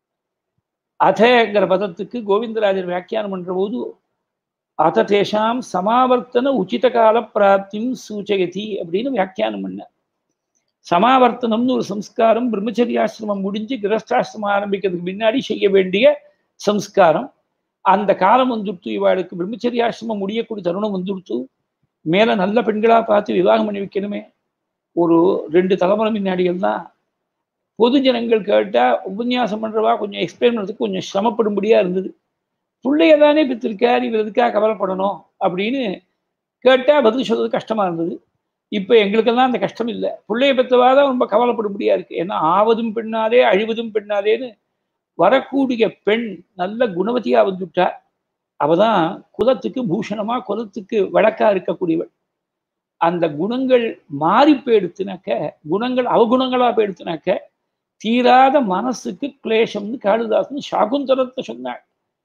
B: அதங்கிற பதத்துக்கு கோவிந்தராஜர் வியாக்கியானம் பண்ற போது அத தேஷாம் சமாவர்த்தன உச்சித கால பிராப்தியும் சூச்சயதி அப்படின்னு வியாக்கியானம் பண்ண சமாவர்த்தனம்னு ஒரு சம்ஸ்காரம் பிரம்மச்சரியாசிரமம் முடிஞ்சு கிரஸ்தாசிரமம் ஆரம்பிக்கிறதுக்கு முன்னாடி செய்ய வேண்டிய சம்ஸ்காரம் அந்த காலம் வந்துடுத்து இவாளுக்கு பிரம்மச்சரியாசிரமம் முடியக்கூடிய தருணம் வந்துடுத்து மேல நல்ல பெண்களா பார்த்து விவாகம் பண்ணி வைக்கணுமே ஒரு ரெண்டு தலைமுறை முன்னாடிகள் தான் பொது ஜனங்கள் கேட்டா உபன்யாசம் பண்றவா கொஞ்சம் எக்ஸ்பிளைன் பண்ணுறதுக்கு கொஞ்சம் சிரமப்படும்படியா இருந்தது பிள்ளைய தானே பெற்றிருக்கார் இவர் எதுக்காக கவலைப்படணும் அப்படின்னு கேட்டா பதில் சொல்றது கஷ்டமா இருந்தது இப்போ எங்களுக்கெல்லாம் அந்த கஷ்டம் இல்லை பிள்ளைய பெற்றவா தான் ரொம்ப கவலைப்படும்படியா இருக்கு ஏன்னா ஆவதும் பெண்ணாதே அழிவதும் பெண்ணாதேன்னு வரக்கூடிய பெண் நல்ல குணவதியா வந்துட்டா அவதான் குலத்துக்கு பூஷணமா குலத்துக்கு வழக்கா இருக்கக்கூடியவள் அந்த குணங்கள் மாறி போயிடுத்துனாக்க குணங்கள் அவகுணங்களா போயிடுத்துனாக்க தீராத மனசுக்கு கிளேஷம்னு காளிதாசன் சாகுந்தரத்தை சொன்னாள்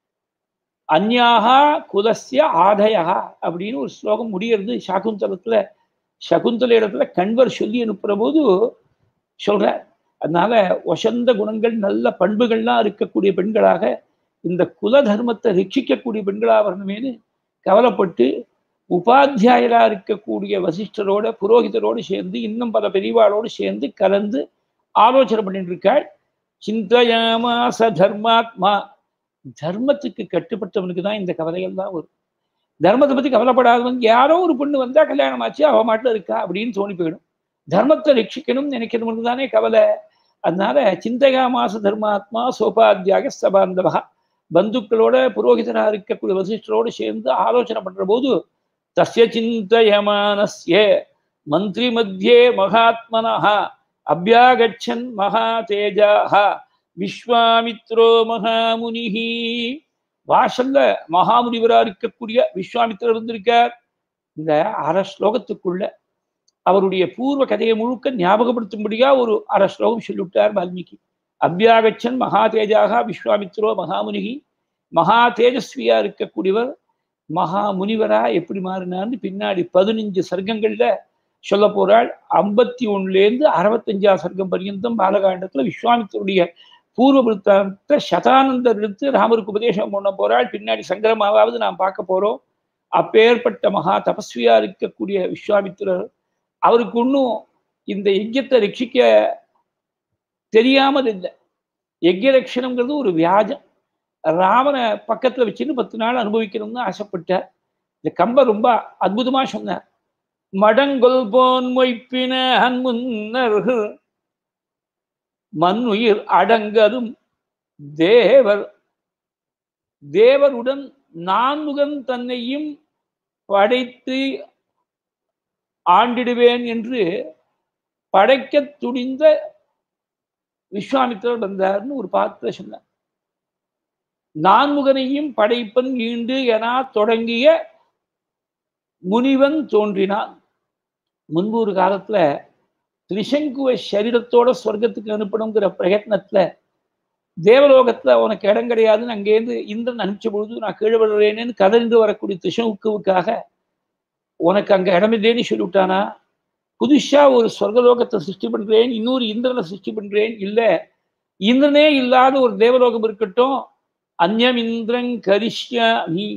B: அந்யாகா குலசிய ஆதயா அப்படின்னு ஒரு ஸ்லோகம் முடியறது சாகுந்தரத்துல சகுந்தல இடத்துல கண்வர் சொல்லி அனுப்புற போது சொல்ற அதனால வசந்த குணங்கள் நல்ல பண்புகள்லாம் இருக்கக்கூடிய பெண்களாக இந்த குல தர்மத்தை ரட்சிக்கக்கூடிய பெண்களா வரணுமேனு கவலைப்பட்டு உபாத்தியாயரா இருக்கக்கூடிய வசிஷ்டரோட புரோகிதரோடு சேர்ந்து இன்னும் பல பெரியவாளோடு சேர்ந்து கலந்து ஆலோசனை பண்ணிட்டு இருக்காள் சிந்தையாமாச தர்மாத்மா தர்மத்துக்கு கட்டுப்பட்டவனுக்கு தான் இந்த கவலைகள்லாம் வரும் தர்மத்தை பத்தி கவலைப்படாதவன் யாரோ ஒரு பொண்ணு வந்தா கல்யாணம் ஆச்சு அவ மாட்டில் இருக்கா அப்படின்னு தோணி போயிடும் தர்மத்தை ரட்சிக்கணும்னு நினைக்கிறவனுக்கு தானே கவலை அதனால சிந்தையா மாச தர்மாத்மா சோபாத்தியாக சபாந்தவா பந்துக்களோட புரோகிதரா இருக்கக்கூடிய வசிஷ்டரோடு சேர்ந்து ஆலோசனை பண்ற போது தஸ்ய சிந்தயமானஸ்ய மந்திரி மத்தியே மகாத்மனः அபியாகச்சன் மகா தேஜாக விஸ்வாமித்ரோ மகாமுனிஹி வாசல்ல மகாமுனிவரா இருக்கக்கூடிய விஸ்வாமித்திரர் இருந்திருக்கார் இந்த அரை ஸ்லோகத்துக்குள்ள அவருடைய பூர்வ கதையை முழுக்க ஞாபகப்படுத்தும்படியா ஒரு அரை ஸ்லோகம் சொல்லிவிட்டார் வால்மீகி அபியாகச்சன் மகா தேஜாக விஸ்வாமித்ரோ மகாமுனிகி மகா தேஜஸ்வியா இருக்கக்கூடியவர் மகா முனிவரா எப்படி மாறினார்னு பின்னாடி பதினஞ்சு சர்க்கங்கள்ல சொல்ல போறாள் ஐம்பத்தி ஒண்ணுலேருந்து அறுபத்தஞ்சாம் சர்க்கம் பர்யந்தம் பாலகாண்டத்துல விஸ்வாமித்தருடைய பூர்வ விருத்தாந்த சதானந்தர் எடுத்து ராமருக்கு உபதேசம் பண்ண போறாள் பின்னாடி சங்கரமாவது நாம் பார்க்க போறோம் அப்பேற்பட்ட மகா தபஸ்வியா இருக்கக்கூடிய விஸ்வாமித்திரர் அவருக்கு இன்னும் இந்த யஜ்யத்தை ரட்சிக்க தெரியாமல் இல்லை யஜ்ய ரட்சணம்ங்கிறது ஒரு வியாஜம் ராமனை பக்கத்துல வச்சுன்னு பத்து நாள் அனுபவிக்கணும்னு ஆசைப்பட்டார் இந்த கம்ப ரொம்ப அற்புதமா சொன்னார் மடங்கொல் போன் மொய்ப்பின அன்முன்னர்கள் மண்ணுயிர் அடங்கதும் தேவர் தேவருடன் நான்முகன் தன்னையும் படைத்து ஆண்டிடுவேன் என்று படைக்க துணிந்த விஸ்வாமித்திரர் வந்தார்னு ஒரு பாத்திர சொன்னார் நான்முகனையும் படைப்பன் ஈண்டு என தொடங்கிய முனிவன் தோன்றினான் முன்பு ஒரு காலத்துல திரிசங்குவ சரீரத்தோட சொர்க்கத்துக்கு அனுப்பணுங்கிற பிரயத்னத்துல தேவலோகத்துல உனக்கு இடம் கிடையாதுன்னு அங்கேருந்து இந்திரன் அனுப்பிச்ச பொழுது நான் கீழே விடுறேன்னு கதறிந்து வரக்கூடிய திசங்குவுக்காக உனக்கு அங்க இடமில்லைன்னு சொல்லிவிட்டானா புதுசா ஒரு சொர்க்கலோகத்தை சிருஷ்டி பண்றேன் இன்னொரு இந்திரனை சிருஷ்டி பண்றேன் இல்ல இந்திரனே இல்லாத ஒரு தேவலோகம் இருக்கட்டும் அந்யம் இந்திரங் கரிஷ்யாமி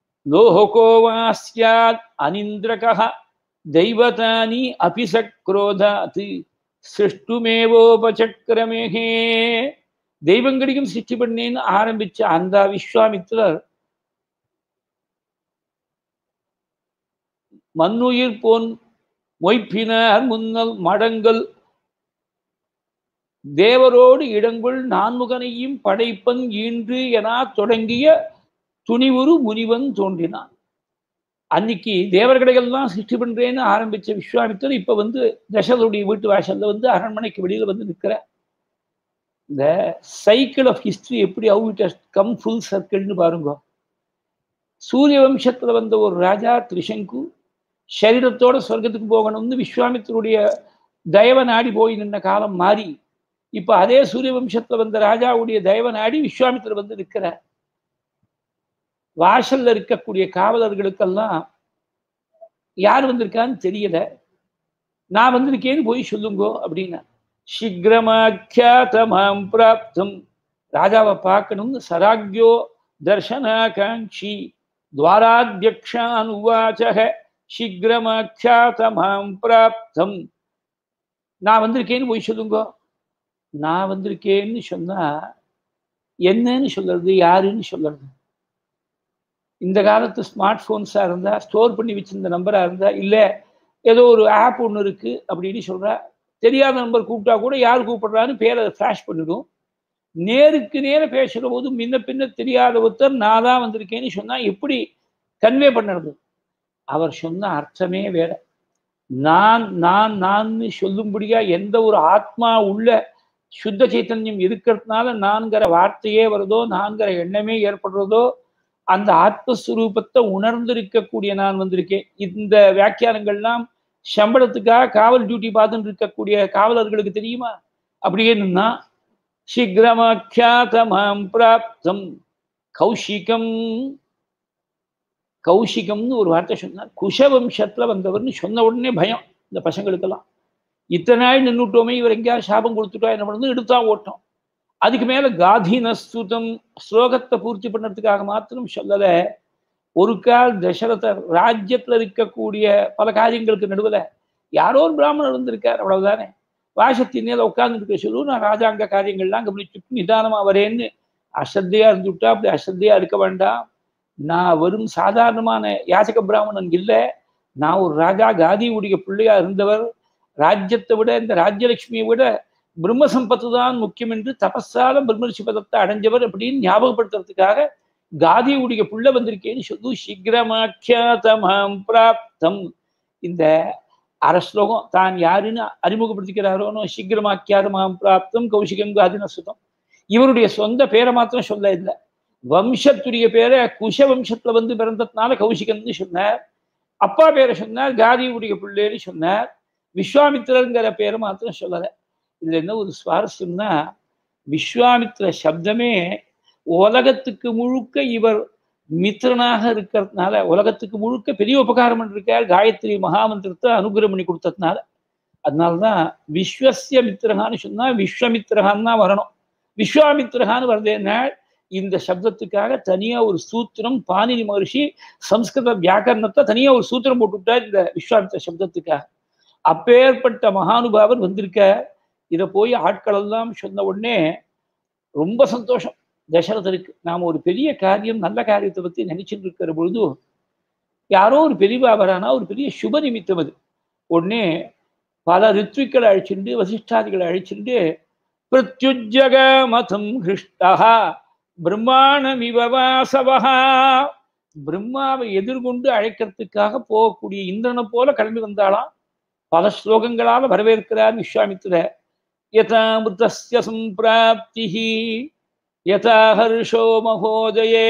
B: லோகோவாஸ்யாத் அனிந்திரகா தெய்வதானி அபிசக்ரோதாத் சிருஷ்டுமேவோபசக்கிரமேகே தெய்வங்களையும் சிருஷ்டி பண்ணேன்னு ஆரம்பிச்ச அந்த விஸ்வாமித்திரர் மண்ணுயிர் போன் மொய்ப்பினார் முன்னல் மடங்கள் தேவரோடு இடங்குள் நான்முகனையும் படைப்பன் ஈன்று என தொடங்கிய துணிவுறு முனிவன் தோன்றினான் அன்னைக்கு தேவர்களை எல்லாம் சிருஷ்டி பண்றேன்னு ஆரம்பிச்ச விஸ்வாமித்தர் இப்ப வந்து தசரருடைய வீட்டு வாசல்ல வந்து அரண்மனைக்கு வெளியில வந்து நிற்கிற இந்த சைக்கிள் ஆஃப் ஹிஸ்டரி எப்படி how it has come full சர்க்கிள்னு பாருங்க சூரிய வம்சத்துல வந்த ஒரு ராஜா திரிசங்கு சரீரத்தோட சொர்க்கத்துக்கு போகணும்னு விஸ்வாமித்தருடைய தயவ நாடி போய் நின்ன காலம் மாறி இப்ப அதே சூரிய வம்சத்துல வந்த ராஜாவுடைய தயவ நாடி விஸ்வாமித்தர் வந்து நிற்கிறார் வாசல்ல இருக்கக்கூடிய காவலர்களுக்கெல்லாம் யார் வந்திருக்கான்னு தெரியல நான் வந்திருக்கேன்னு போய் சொல்லுங்கோ அப்படின்னா சீக்கிரமாக்கியாத்தமாம் பிராப்தம் ராஜாவை பார்க்கணும்னு சராக்யோ தர்ஷனாகாங்ஷி துவாராத்தியக்ஷான் உவாச்சக சீக்கிரமாக்கியாத்தமாம் பிராப்தம் நான் வந்திருக்கேன்னு போய் சொல்லுங்கோ நான் வந்திருக்கேன்னு சொன்னா என்னன்னு சொல்றது யாருன்னு சொல்றது இந்த காலத்து ஸ்மார்ட் ஃபோன்ஸாக இருந்தால் ஸ்டோர் பண்ணி வச்சிருந்த நம்பராக இருந்தால் இல்லை ஏதோ ஒரு ஆப் ஒன்று இருக்குது அப்படின்னு சொல்கிறா தெரியாத நம்பர் கூப்பிட்டா கூட யார் கூப்பிடுறான்னு பேரை ஃப்ளாஷ் பண்ணிடும் நேருக்கு நேர பேசுகிற போது முன்ன பின்ன தெரியாத ஒருத்தர் நான் தான் வந்திருக்கேன்னு சொன்னால் எப்படி கன்வே பண்ணுறது அவர் சொன்ன அர்த்தமே வேற நான் நான் நான் சொல்லும்படியா எந்த ஒரு ஆத்மா உள்ள சுத்த சைத்தன்யம் இருக்கிறதுனால நான்கிற வார்த்தையே வருதோ நான்கிற எண்ணமே ஏற்படுறதோ அந்த ஆத்மஸ்வரூபத்தை உணர்ந்திருக்கக்கூடிய நான் வந்திருக்கேன் இந்த வியாக்கியானங்கள்லாம் சம்பளத்துக்காக காவல் டியூட்டி பார்த்துட்டு இருக்கக்கூடிய காவலர்களுக்கு தெரியுமா அப்படியே நின்னா சீக்கிரமாக்கியாதமாம் பிராப்தம் கௌஷிகம் கௌஷிகம்னு ஒரு வார்த்தை சொன்னார் குஷவம்சத்துல வந்தவர்னு சொன்ன உடனே பயம் இந்த பசங்களுக்கெல்லாம் இத்தனை நாள் நின்றுட்டோமே இவர் எங்கேயாவது சாபம் கொடுத்துட்டா என்ன பண்ணணும் எடுத்தா ஓட்டம் அதுக்கு மேல காதினஸ்துதம் ஸ்லோகத்தை பூர்த்தி பண்ணுறதுக்காக மாத்திரம் சொல்லல ஒரு கால் தசரதர் ராஜ்யத்துல இருக்கக்கூடிய பல காரியங்களுக்கு நடுவில் யாரோ ஒரு பிராமணர் இருந்திருக்கார் அவ்வளவுதானே வாசத்தின் மேல உட்கார்ந்து இருக்க சொல்லு நான் ராஜாங்க காரியங்கள்லாம் கவனிச்சு நிதானமா வரேன்னு அசத்தையா இருந்துவிட்டா அப்படி அசத்தையா இருக்க வேண்டாம் நான் வெறும் சாதாரணமான யாசக பிராமணன் இல்லை நான் ஒரு ராஜா காதியுடைய பிள்ளையா இருந்தவர் ராஜ்யத்தை விட இந்த ராஜ்யலட்சுமியை விட பிரம்ம சம்பத்து தான் முக்கியம் என்று தபஸால பிரம்மரிஷி பதத்தை அடைஞ்சவர் அப்படின்னு ஞாபகப்படுத்துறதுக்காக காதியுடைய புள்ள வந்திருக்கேன்னு சொல்லு சீக்கிரமாக்கியாதமாம் பிராப்தம் இந்த அரஸ்லோகம் தான் யாருன்னு அறிமுகப்படுத்திக்கிறாரோனோ சீக்கிரமாக்கியாதமாம் பிராப்தம் கௌசிகம் காதின சுதம் இவருடைய சொந்த பேரை மாத்திரம் சொல்ல இல்லை வம்சத்துடைய பேரை குஷ வம்சத்துல வந்து பிறந்ததுனால கௌசிகம்னு சொன்னார் அப்பா பேரை சொன்னார் காதியுடைய பிள்ளைன்னு சொன்னார் விஸ்வாமித்திரங்கிற பேரை மாத்திரம் சொல்லலை இதுல என்ன ஒரு சுவாரஸ்யம்னா விஸ்வாமித்திர சப்தமே உலகத்துக்கு முழுக்க இவர் மித்திரனாக இருக்கிறதுனால உலகத்துக்கு முழுக்க பெரிய உபகாரம் பண்ணிருக்கார் காயத்ரி மகாமந்திரத்தை அனுகிரகம் பண்ணி கொடுத்ததுனால அதனால்தான் விஸ்வசிய மித்திரகான்னு சொன்னா விஸ்வமித்திரகான்னு தான் வரணும் விஸ்வாமித்திரகான்னு வருதேன்னா இந்த சப்தத்துக்காக தனியா ஒரு சூத்திரம் பாணினி மகர்ஷி சம்ஸ்கிருத வியாக்கரணத்தை தனியா ஒரு சூத்திரம் போட்டுவிட்டார் இந்த விஸ்வாமித்திர சப்தத்துக்காக அப்பேற்பட்ட மகானுபாவர் வந்திருக்க இதை போய் ஆட்கள் எல்லாம் சொன்ன உடனே ரொம்ப சந்தோஷம் தசரதருக்கு நாம் ஒரு பெரிய காரியம் நல்ல காரியத்தை பற்றி நினைச்சிட்டு இருக்கிற பொழுது யாரோ ஒரு பெரியவா வரானா ஒரு பெரிய சுப நிமித்தம் அது உடனே பல ரித்விக்களை அழிச்சுண்டு வசிஷ்டாதிகளை அழிச்சுண்டு பிரத்யுஜக மதம் ஹிருஷ்டா பிரம்மாணமிவ வாசவஹா பிரம்மாவை எதிர்கொண்டு அழைக்கிறதுக்காக போகக்கூடிய இந்திரனை போல கிளம்பி வந்தாலாம் பல ஸ்லோகங்களால வரவேற்கிறார் விஸ்வாமித்திர யதாமிருதஸ்ய சம்பிராப்தி யதா ஹர்ஷோ மகோதயே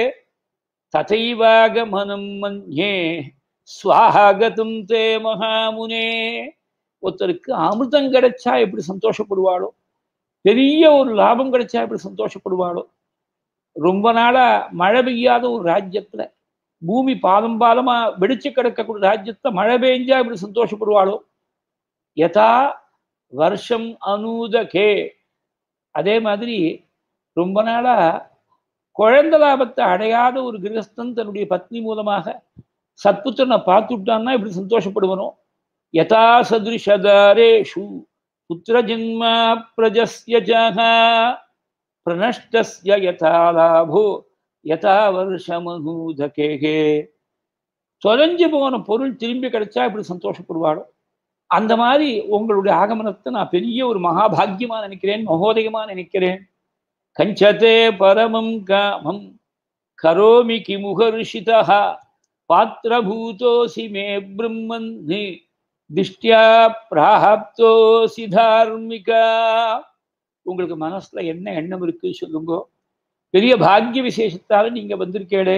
B: ததைவாகமனம் மன்யே ஸ்வாகதம் தே மகாமுனே ஒருத்தருக்கு அமிர்தம் கிடைச்சா எப்படி சந்தோஷப்படுவாளோ பெரிய ஒரு லாபம் கிடைச்சா எப்படி சந்தோஷப்படுவாளோ ரொம்ப நாளா மழை பெய்யாத ஒரு ராஜ்யத்துல பூமி பாதம் பாதமா வெடிச்சு கிடக்கக்கூடிய ராஜ்யத்தை மழை பெஞ்சா இப்படி சந்தோஷப்படுவாளோ யதா வருஷம் அனூதகே அதே மாதிரி ரொம்ப நாளா குழந்தை லாபத்தை அடையாத ஒரு கிரகஸ்தன் தன்னுடைய பத்னி மூலமாக சத்புத்திரனை பார்த்துட்டான்னா இப்படி சந்தோஷப்படுவனோ யதா சதுரிஷதாரேஷு புத்திர ஜென்மா பிரஜஸ்ய ஜகா பிரணஷ்டஸ்ய யதா லாபோ யதா வருஷமனூதகேகே தொலைஞ்சு போன பொருள் திரும்பி கிடைச்சா இப்படி சந்தோஷப்படுவாளோ அந்த மாதிரி உங்களுடைய ஆகமனத்தை நான் பெரிய ஒரு மகாபாகியமா நினைக்கிறேன் மகோதயமா நினைக்கிறேன் கஞ்சதே பரமம் காமம் கரோமி கிமுகர்ஷிதா பாத்திரபூதோசி மே பிரம்மன் திஷ்டியா பிராப்தோசி தார்மிகா உங்களுக்கு மனசுல என்ன எண்ணம் இருக்கு சொல்லுங்க பெரிய பாக்கிய விசேஷத்தால நீங்க வந்திருக்கேளே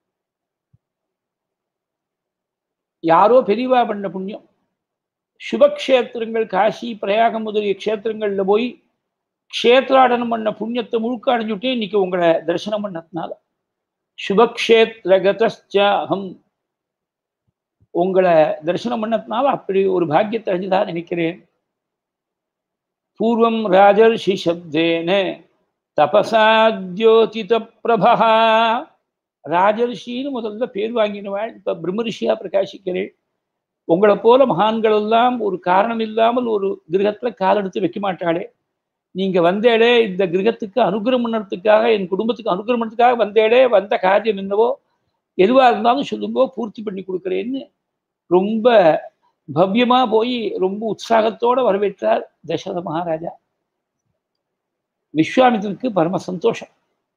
B: யாரோ பெரியவா பண்ண புண்ணியம் சுபக்ஷேத்திரங்கள் காசி பிரயாகம் முதலிய க்ஷேத்திரங்கள்ல போய் க்ஷேத்ராடனம் பண்ண புண்ணியத்தை முழுக்க அடைஞ்சுட்டே இன்னைக்கு உங்களை தரிசனம் பண்ணதுனால சுபக்ஷேத்ரகதம் உங்களை தரிசனம் பண்ணதுனால அப்படி ஒரு பாக்கியத்தை அடைஞ்சதா நினைக்கிறேன் பூர்வம் ராஜர்ஷி சப்தேன தபசாத்யோதித பிரபா ராஜர்ஷின்னு முதல்ல பேர் வாங்கினவாள் இப்ப பிரம்மரிஷியா பிரகாசிக்கிறேன் உங்களை போல மகான்கள் எல்லாம் ஒரு காரணம் இல்லாமல் ஒரு கிரகத்துல கால் எடுத்து வைக்க மாட்டாளே நீங்க வந்தேடே இந்த கிரகத்துக்கு அனுகிரகம் பண்ணறதுக்காக என் குடும்பத்துக்கு அனுகிரகம் பண்ணறதுக்காக வந்தேடே வந்த காரியம் என்னவோ எதுவா இருந்தாலும் சொல்லுங்கோ பூர்த்தி பண்ணி கொடுக்குறேன்னு ரொம்ப பவ்யமா போய் ரொம்ப உற்சாகத்தோட வரவேற்றார் தசரத மகாராஜா விஸ்வாமித்திற்கு பரம சந்தோஷம்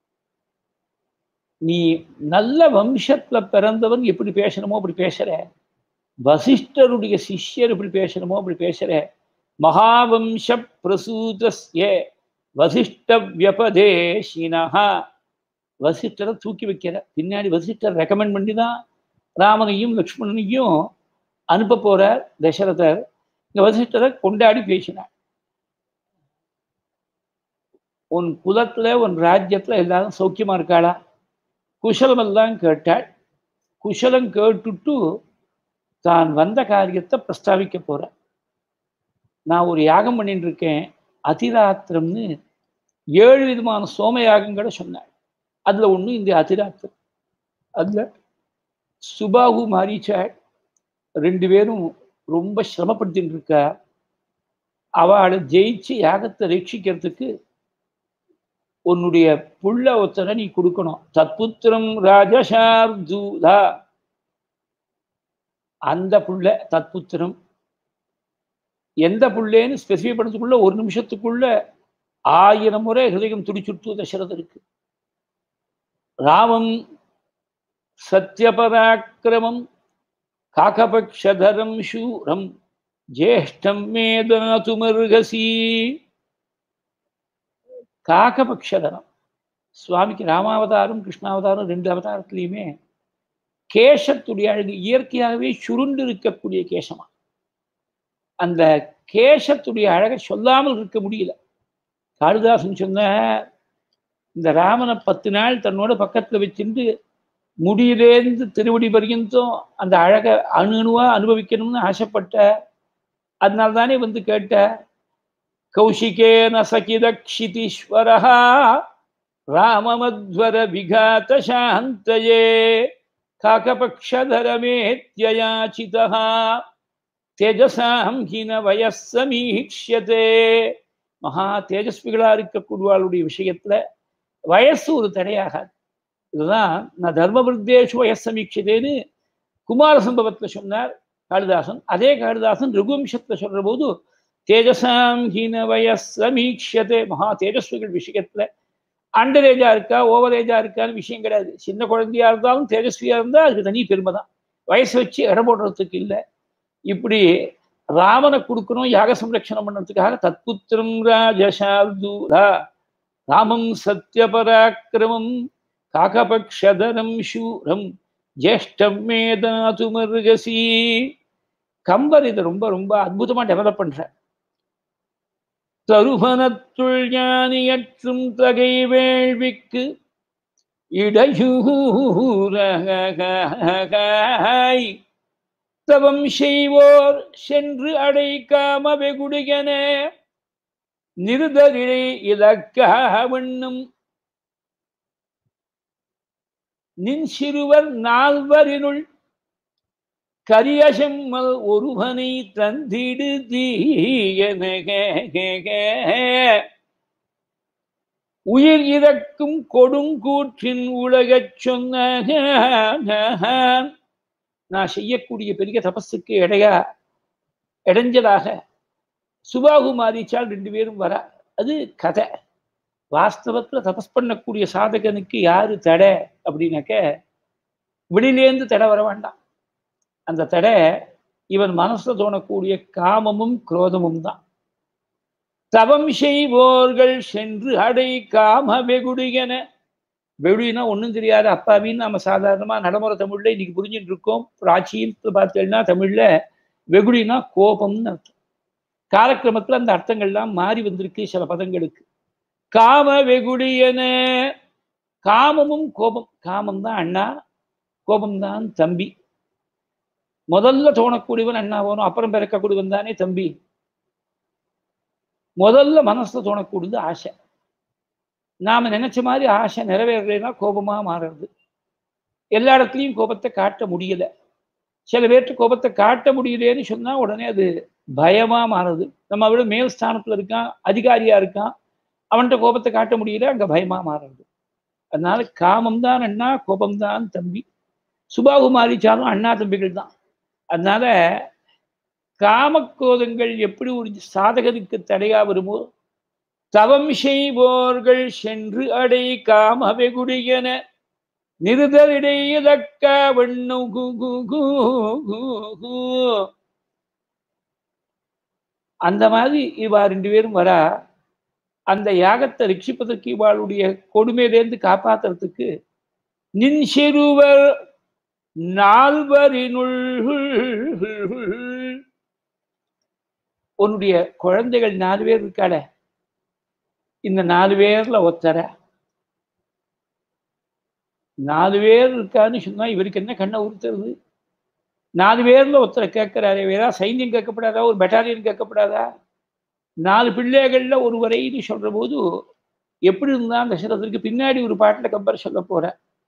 B: நீ நல்ல வம்சத்துல பிறந்தவன் எப்படி பேசணுமோ அப்படி பேசுற வசிஷ்டருடைய சிஷ்யர் இப்படி பேசணுமோ அப்படி பேசுற மகாவம்ச பிரசூதஸ்ய வசிஷ்ட வியபதேஷினஹா வசிஷ்டரை தூக்கி வைக்கிற பின்னாடி வசிஷ்டர் ரெக்கமெண்ட் பண்ணி தான் ராமனையும் லக்ஷ்மணனையும் அனுப்ப போறார் தசரதர் இந்த வசிஷ்டரை கொண்டாடி பேசினார் உன் குலத்துல உன் ராஜ்யத்துல எல்லாரும் சௌக்கியமா இருக்காளா குஷலமெல்லாம் கேட்டாள் குஷலம் கேட்டுட்டு தான் வந்த காரியத்தை பிரஸ்தாபிக்க போறேன் நான் ஒரு யாகம் பண்ணிட்டு இருக்கேன் அதிராத்திரம்னு ஏழு விதமான சோம யாகங்களை சொன்னாள் அதுல ஒண்ணு இந்த அதிராத்திரம் அதுல சுபாகு மாரீச்சாள் ரெண்டு பேரும் ரொம்ப சிரமப்படுத்திட்டு இருக்கா அவளை ஜெயிச்சு யாகத்தை ரட்சிக்கிறதுக்கு உன்னுடைய புள்ள ஒத்தனை நீ கொடுக்கணும் தத்புத்திரம் ராஜசார்தூதா அந்த புள்ள தத்புத்திரம் எந்த புள்ளேன்னு ஸ்பெசிஃபை பண்ணதுக்குள்ள ஒரு நிமிஷத்துக்குள்ள ஆயிரம் முறை ஹிருதயம் துடிச்சுட்டு தசரதருக்கு ராமம் சத்யபராக்கிரமம் காக்கபக்ஷதரம் சூரம் ஜேஷ்டம் மேதாதுமர்கசி காக்கபக்ஷதரம் சுவாமிக்கு ராமாவதாரம் கிருஷ்ணாவதாரம் ரெண்டு அவதாரத்துலையுமே கேசத்துடைய அழகு இயற்கையாகவே சுருண்டு இருக்கக்கூடிய கேசமா அந்த கேசத்துடைய அழகை சொல்லாமல் இருக்க முடியல காளிதாசன் சொன்ன இந்த ராமனை பத்து நாள் தன்னோட பக்கத்துல வச்சுட்டு முடியிலேருந்து திருவடி பர்யந்தம் அந்த அழகை அணு அணுவா அனுபவிக்கணும்னு ஆசைப்பட்ட அதனால தானே வந்து கேட்ட கௌஷிகேன சகிதக்ஷிதீஸ்வரா ராமமத்வர விகாத சாந்தயே காகபக்ஷதரமேத்யயாச்சிதா தேஜசாம் ஹின வயசமீக்ஷதே மகா தேஜஸ்விகளா இருக்கக்கூடியவாளுடைய விஷயத்துல வயசு ஒரு தடையாகாது இதுதான் நான் தர்மபிருத்தேஷு வயசமீட்சதேன்னு குமார சம்பவத்துல சொன்னார் காளிதாசன் அதே காளிதாசன் ரகுவம்சத்துல சொல்ற போது தேஜசாம் ஹீன வயசமீக்ஷதே மகா தேஜஸ்விகள் விஷயத்துல அண்டர் ஏஜா இருக்கா ஓவர் ஏஜா இருக்கான்னு விஷயம் கிடையாது சின்ன குழந்தையா இருந்தாலும் தேஜஸ்வியா இருந்தா அதுக்கு தனி பெருமை தான் வயசு வச்சு இடம் போடுறதுக்கு இல்லை இப்படி ராமனை கொடுக்கணும் யாக சம்ரட்சணம் பண்ணுறதுக்காக தத்புத்திரம் ராஜசார்தூரா ராமம் சத்யபராக்கிரமம் காகபக்ஷதரம் சூரம் ஜேஷ்டம் மேதாது மருகசி கம்பர் இதை ரொம்ப ரொம்ப அற்புதமா டெவலப் பண்ற தருமனத்துள் ஞானியற்றும் தகை வேள்விக்கு இடையூறாய் தவம் செய்வோர் சென்று அடைக்காம வெகுடுகன நிருதரிழை இலக்காவண்ணும் நின் சிறுவர் நால்வரினுள் கரியசம்மல் ஒருவனை தந்திடு தீயன உயிர் இறக்கும் கொடுங்கூற்றின் உலகச் சொன்ன நான் செய்யக்கூடிய பெரிய தபஸுக்கு இடையா இடைஞ்சலாக சுபாகு மாரிச்சால் ரெண்டு பேரும் வரா அது கதை வாஸ்தவத்துல தபஸ் பண்ணக்கூடிய சாதகனுக்கு யாரு தடை அப்படின்னாக்க வெளியிலேந்து தடை வர வேண்டாம் அந்த தடை இவன் மனசுல தோணக்கூடிய காமமும் குரோதமும் தான் தவம் செய்வோர்கள் சென்று அடை காம வெகுடியன வெகுடினா ஒன்றும் தெரியாது அப்பாவின்னு நம்ம சாதாரணமா நடைமுறை தமிழ்ல இன்னைக்கு புரிஞ்சுட்டு இருக்கோம் பிராச்சீனத்தில் பார்த்தீங்கன்னா தமிழ்ல வெகுடினா கோபம்னு அர்த்தம் காலக்கிரமத்துல அந்த அர்த்தங்கள்லாம் மாறி வந்திருக்கு சில பதங்களுக்கு காம வெகுடியன காமமும் கோபம் காமம் தான் அண்ணா கோபம் தான் தம்பி முதல்ல தோணக்கூடியவன் அண்ணா வரும் அப்புறம் பிறக்கக்கூடியவன் தானே தம்பி முதல்ல மனசுல தோணக்கூடியது ஆசை நாம நினைச்ச மாதிரி ஆசை நிறைவேறலைன்னா கோபமா மாறுறது எல்லா இடத்துலையும் கோபத்தை காட்ட முடியல சில பேர்த்து கோபத்தை காட்ட முடியலேன்னு சொன்னா உடனே அது பயமா மாறுது நம்ம விட மேல் ஸ்தானத்துல இருக்கான் அதிகாரியா இருக்கான் அவன்கிட்ட கோபத்தை காட்ட முடியல அங்க பயமா மாறுறது அதனால காமம் தான் அண்ணா கோபம் தான் தம்பி சுபாகுமாரிச்சாலும் அண்ணா தம்பிகள் தான் அதனால காமக்கோதங்கள் எப்படி ஒரு சாதகத்துக்கு தடையா வருமோ தவம் செய்வோர்கள் சென்று அடை காம வெகுடியன நிறுதலிடையதக்க வெண்ணு கு கு கு கு கு. அந்த மாதிரி இவா ரெண்டு பேரும் வரா அந்த யாகத்தை ரட்சிப்பதற்கு இவாளுடைய கொடுமையிலேருந்து காப்பாத்துறதுக்கு நின் சிறுவர் நால்வரினுள் உன்னுடைய குழந்தைகள் நாலு பேர் இருக்காளே இந்த நாலு பேர்ல ஒத்தர நாலு பேர் இருக்கான்னு சொன்னா இவருக்கு என்ன கண்ணை உறுத்துறது நாலு பேர்ல ஒருத்தரை கேட்கிறாரு வேறா சைன்யம் கேட்கப்படாதா ஒரு பெட்டாலியன் கேட்கப்படாதா நாலு பிள்ளைகள்ல ஒருவரைன்னு சொல்ற போது எப்படி இருந்தா தசரதற்கு பின்னாடி ஒரு பாட்டுல கம்பர் சொல்ல போற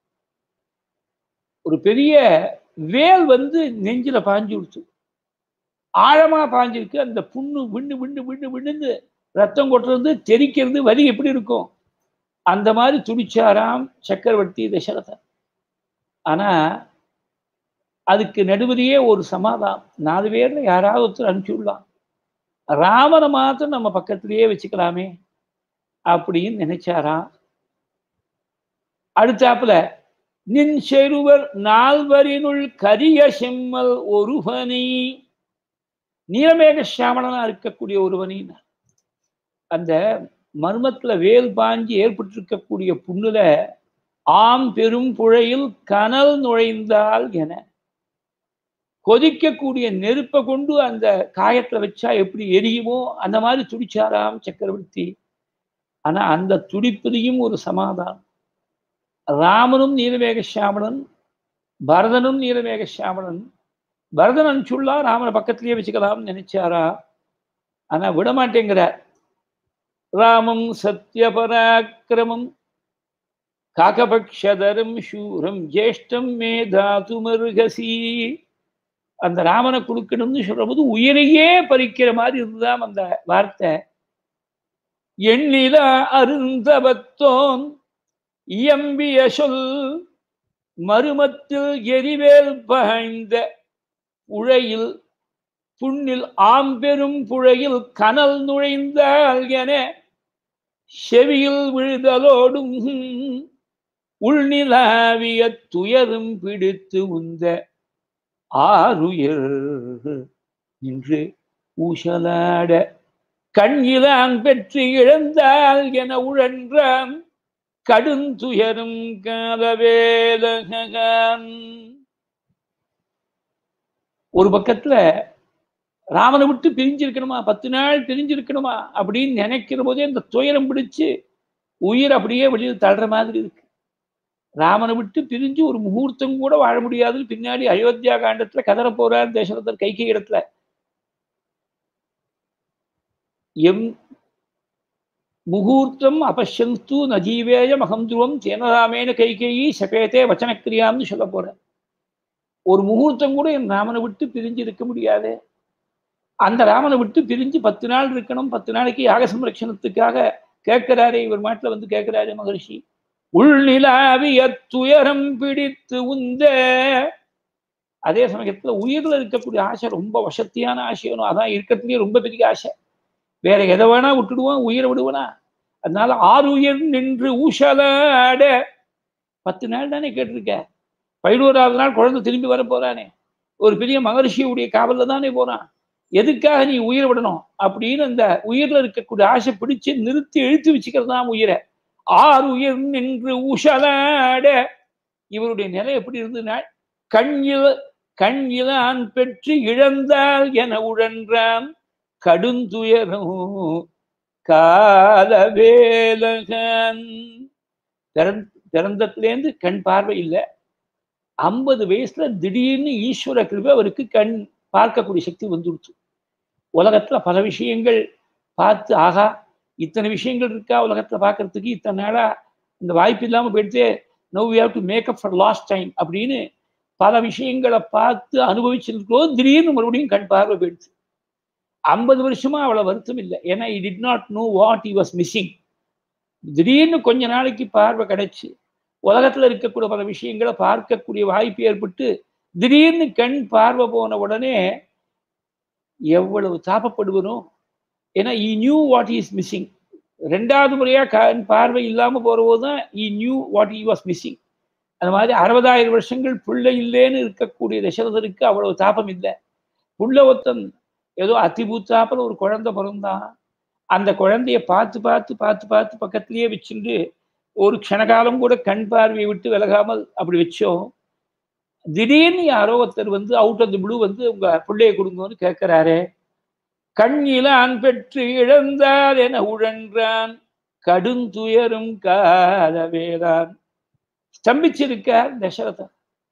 B: ஒரு பெரிய வேல் வந்து நெஞ்சில பாஞ்சு விடுச்சு ஆழமா பாஞ்சிருக்கு அந்த புண்ணு விண்ணு விண்ணு விண்ணு விண்ணுன்னு ரத்தம் கொட்டுறது தெரிக்கிறது வலி எப்படி இருக்கும் அந்த மாதிரி துடிச்சாராம் சக்கரவர்த்தி தசரதன் ஆனா அதுக்கு நடுவதையே ஒரு சமாதானம் நாலு பேர்ல யாராவது ஒருத்தர் அனுப்பிச்சுடலாம் ராமனை மாத்திரம் நம்ம பக்கத்திலேயே வச்சுக்கலாமே அப்படின்னு நினைச்சாராம் அடுத்தாப்புல நின் செருவர் நால்வரினுள் கரிய செம்மல் ஒருவனை நீலமேக சாமணனா இருக்கக்கூடிய ஒருவனின் அந்த மர்மத்துல வேல் பாஞ்சி ஏற்பட்டிருக்கக்கூடிய புண்ணுல ஆம் பெரும் புழையில் கனல் நுழைந்தால் என கொதிக்கக்கூடிய நெருப்பை கொண்டு அந்த காயத்துல வச்சா எப்படி எரியுமோ அந்த மாதிரி துடிச்சாராம் சக்கரவர்த்தி ஆனா அந்த துடிப்பதையும் ஒரு சமாதானம் ராமனும் நீலமேக சாமணன் பரதனும் நீலமேக சாமணன் பரதன் அனுப்பிச்சுள்ளா ராமனை பக்கத்திலேயே வச்சுக்கலாம்னு நினைச்சாரா ஆனா விடமாட்டேங்கிறார் ராமம் சத்யபராக்கிரமம் காகபக்ஷதரம் சூரம் ஜேஷ்டம் மே தாது மருகசி அந்த ராமனை கொடுக்கணும்னு சொல்றபோது உயிரையே பறிக்கிற மாதிரி இருந்துதான் அந்த வார்த்தை எண்ணிலா அருந்தபத்தோன் இயம்பிய சொல் மருமத்தில் எரிவேல் பகைந்த புழையில் புண்ணில் ஆம்பெரும் புழையில் கனல் நுழைந்தால் என செவியில் விழுதலோடும் உள்நிலாவிய துயரும் பிடித்து உந்த ஆறுயர் நின்று ஊசலாட கண்ணிலான் பெற்று இழந்தால் என உழன்றான் கடுந்துயரும் காலவேலகான் ஒரு பக்கத்துல ராமனை விட்டு பிரிஞ்சிருக்கணுமா பத்து நாள் பிரிஞ்சிருக்கணுமா அப்படின்னு நினைக்கிற போதே இந்த துயரம் பிடிச்சு உயிர் அப்படியே வெளியில் தள்ளுற மாதிரி இருக்கு ராமனை விட்டு பிரிஞ்சு ஒரு முகூர்த்தம் கூட வாழ முடியாதுன்னு பின்னாடி அயோத்தியா காண்டத்துல கதற போறார் தசரதர் கைகை இடத்துல எம் முகூர்த்தம் அபஷ்யந்து நஜீவேய மகந்துருவம் தேனராமேன கைகேயி சபேத்தே வச்சனக்கிரியாம்னு சொல்ல போறேன் ஒரு முகூர்த்தம் கூட என் ராமனை விட்டு பிரிஞ்சு இருக்க முடியாது அந்த ராமனை விட்டு பிரிஞ்சு பத்து நாள் இருக்கணும் பத்து நாளைக்கு யாக சம்ரட்சணத்துக்காக கேட்கிறாரே இவர் மாட்டில் வந்து கேட்கிறாரே மகர்ஷி உள்நிலாவிய துயரம் பிடித்து உந்த அதே சமயத்துல உயிர்ல இருக்கக்கூடிய ஆசை ரொம்ப வசத்தியான ஆசையணும் அதான் இருக்கிறதுலயே ரொம்ப பெரிய ஆசை வேற எதை வேணா விட்டுடுவோம் உயிரை விடுவனா அதனால ஆறு உயிர் நின்று ஊசலாட பத்து நாள் தானே கேட்டிருக்க பதினோராவது நாள் குழந்தை திரும்பி வர போறானே ஒரு பெரிய மகர்ஷியுடைய காவல்ல தானே போறான் எதுக்காக நீ உயிரை விடணும் அப்படின்னு அந்த உயிர்ல இருக்கக்கூடிய ஆசை பிடிச்சு நிறுத்தி இழுத்து வச்சுக்கிறது தான் உயிரை ஆறு உயிர் நின்று உஷலாட இவருடைய நிலை எப்படி இருந்ததுன்னா கண் இல கண் இலான் பெற்று இழந்தால் என உழன்றான் கடுந்துயரும் காலவேலகன் பிறந் பிறந்தத்துலேருந்து கண் பார்வை இல்லை ஐம்பது வயசுல திடீர்னு ஈஸ்வர கிருபை அவருக்கு கண் பார்க்கக்கூடிய சக்தி வந்துடுச்சு உலகத்துல பல விஷயங்கள் பார்த்து ஆகா இத்தனை விஷயங்கள் இருக்கா உலகத்துல பார்க்கறதுக்கு இத்தனை நாளா இந்த வாய்ப்பு இல்லாமல் போயிடுத்து no we have to make up for lost time அப்படின்னு பல விஷயங்களை பார்த்து அனுபவிச்சிருக்கிறோம் திடீர்னு மறுபடியும் கண் பார்வை போயிடுச்சு ஐம்பது வருஷமா அவளை வருத்தம் இல்லை ஏன்னா I did not know what I was missing திடீர்னு கொஞ்ச நாளைக்கு பார்வை கிடைச்சு உலகத்துல இருக்கக்கூடிய பல விஷயங்களை பார்க்கக்கூடிய வாய்ப்பு ஏற்பட்டு திடீர்னு கண் பார்வை போன உடனே எவ்வளவு தாபப்படுவனும் ஏன்னா I knew what is missing ரெண்டாவது முறையா கண் பார்வை இல்லாம போறபோது தான் I knew what I was missing அந்த மாதிரி அறுபதாயிரம் வருஷங்கள் பிள்ளை இல்லைன்னு இருக்கக்கூடிய தசரதருக்கு அவ்வளவு தாபம் இல்லை புள்ள ஒத்தன் ஏதோ அத்திபூத்தாப்பில் ஒரு குழந்தை பிறந்தான் அந்த குழந்தைய பார்த்து பார்த்து பார்த்து பார்த்து பக்கத்திலேயே வச்சுட்டு ஒரு க்ஷணகாலம் கூட கண் பார்வையை விட்டு விலகாமல் அப்படி வச்சோம் திடீர்னு யாரோ ஒருத்தர் வந்து அவுட் ஆஃப் தி ப்ளூ வந்து உங்க பிள்ளைய கொடுங்கன்னு கேட்கிறாரே கண்ணிலான் பெற்று இழந்தார் என உழன்றான் கடுந்துயரும் காலவேதான் ஸ்தம்பிச்சிருக்கார் தசரதா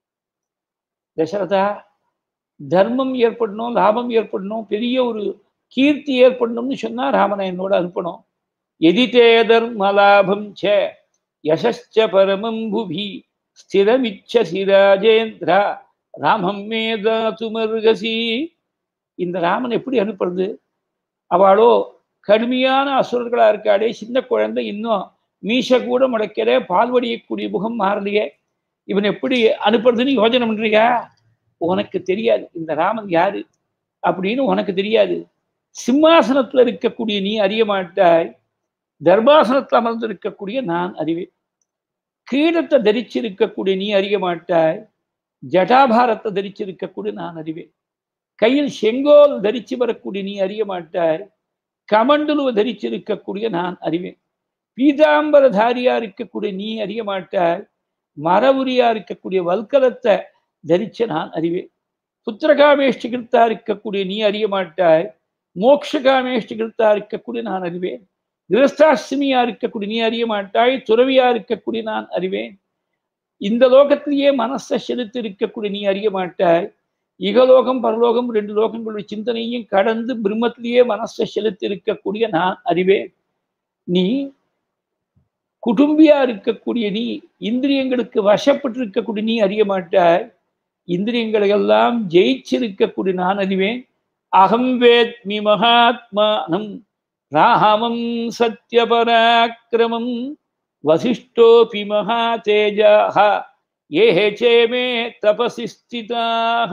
B: தசரதா தர்மம் ஏற்படணும் லாபம் ஏற்படணும் பெரிய ஒரு கீர்த்தி ஏற்படணும்னு சொன்னா ராமனை என்னோட அனுப்பணும் எதிதே தர்ம லாபம் ச யசச்ச பரமம் புவி ஸ்திரமிச்சசி ராஜேந்திரா ராமம் மேதா துமர்கசி இந்த ராமன் எப்படி அனுப்புறது அவளோ கடுமையான அசுரர்களா இருக்காடே சின்ன குழந்தை இன்னும் மீச கூட முளைக்கிற பால்வடியக்கூடிய முகம் மாறலையே இவன் எப்படி அனுப்புறதுன்னு யோஜனை பண்றியா உனக்கு தெரியாது இந்த ராமன் யாரு அப்படின்னு உனக்கு தெரியாது சிம்மாசனத்துல இருக்கக்கூடிய நீ அறிய மாட்டாய் தர்பாசனத்தில் அமர்ந்து இருக்கக்கூடிய நான் அறிவேன் கிரீடத்தை தரிச்சிருக்கக்கூடிய நீ அறிய மாட்டாய் ஜடாபாரத்தை தரிச்சிருக்கக்கூடிய நான் அறிவேன் கையில் செங்கோல் தரிச்சு வரக்கூடிய நீ அறிய மாட்டாய் கமண்டலுவ தரிச்சிருக்கக்கூடிய நான் அறிவேன் பீதாம்பரதாரியா இருக்கக்கூடிய நீ அறிய மாட்டாய் மரவுரியா இருக்கக்கூடிய வல்கலத்தை தரிச்ச நான் அறிவேன் புத்திரகாமேஷ்டிகிருத்தா இருக்கக்கூடிய நீ அறிய மாட்டாய் மோக்ஷகாமேஷ்டிகிருத்தா இருக்கக்கூடிய நான் அறிவேன் கிரஸ்தாசிமியா இருக்கக்கூடிய நீ அறிய மாட்டாய் துறவியா இருக்கக்கூடிய நான் அறிவேன் இந்த லோகத்திலேயே மனசை செலுத்தி இருக்கக்கூடிய நீ அறிய மாட்டாய் இகலோகம் பரலோகம் ரெண்டு லோகங்களுடைய சிந்தனையும் கடந்து பிரம்மத்திலேயே மனசை செலுத்தி இருக்கக்கூடிய நான் அறிவேன் நீ குடும்பியா இருக்கக்கூடிய நீ இந்திரியங்களுக்கு வசப்பட்டு இருக்கக்கூடிய நீ அறிய மாட்டாய் இந்திரியங்களை எல்லாம் ஜெயிச்சிருக்கக்கூடிய நான் அறிவேன் அகம் வேத்மி மகாத்மானம் ராமம் சத்யபராக்கிரமம் வசிஷ்டோபி மகா தேஜாக ஏஹே சேமே தபசி ஸ்திதாக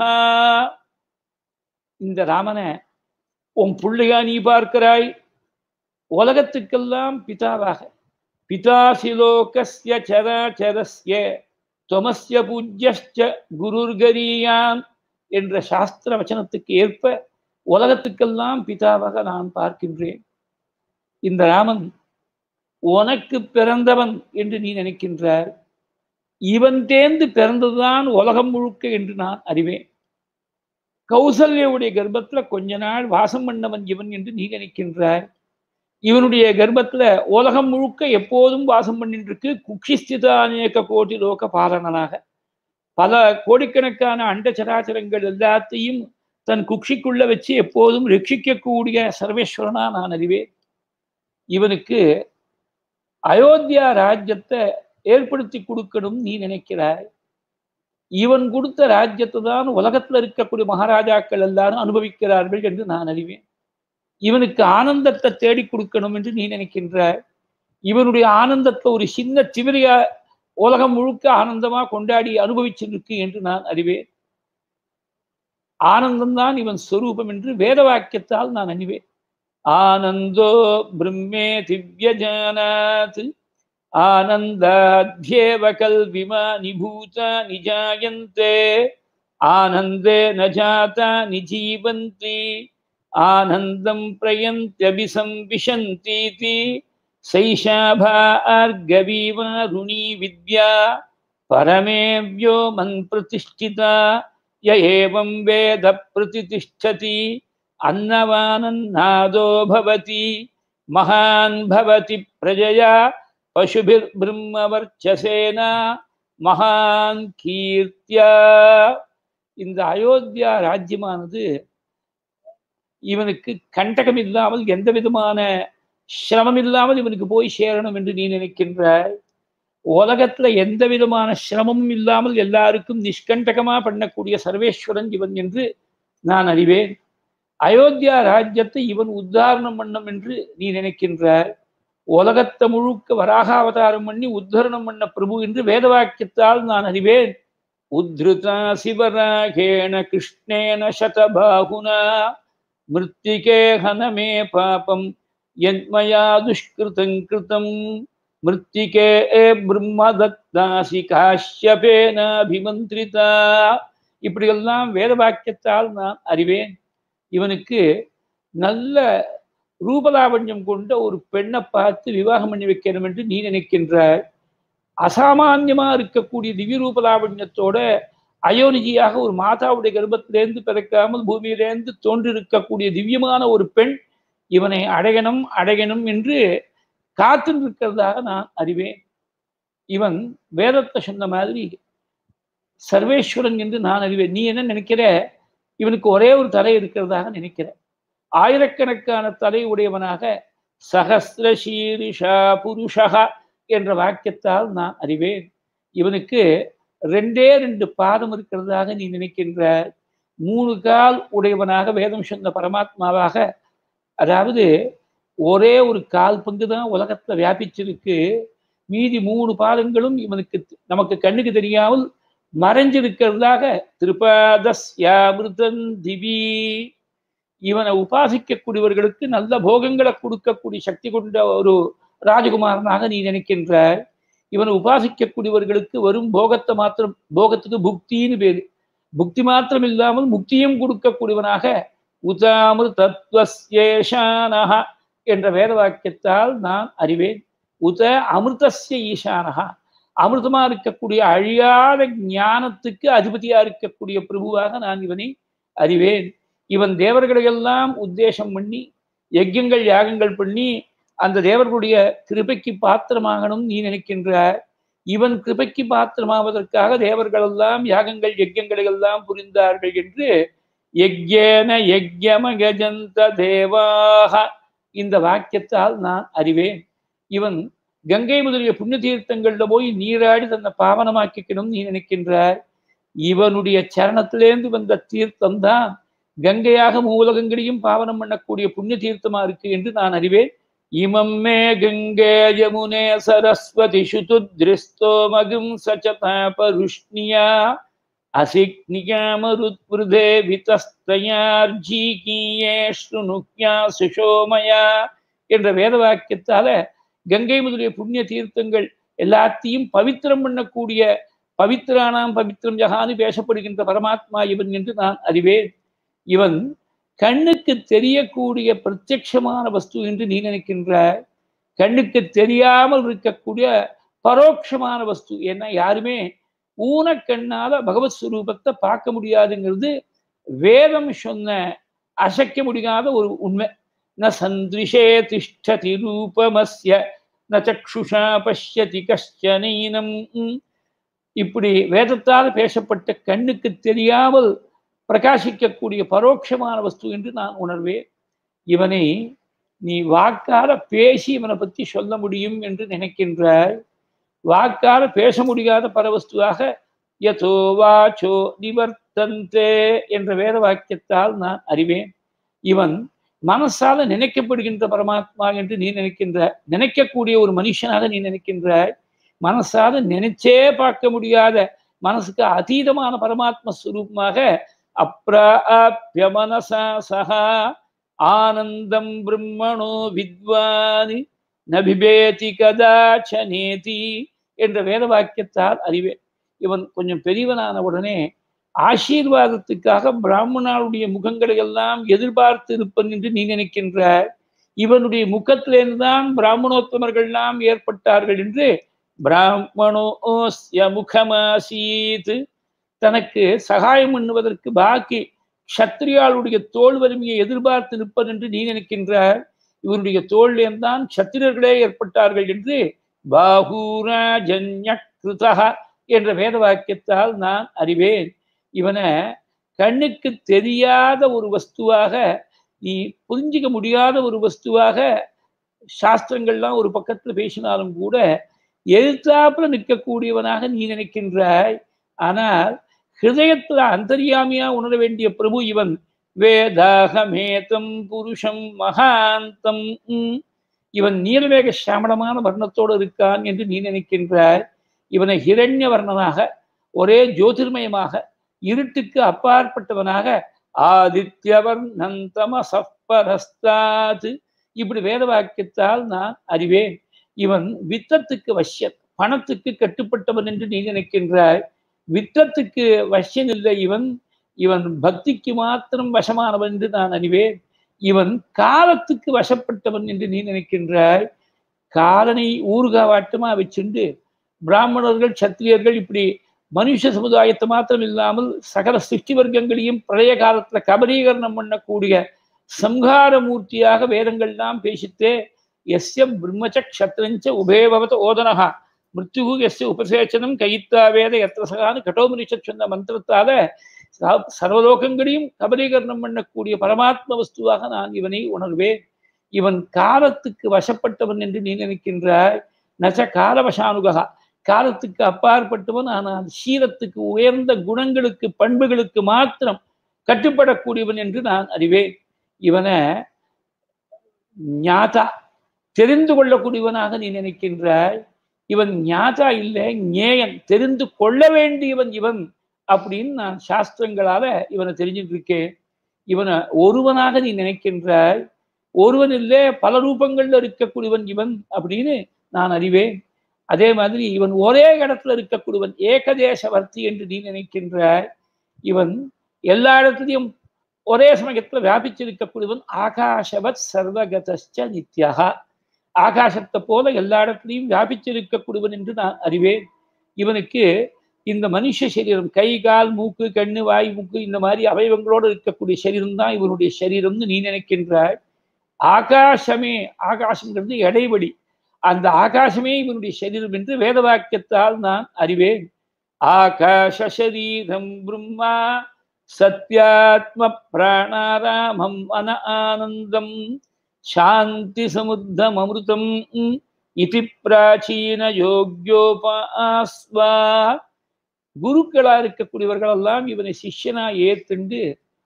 B: இந்த ராமனை உன் பிள்ளையா நீ பார்க்கிறாய் உலகத்துக்கெல்லாம் பிதாவாக பிதாசி லோகஸ்ய சராச்சரஸ்ய துவமஸ்ய பூஜ்யஸ்ச குருர்கரீயான் என்ற சாஸ்திர வச்சனத்துக்கு ஏற்ப உலகத்துக்கெல்லாம் பிதாவாக நான் பார்க்கின்றேன் இந்த ராமன் உனக்கு பிறந்தவன் என்று நீ நினைக்கின்றார் இவன் தேர்ந்து பிறந்ததுதான் உலகம் முழுக்க என்று நான் அறிவேன் கௌசல்யவுடைய கர்ப்பத்துல கொஞ்ச நாள் வாசம் பண்ணவன் இவன் என்று நீ நினைக்கின்றாய் இவனுடைய கர்ப்பத்துல உலகம் முழுக்க எப்போதும் வாசம் பண்ணிட்டு இருக்கு குக்ஷிஸ்திதா அநேக கோடி லோக பாலனனாக பல கோடிக்கணக்கான அண்ட சராச்சரங்கள் எல்லாத்தையும் தன் குக்ஷிக்குள்ள வச்சு எப்போதும் ரட்சிக்கக்கூடிய சர்வேஸ்வரனா நான் அறிவேன் இவனுக்கு அயோத்தியா ராஜ்யத்தை ஏற்படுத்தி கொடுக்கணும் நீ நினைக்கிறாய் இவன் கொடுத்த ராஜ்யத்தை தான் உலகத்துல இருக்கக்கூடிய மகாராஜாக்கள் எல்லாரும் அனுபவிக்கிறார்கள் என்று நான் அறிவேன் இவனுக்கு ஆனந்தத்தை தேடி கொடுக்கணும் என்று நீ நினைக்கின்றாய் இவனுடைய ஆனந்தத்தை ஒரு சின்ன திமிரியா உலகம் முழுக்க ஆனந்தமா கொண்டாடி அனுபவிச்சிருக்கு என்று நான் அறிவேன் ஆனந்தம்தான் இவன் ஸ்வரூபம் என்று வேத வாக்கியத்தால் நான் அறிவேன் ஆனந்தோ பிரம்மே திவ்யஜானாத் ஆனந்தாத்யேவ கல்விமானி பூதானி ஜாயந்தே ஆனந்தே ந ஜாதானி ஜீவந்தி ஆனந்தம் பிரயந்தியபிசம்பிஷந்தீதி சைஷாபார்கவீவாருணி வித்யா பரமே व्योमन् प्रतिष्ठिता य एवं वेद प्रतिष्ठति अन्नवानन्नादो भवति महान् भवति प्रजया பசுபிர்பிரம்மவர்ச்சசேனா மகான் கீர்த்தியா இந்த அயோத்தியா ராஜ்யமானது இவனுக்கு கண்டகம் இல்லாமல் எந்த விதமான சிரமம் இல்லாமல் இவனுக்கு போய் சேரணும் என்று நீ நினைக்கின்றாய் உலகத்துல எந்த விதமான சிரமமும் இல்லாமல் எல்லாருக்கும் நிஷ்கண்டகமா பண்ணக்கூடிய சர்வேஸ்வரன் இவன் என்று நான் அறிவேன் அயோத்தியா ராஜ்யத்தை இவன் உத்தாரணம் பண்ணும் என்று நீ நினைக்கின்றாய் உலகத்தை முழுக்க வராக அவதாரம் பண்ணி உத்தரணம் பண்ண பிரபு என்று வேத வாக்கியத்தால் நான் அறிவேன் உத்ருதா சிவராகேண கிருஷ்ணேன சதபாகுனா மிருத்திகே ஹனமே பாபம் யன்மயா துஷ்கிருதம் கிருதம் மிருத்திகே பிரம்மதத்தாசி காஷ்யபேன அபிமந்திரிதா இப்படியெல்லாம் வேத வாக்கியத்தால் நான் அறிவேன் இவனுக்கு நல்ல ரூபலாவண்யம் கொண்ட ஒரு பெண்ணை பார்த்து விவாகம் பண்ணி வைக்கணும் என்று நீ நினைக்கின்றாய் அசாமான்யமா இருக்கக்கூடிய திவ்ய ரூபலாவண்யத்தோட அயோனிஜியாக ஒரு மாதாவுடைய கர்ப்பத்திலேருந்து பிறக்காமல் பூமியிலேருந்து தோன்றிருக்கக்கூடிய திவ்யமான ஒரு பெண் இவனை அடையணும் அடையணும் என்று காத்து இருக்கிறதாக நான் அறிவேன் இவன் வேதத்தை சொன்ன மாதிரி சர்வேஸ்வரன் என்று நான் அறிவேன் நீ என்ன நினைக்கிற இவனுக்கு ஒரே ஒரு தலை இருக்கிறதாக நினைக்கிற ஆயிரக்கணக்கான தலை உடையவனாக சகசிர சீரிஷா புருஷா என்ற வாக்கியத்தால் நான் அறிவேன் இவனுக்கு ரெண்டே ரெண்டு பாதம் இருக்கிறதாக நீ நினைக்கின்ற மூணு கால் உடையவனாக வேதம் சொன்ன பரமாத்மாவாக அதாவது ஒரே ஒரு கால் பங்கு தான் உலகத்துல வியாபிச்சிருக்கு மீதி மூணு பாதங்களும் இவனுக்கு நமக்கு கண்ணுக்கு தெரியாமல் மறைஞ்சிருக்கிறதாக திருப்பாதஸ்யாமிருதன் திவி இவனை உபாசிக்கக்கூடியவர்களுக்கு நல்ல போகங்களை கொடுக்கக்கூடிய சக்தி கொண்ட ஒரு ராஜகுமாரனாக நீ நினைக்கின்ற இவனை உபாசிக்கக்கூடியவர்களுக்கு வரும் போகத்தை மாத்திரம் போகத்துக்கு புக்தின்னு பேரு புக்தி மாத்திரம் இல்லாமல் முக்தியும் கொடுக்கக்கூடியவனாக உதாமிரு தத்வஸ்யேஷானஹ என்ற வேத வாக்கியத்தால் நான் அறிவேன் உத அமிர்தஸ்ய ஈசானஹா அமிர்தமா இருக்கக்கூடிய அழியாத ஞானத்துக்கு அதிபதியா இருக்கக்கூடிய பிரபுவாக நான் இவனை அறிவேன் இவன் தேவர்களையெல்லாம் உத்தேசம் பண்ணி யஜ்யங்கள் யாகங்கள் பண்ணி அந்த தேவர்களுடைய கிருபைக்கு பாத்திரமாகணும் நீ நினைக்கின்ற இவன் கிருபைக்கு பாத்திரமாவதற்காக தேவர்கள் எல்லாம் யாகங்கள் யஜ்யங்களை எல்லாம் புரிந்தார்கள் என்று யஜ்யேன யஜ்யமகஜந்த தேவாக இந்த வாக்கியத்தால் நான் அறிவேன் இவன் கங்கை முதலிய புண்ணிய தீர்த்தங்கள்ல போய் நீராடி தன்னை பாவனமாக்கிக்கணும் நீ நினைக்கின்றார் இவனுடைய சரணத்திலேந்து வந்த தீர்த்தம் தான் கங்கையாக மூலகங்களையும் பாவனம் பண்ணக்கூடிய புண்ணிய தீர்த்தமா இருக்கு என்று நான் அறிவேன் இமம் மே கங்கே யமுனே சரஸ்வதி சுதுத்ரிஸ்தோமகும் சச்சதாபருஷ்ணியா அசிக்னியாமருத்விருதே விதஸ்தயார்ஜீகீயே ஸ்ருணுக்யா சுஷோமயா என்ற வேத வாக்கியத்தால கங்கை முதலிய புண்ணிய தீர்த்தங்கள் எல்லாத்தையும் பவித்திரம் பண்ணக்கூடிய பவித்ரானாம் பவித்திரம் ஜகான்னு பேசப்படுகின்ற பரமாத்மா இவன் என்று நான் அறிவேன் இவன் கண்ணுக்கு தெரியக்கூடிய பிரத்யட்சமான வஸ்து என்று நீ நினைக்கின்றாய் கண்ணுக்கு தெரியாமல் இருக்கக்கூடிய பரோட்சமான வஸ்து ஏன்னா யாருமே ஊனக்கண்ணால பகவத் ஸ்வரூபத்தை பார்க்க முடியாதுங்கிறது வேதம் சொன்ன அசைக்க முடியாத ஒரு உண்மை ந சந்திரிஷே திஷ்டதி ரூபமஸ்ய ந சக்ஷுஷா பஷ்யதி கஷ்டனீனம் இப்படி வேதத்தால் பேசப்பட்ட கண்ணுக்கு தெரியாமல் பிரகாசிக்கக்கூடிய பரோட்சமான வஸ்து என்று நான் உணர்வேன் இவனை நீ வாக்கால பேசி இவனை பற்றி சொல்ல முடியும் என்று நினைக்கின்றாய் வாக்கால பேச முடியாத பரவஸ்துவாக யதோ வாச்சோ நிவர்த்தந்தே என்ற வேத வாக்கியத்தால் நான் அறிவேன் இவன் மனசால நினைக்கப்படுகின்ற பரமாத்மா என்று நீ நினைக்கின்ற நினைக்கக்கூடிய ஒரு மனுஷனாக நீ நினைக்கின்றாய் மனசால நினைச்சே பார்க்க முடியாத மனசுக்கு அதீதமான பரமாத்ம ஸ்வரூபமாக அப்பிராபிய மனசா சகா ஆனந்தம் பிரம்மணோ வித்வானி நபிபேதி கதாச்சனேதி என்ற வேத வாக்கியத்தால் அறிவேன் இவன் கொஞ்சம் பெரியவனான உடனே ஆசீர்வாதத்துக்காக பிராமணாளுடைய முகங்களை எல்லாம் எதிர்பார்த்து இருப்பன் என்று நீ நினைக்கின்றாய் இவனுடைய முகத்திலிருந்து தான் பிராமணோத்தமர்கள்லாம் ஏற்பட்டார்கள் என்று பிராமணோஸ்ய முகமாசீத் தனக்கு சகாயம் பண்ணுவதற்கு பாக்கி க்ஷத்ரியாளுடைய தோல் வலிமையை எதிர்பார்த்து நிற்பது என்று நீ நினைக்கின்றார் இவருடைய தோல்லேந்தான் சத்திரர்களே ஏற்பட்டார்கள் என்று பாகூராஜன்ய கிருதா என்ற வேத வாக்கியத்தால் நான் அறிவேன் இவனை கண்ணுக்கு தெரியாத ஒரு வஸ்துவாக நீ புரிஞ்சிக்க முடியாத ஒரு வஸ்துவாக சாஸ்திரங்கள்லாம் ஒரு பக்கத்துல பேசினாலும் கூட எழுத்தாப்புல நிற்கக்கூடியவனாக நீ நினைக்கின்றாய் ஆனால் ஹிருதயத்துல அந்தரியாமியா உணர வேண்டிய பிரபு இவன் வேதாகமேதம் புருஷம் மகாந்தம் இவன் நீலவேக சாமளமான வர்ணத்தோடு இருக்கான் என்று நீ நினைக்கின்றாய் இவனை ஹிரண்ய வர்ணனாக ஒரே ஜோதிர்மயமாக இருட்டுக்கு அப்பாற்பட்டவனாக ஆதித்யவர் நந்தம சப்பரஸ்தாது இப்படி வேத வாக்கியத்தால் நான் அறிவேன் இவன் வித்தத்துக்கு வஷ்யன் பணத்துக்கு கட்டுப்பட்டவன் என்று நீ நினைக்கின்றாய் வித்தத்துக்கு வஷ்யன் இல்லை இவன் இவன் பக்திக்கு மாத்திரம் வசமானவன் என்று நான் அறிவேன் இவன் காலத்துக்கு வசப்பட்டவன் என்று நீ நினைக்கின்றாய் காலனை ஊர்காவாட்டமா வச்சுண்டு பிராமணர்கள் சத்திரியர்கள் இப்படி மனுஷ சமுதாயத்தை மாத்திரம் இல்லாமல் சகல சிருஷ்டி வர்க்கங்களையும் பழைய காலத்துல கபலீகரணம் பண்ணக்கூடிய சம்ஹார மூர்த்தியாக வேதங்கள்லாம் பேசித்தே எஸ்ய பிரம்மச்ச க்ஷத்ரஞ்ச உபேபவத ஓதனகா மிருத்யு எஸ்ய உபசேச்சனம் கைத்தா வேத எத்திரசகான்னு கட்டோமனிஷத் சொன்ன மந்திரத்தால சர்வலோகங்களையும் கபலீகரணம் பண்ணக்கூடிய பரமாத்ம வஸ்துவாக நான் இவனை உணர்வேன் இவன் காலத்துக்கு வசப்பட்டவன் என்று நீ நினைக்கின்றாய் நச்ச காலவசானுகா காலத்துக்கு அப்பாற்பட்டவன் ஆனால் சீரத்துக்கு உயர்ந்த குணங்களுக்கு பண்புகளுக்கு மாத்திரம் கட்டுப்படக்கூடியவன் என்று நான் அறிவேன் இவனை ஞாதா தெரிந்து கொள்ளக்கூடியவனாக நீ நினைக்கின்றாய் இவன் ஞாதா இல்லை ஞேயன் தெரிந்து கொள்ள வேண்டியவன் இவன் அப்படின்னு நான் சாஸ்திரங்களால இவனை தெரிஞ்சுட்டு இருக்கேன் இவனை ஒருவனாக நீ நினைக்கின்றாய் ஒருவன் இல்லை பல ரூபங்கள்ல இருக்கக்கூடியவன் இவன் அப்படின்னு நான் அறிவேன் அதே மாதிரி இவன் ஒரே இடத்துல இருக்கக்கூடியவன் ஏகதேசவர்த்தி என்று நீ நினைக்கின்றாய் இவன் எல்லா இடத்துலையும் ஒரே சமயத்துல வியாபிச்சிருக்கக்கூடியவன் ஆகாஷவத் சர்வகதச்ச நித்யகா ஆகாசத்தை போல எல்லா இடத்துலையும் வியாபிச்சிருக்கக்கூடியவன் என்று நான் அறிவேன் இவனுக்கு இந்த மனுஷ சரீரம் கை கால் மூக்கு கண்ணு வாய் மூக்கு இந்த மாதிரி அவயவங்களோடு இருக்கக்கூடிய சரீரம் தான் இவனுடைய சரீரம்னு நீ நினைக்கின்றாய் ஆகாசமே ஆகாசங்கிறது இடைவெளி அந்த ஆகாசமே இவனுடைய சரீரம் என்று வேத வாக்கியத்தால் நான் அறிவேன் ஆகாஷ சரீரம் பிரம்மா சத்யாத்ம பிராணாராமம் அன ஆனந்தம் சாந்தி சமுத்தம் அமிர்தம் இது பிராச்சீன யோக்யோபாஸ்வா குருக்களா இருக்கக்கூடியவர்கள் எல்லாம் இவனை சிஷ்யனா ஏத்துண்டு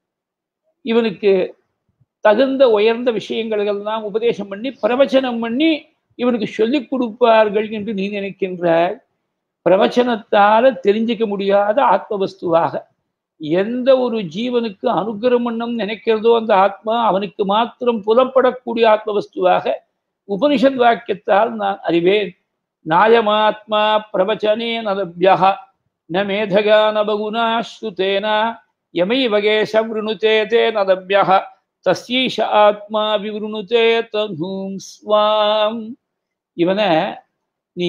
B: இவனுக்கு தகுந்த உயர்ந்த விஷயங்கள் எல்லாம் உபதேசம் பண்ணி பிரவச்சனம் பண்ணி இவனுக்கு சொல்லிக் கொடுப்பார்கள் என்று நீ நினைக்கின்றாய் பிரவச்சனத்தால தெரிஞ்சிக்க முடியாத ஆத்மவஸ்துவாக எந்த ஒரு ஜீவனுக்கு அனுகிரம் பண்ணம் நினைக்கிறதோ அந்த ஆத்மா அவனுக்கு மாத்திரம் புலப்படக்கூடிய ஆத்மவஸ்துவாக உபனிஷத் வாக்கியத்தால் நான் அறிவேன் நாயமாத்மா பிரவச்சனே நலபியா ந மேதகா ந பகுனா ஸ்ருதேன யமை வகேஷ விருணுதே தே நலபியா தஸ்யீஷ ஆத்மா விவருணுதே தனூம் ஸ்வாம் இவனை நீ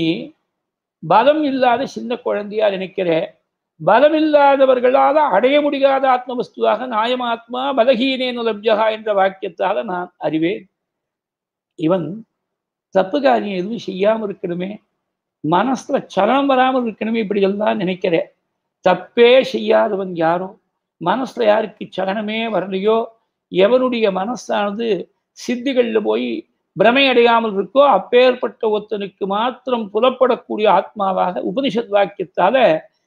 B: பலம் இல்லாத சின்ன குழந்தையா நினைக்கிற பலம் இல்லாதவர்களால் அடைய முடியாத ஆத்மவஸ்துவாக நாயமாத்மா பலகீனேன லப்ஜகா என்ற வாக்கியத்தால நான் அறிவேன் இவன் தப்பு காரியம் எதுவும் செய்யாமல் இருக்கணுமே மனசுல சலனம் வராமல் இருக்கணுமே இப்படி எல்லாம் நினைக்கிறேன் தப்பே செய்யாதவன் யாரோ மனசுல யாருக்கு சலனமே வரலையோ எவனுடைய மனசானது சித்திகள்ல போய் பிரமை அடையாமல் இருக்கோ அப்பேற்பட்ட ஒருத்தனுக்கு மாத்திரம் புலப்படக்கூடிய ஆத்மாவாக உபனிஷத் வாக்கியத்தால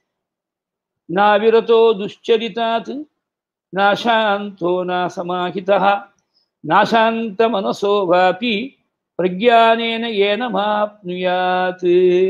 B: நாவிரதோ துஷ்சரிதாத் நாசாந்தோ நாசமாஹிதா நாசாந்த மனசோ வாபி பிரஜானேன ஏன மாப்னுயாத்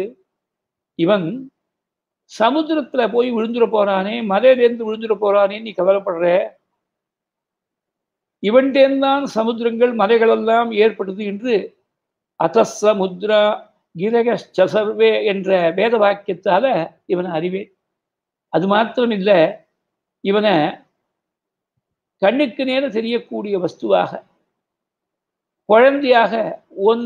B: இவன் சமுத்திரத்துல போய் விழுந்துட போறானே மலையிலேருந்து விழுந்துட போறானே நீ கவலைப்படுற இவன்டேந்தான் சமுத்திரங்கள் மலைகளெல்லாம் ஏற்படுது என்று அத்தஸ்ஸ முத்ரா கிரகச்ச சர்வே என்ற வேத வாக்கியத்தால இவனை அறிவேன் அது மாத்திரம் இல்லை இவனை கண்ணுக்கு நேர தெரியக்கூடிய வஸ்துவாக குழந்தையாக உன்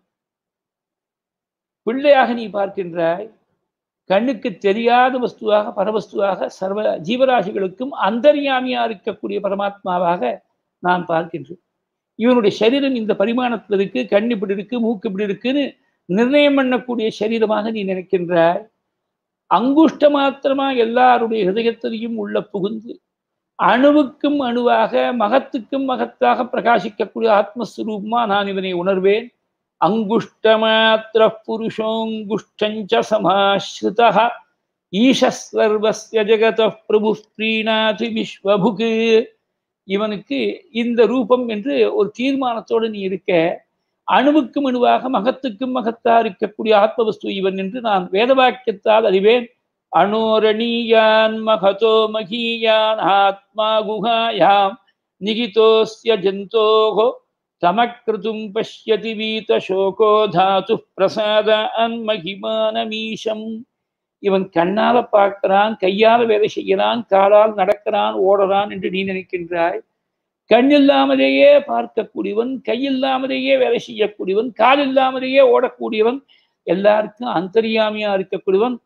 B: பிள்ளையாக நீ பார்க்கின்றாய் கண்ணுக்கு தெரியாத வஸ்துவாக பரவஸ்துவாக சர்வ ஜீவராசிகளுக்கும் அந்தர்யாமியா இருக்கக்கூடிய பரமாத்மாவாக நான் பார்க்கின்றேன் இவனுடைய சரீரம் இந்த பரிமாணத்தில் இருக்கு கண் இப்படி இருக்கு மூக்கு இப்படி இருக்குன்னு நிர்ணயம் பண்ணக்கூடிய சரீரமாக நீ நினைக்கின்றாய் அங்குஷ்ட மாத்திரமா எல்லாருடைய ஹிருதயத்திலையும் உள்ள புகுந்து அணுவுக்கும் அணுவாக மகத்துக்கும் மகத்தாக பிரகாசிக்கக்கூடிய ஆத்மஸ்வரூபமா நான் இவனை உணர்வேன் அங்குஷ்டமாத்திர புருஷோங்குஷ்டஞ்ச சமாஸ்ருதா ஈஷஸ்வர்வஸ்ய ஜெகத பிரபு ஸ்ரீநாதி விஸ்வபுகு இவனுக்கு இந்த ரூபம் என்று ஒரு தீர்மானத்தோடு நீ இருக்க அணுவுக்கும் அணுவாக மகத்துக்கும் மகத்தா இருக்கக்கூடிய ஆத்மவஸ்து இவன் என்று நான் வேதவாக்கியத்தால் அறிவேன் அணோரணீயான் மகதோ மகீயான் ஆத்மா குஹாயாம் நிகிதோஸ்ய ஜந்தோகோ தமக்கிருதும் பஷ்யதி வீத சோகோ தாது பிரசாத மகிமானமீஷம் இவன் கண்ணால பார்க்கிறான் கையால வேலை செய்கிறான் காலால் நடக்கிறான் ஓடுறான் என்று நீ நினைக்கின்றாய் கண் இல்லாமலேயே பார்க்கக்கூடியவன் கையில்லாமலேயே வேலை செய்யக்கூடியவன் கால் இல்லாமலேயே ஓடக்கூடியவன் எல்லாருக்கும் அந்தரியாமியா இருக்கக்கூடியவன்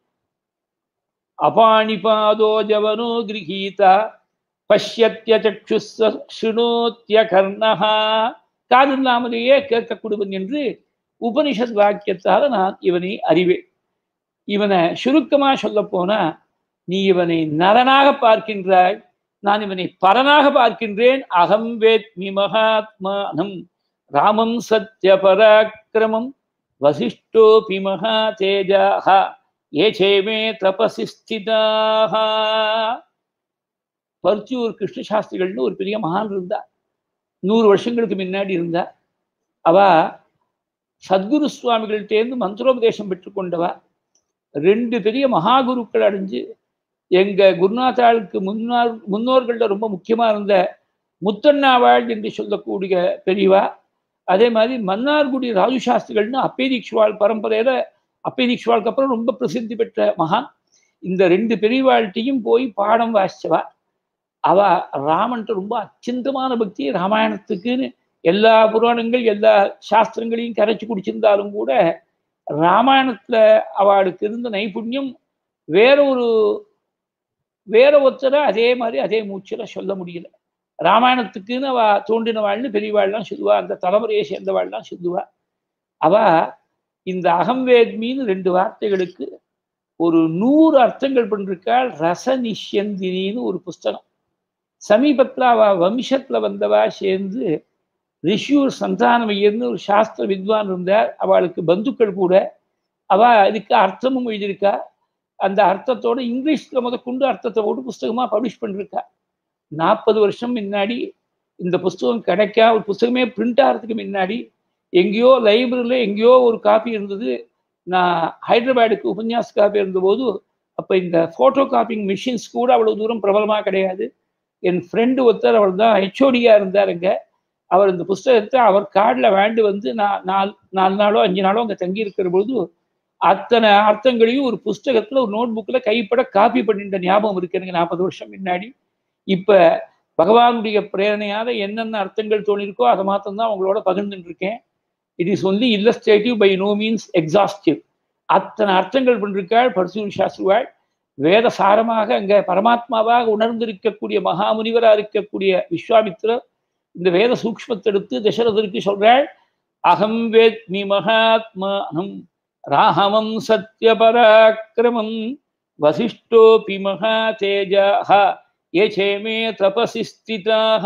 B: அபாணிபாதோ ஜவனோ கிரகீதா பஷ்யத்திய சக்ஷுஸ்ஸ ஸ்ருணோத்திய கர்ணஹா காது இல்லாமலேயே கேட்கக்கூடியவன் என்று உபனிஷத் வாக்கியத்தால் நான் இவனை அறிவேன் இவனை சுருக்கமாக சொல்ல போனா நீ இவனை நரனாக பார்க்கின்றாய் நான் இவனை பரனாக பார்க்கின்றேன் அகம் வேத்மி மகாத்மானம் ராமம் சத்ய பராக்கிரமம் வசிஷ்டோபி மகா தேஜாக ஏச்சேமே தபசி ஸ்திதாக பருத்தியூர் கிருஷ்ணசாஸ்திரிகள்னு ஒரு பெரிய மகான் இருந்தா நூறு வருஷங்களுக்கு முன்னாடி இருந்தா அவ சத்குரு சுவாமிகள்கிட்டேருந்து மந்திரோபதேசம் பெற்றுக்கொண்டவா ரெண்டு பெரிய மகாகுருக்கள் அடைஞ்சு எங்க குருநாதாளுக்கு முன்னாள் முன்னோர்கள்ல ரொம்ப முக்கியமா இருந்த முத்தண்ணாவாள் என்று சொல்லக்கூடிய பெரியவா அதே மாதிரி மன்னார்குடி ராஜு சாஸ்திரிகள்னு அப்பேதீக்ஷுவாள் பரம்பரையில அப்பேதீக்ஷுவாளுக்கு அப்புறம் ரொம்ப பிரசித்தி பெற்ற மகான் இந்த ரெண்டு பெரியவாழ்கிட்டையும் போய் பாடம் வாசிச்சவா அவ ராமன்ட்டு ரொம்ப அச்சிந்தமான பக்தி ராமாயணத்துக்குன்னு எல்லா புராணங்கள் எல்லா சாஸ்திரங்களையும் கரைச்சி குடிச்சிருந்தாலும் கூட ராமாயணத்துல அவளுக்கு இருந்த நைபுண்யம் வேற ஒரு வேற ஒருத்தரை அதே மாதிரி அதே மூச்சுல சொல்ல முடியல ராமாயணத்துக்குன்னு அவ தோன்றினவாள்னு பெரியவாள்லாம் சொல்லுவா அந்த தலைமுறையை சேர்ந்தவாள்லாம் சொல்லுவா அவ இந்த அகம்வேத்மின்னு ரெண்டு வார்த்தைகளுக்கு ஒரு நூறு அர்த்தங்கள் பண்ணிருக்காள் ரச நிஷ்யந்தினின்னு ஒரு புஸ்தகம் சமீபத்தில் அவ வம்சத்துல வந்தவா சேர்ந்து ரிஷியூர் சந்தானமையர்னு ஒரு சாஸ்திர வித்வான் இருந்தார் அவளுக்கு பந்துக்கள் கூட அவ இதுக்கு அர்த்தமும் எழுதியிருக்கா அந்த அர்த்தத்தோட இங்கிலீஷ்ல முத கொண்டு அர்த்தத்தை போட்டு புஸ்தகமா பப்ளிஷ் பண்ணிருக்கா நாற்பது வருஷம் முன்னாடி இந்த புஸ்தகம் கிடைக்கா ஒரு புஸ்தகமே பிரிண்ட் ஆகிறதுக்கு முன்னாடி எங்கேயோ லைப்ரரியில் எங்கேயோ ஒரு காப்பி இருந்தது நான் ஹைதராபாடுக்கு உபன்யாஸ் காப்பி இருந்தபோது அப்போ இந்த ஃபோட்டோ காப்பிங் மிஷின்ஸ் கூட அவ்வளோ தூரம் பிரபலமாக கிடையாது என் ஃப்ரெண்டு ஒருத்தர் அவர் தான் ஹெச்ஓடியாக இருந்தாருங்க அவர் இந்த புஸ்தகத்தை அவர் கார்டில் வேண்டு வந்து நான் நாலு நாலு நாளோ அஞ்சு நாளோ அங்கே தங்கி இருக்கிற பொழுது அத்தனை அர்த்தங்களையும் ஒரு புஸ்தகத்தில் ஒரு நோட் புக்கில் கைப்பட காப்பி பண்ணிட்ட ஞாபகம் இருக்கு எனக்கு நாற்பது வருஷம் முன்னாடி இப்போ பகவானுடைய பிரேரணையால என்னென்ன அர்த்தங்கள் தோணிருக்கோ அதை மாத்திரம் தான் உங்களோட பகிர்ந்துட்டு இருக்கேன் it is only illustrative by no means exhaustive அத்தனை அர்த்தங்கள் பண்ணிருக்காள் பரசூர் சாஸ்திரிவாள் வேத சாரமாக அங்க பரமாத்மாவாக உணர்ந்திருக்கக்கூடிய மகாமுனிவராக இருக்கக்கூடிய விஸ்வாமித்திரர் இந்த வேத சூக்மத்தெடுத்து தசரதருக்கு சொல்றாள் அகம் வேத்மி மகாத்மானம் ராகமம் சத்ய பராக்கிரமம் வசிஷ்டோபி மகா தேஜாஹ ஏச்சேமே தபசி ஸ்திதாக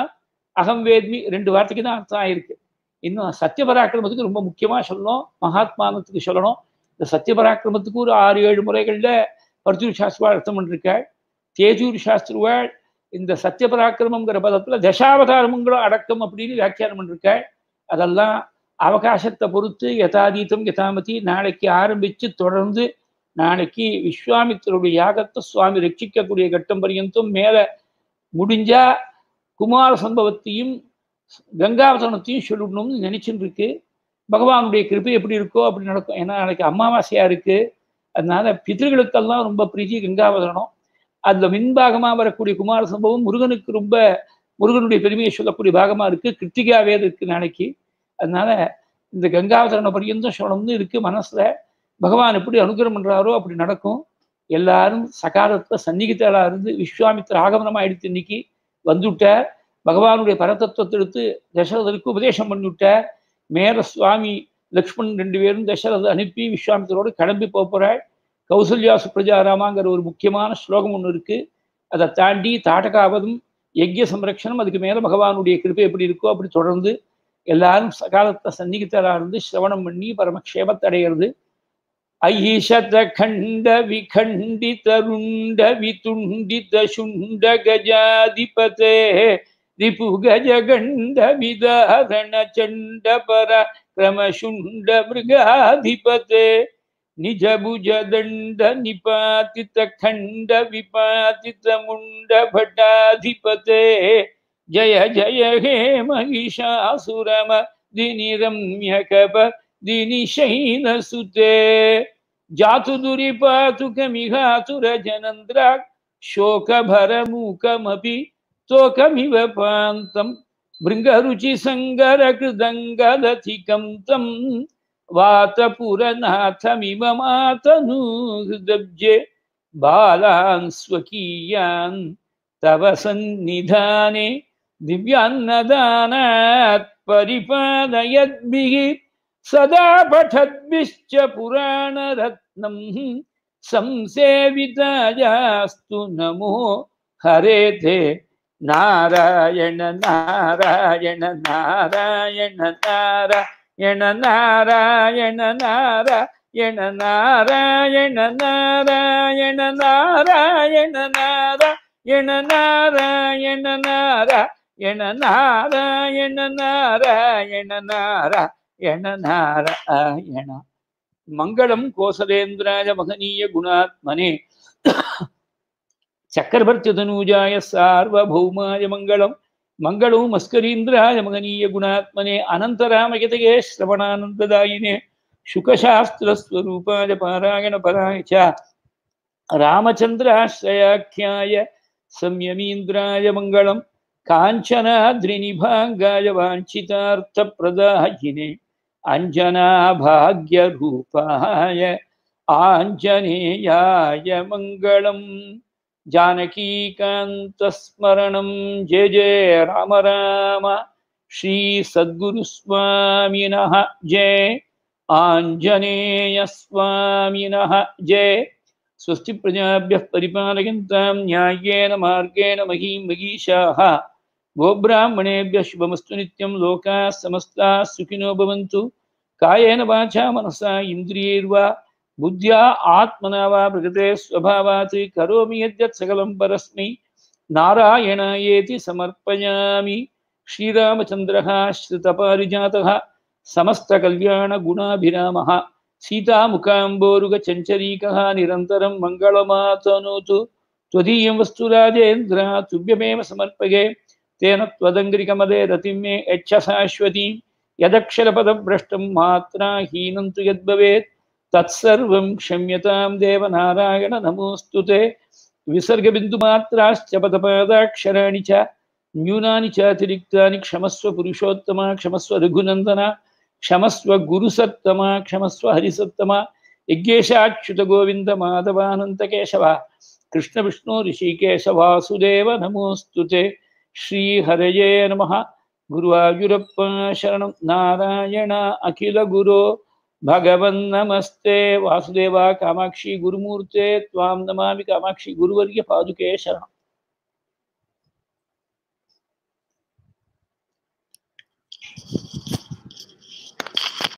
B: அகம் வேத்மி ரெண்டு வார்த்தைக்கு தான் அர்த்தம் ஆயிருக்கு இன்னும் சத்திய பராக்கிரமத்துக்கு ரொம்ப முக்கியமாக சொல்லணும் மகாத்மானத்துக்கு சொல்லணும் இந்த சத்திய பராக்கிரமத்துக்கு ஒரு ஆறு ஏழு முறைகளில் பர்த்தூர் சாஸ்திரிவாள் அர்த்தம் பண்ணிருக்காள் தேஜூர் சாஸ்திரிவாள் இந்த சத்திய பராக்கிரமங்கிற பதத்தில் தசாவதாரமுங்களும் அடக்கம் அப்படின்னு வியாக்கியானம் பண்ணிருக்காள் அதெல்லாம் அவகாசத்தை பொறுத்து யதாதீதம் யதாமதி நாளைக்கு ஆரம்பித்து தொடர்ந்து நாளைக்கு விஸ்வாமித்தருடைய யாகத்தை சுவாமி ரட்சிக்கக்கூடிய கட்டம் பரியந்தும் மேலே முடிஞ்சா குமார சம்பவத்தையும் கங்காவதனத்தையும் சொல்லணும்னு நினைச்சுட்டு இருக்கு பகவானுடைய கிருப்பை எப்படி இருக்கோ அப்படி நடக்கும் ஏன்னா நாளைக்கு அமாவாசையா இருக்கு அதனால பிதர்களுக்கெல்லாம் ரொம்ப பிரீதி கங்காவதனம் அந்த மின்பாகமாக வரக்கூடிய குமார சம்பவம் முருகனுக்கு ரொம்ப முருகனுடைய பெருமையை சொல்லக்கூடிய பாகமா இருக்கு கிருத்திகாவே இருக்கு நாளைக்கு அதனால இந்த கங்காவதரண பரியந்தம் சொல்லணும்னு இருக்கு மனசுல பகவான் எப்படி அனுகிரகம் பண்றாரோ அப்படி நடக்கும் எல்லாரும் சகாலத்துல சந்நிகிதலா இருந்து விஸ்வாமித்திர ஆகமனம் ஆயிடுத்து இன்னைக்கு வந்துவிட்டார் பகவானுடைய பரதத்துவத்தை எடுத்து தசரதருக்கு உபதேசம் பண்ணிவிட்டார் மேல சுவாமி லக்ஷ்மண் ரெண்டு பேரும் தசரத அனுப்பி விஸ்வாமித்திரோடு கிளம்பி போகிறாள் கௌசல்யா சுப்ரஜாராமாங்கிற ஒரு முக்கியமான ஸ்லோகம் ஒன்று இருக்கு அதை தாண்டி தாட்டகாவதும் யஜ்ய சம்ரக்ஷணம் அதுக்கு மேல பகவானுடைய கிருப்பை எப்படி இருக்கோ அப்படி தொடர்ந்து எல்லாரும் சகாலத்தை சந்நிகித்தரா இருந்து சிரவணம் பண்ணி பரமக்ஷேமத்தை அடைகிறது ஐஷத கண்ட விகண்டித ருண்ட விதுண்டித சுண்ட கஜாதிபதே ரிபு கஜ கண்ட விதாரண சண்ட பர கிரமசுண்ட மிருகாதிபதே நிஜ புஜ தண்ட நிபாதித கண்ட விபாதித முண்ட பட்டாதிபதே ஜய ஜய ஹே மகிஷாசுரம தினிரம்ய கப ದಿನಿಶೈನ ಸುತೆ ಜಾತು ದುರಿಪಾತುಕಮಿಘಾತುರ ಜನಂದ್ರ ಶೋಕಭರ ಮೂಕಮಪಿ ತೋಕಮಿವ ಪಾಂತಂ ಭೃಂಗರುಚಿ ಸಂಗರ ಕೃದಂಗದಧಿಕಂ ತಂ ವಾತಪುರನಾಥಮಿವ ಮಾತನು ಹೃದಬ್ಜೆ ಬಾಲಾನ್ ಸ್ವಕೀಯಾನ್ ತವ ಸನ್ನಿಧಾನೆ ದಿವ್ಯಾನ್ನದಾನಾತ್ ಪರಿಪಾದಯದ್ಭಿಃ सदा पठद्भिश्च पुराणरत्नं संसेवितायास्तु नमो हरे ते नारायण नारायण नारायण नारायण नारायण नारायण नारायण नारायण नारायण नारायण नारायण नारायण नारायण नारायण नारायण என நாராயண மங்களம் கோசலேந்திராய மகனீய குணாத்மனே சக்கரவர்த்தி தனூஜாய சார்வபௌமாய மங்களம் மங்களம் மஸ்கரீந்திராய மகனீய குணாத்மனே அனந்தராமயதயே ஸ்ரவணானந்ததாயினே சுகசாஸ்திரஸ்வரூபாய பாராயண பராய ச ராமச்சந்திராश्रयाख्याय संयमीन्द्राय मङ्गलम् काञ्चनाद्रिनिभाङ्गाय वाञ्छितार्थप्रदायिने अञ्जनाभाग्यरूपाय आञ्जनेयाय मङ्गलम् जानकीकान्तस्मरणं जय जय राम राम श्रीसद्गुरुस्वामिनः जय आञ्जनेयस्वामिनः जय स्वस्ति प्रजाभ्यः परिपालयन्तां न्याय्येन मार्गेण महीं मगीषाः गोब्राह्मणेभ्यः शुभमस्तु नित्यं लोकाः समस्ताः सुखिनो भवन्तु कायेन वाचा मनसा इन्द्रियैर्वा बुद्ध्या आत्मना वा प्रकृते स्वभावात् करोमि यद्यत् सकलं परस्मै नारायणायेति समर्पयामि श्रीरामचन्द्रः श्रुतपारिजातः समस्तकल्याणगुणाभिरामः सीतामुखाम्बोरुगचञ्चरीकः निरन्तरं मङ्गलमातनोतु त्वदीयं वस्तु राजेन्द्र तुभ्यमेव समर्पये तेन त्वदङ्घ्रिकमले रतिं मे यच्छ शाश्वतीं यदक्षरपदभ्रष्टं मात्रा हीनं तु यद्भवेत् तत्सर्वं क्षम्यतां देवनारायण नमोऽस्तु ते विसर्गबिन्दुमात्राश्च पदपादाक्षराणि च न्यूनानि चातिरिक्तानि क्षमस्व पुरुषोत्तमा क्षमस्व रघुनन्दना क्षमस्व गुरुसत्तमा क्षमस्व हरिसत्तमा यज्ञेशाच्युत गोविन्द माधवानन्तकेशव कृष्णविष्णु ऋषिकेश वासुदेव नमोऽस्तु ते श्रीहरये नमः गुरुवायुरप्प शरणं नारायण अखिलगुरो भगवन्नमस्ते वासुदेवा कामाक्षी गुरुमूर्ते त्वां नमामि कामाक्षी गुरुवर्य पादुके शरणम्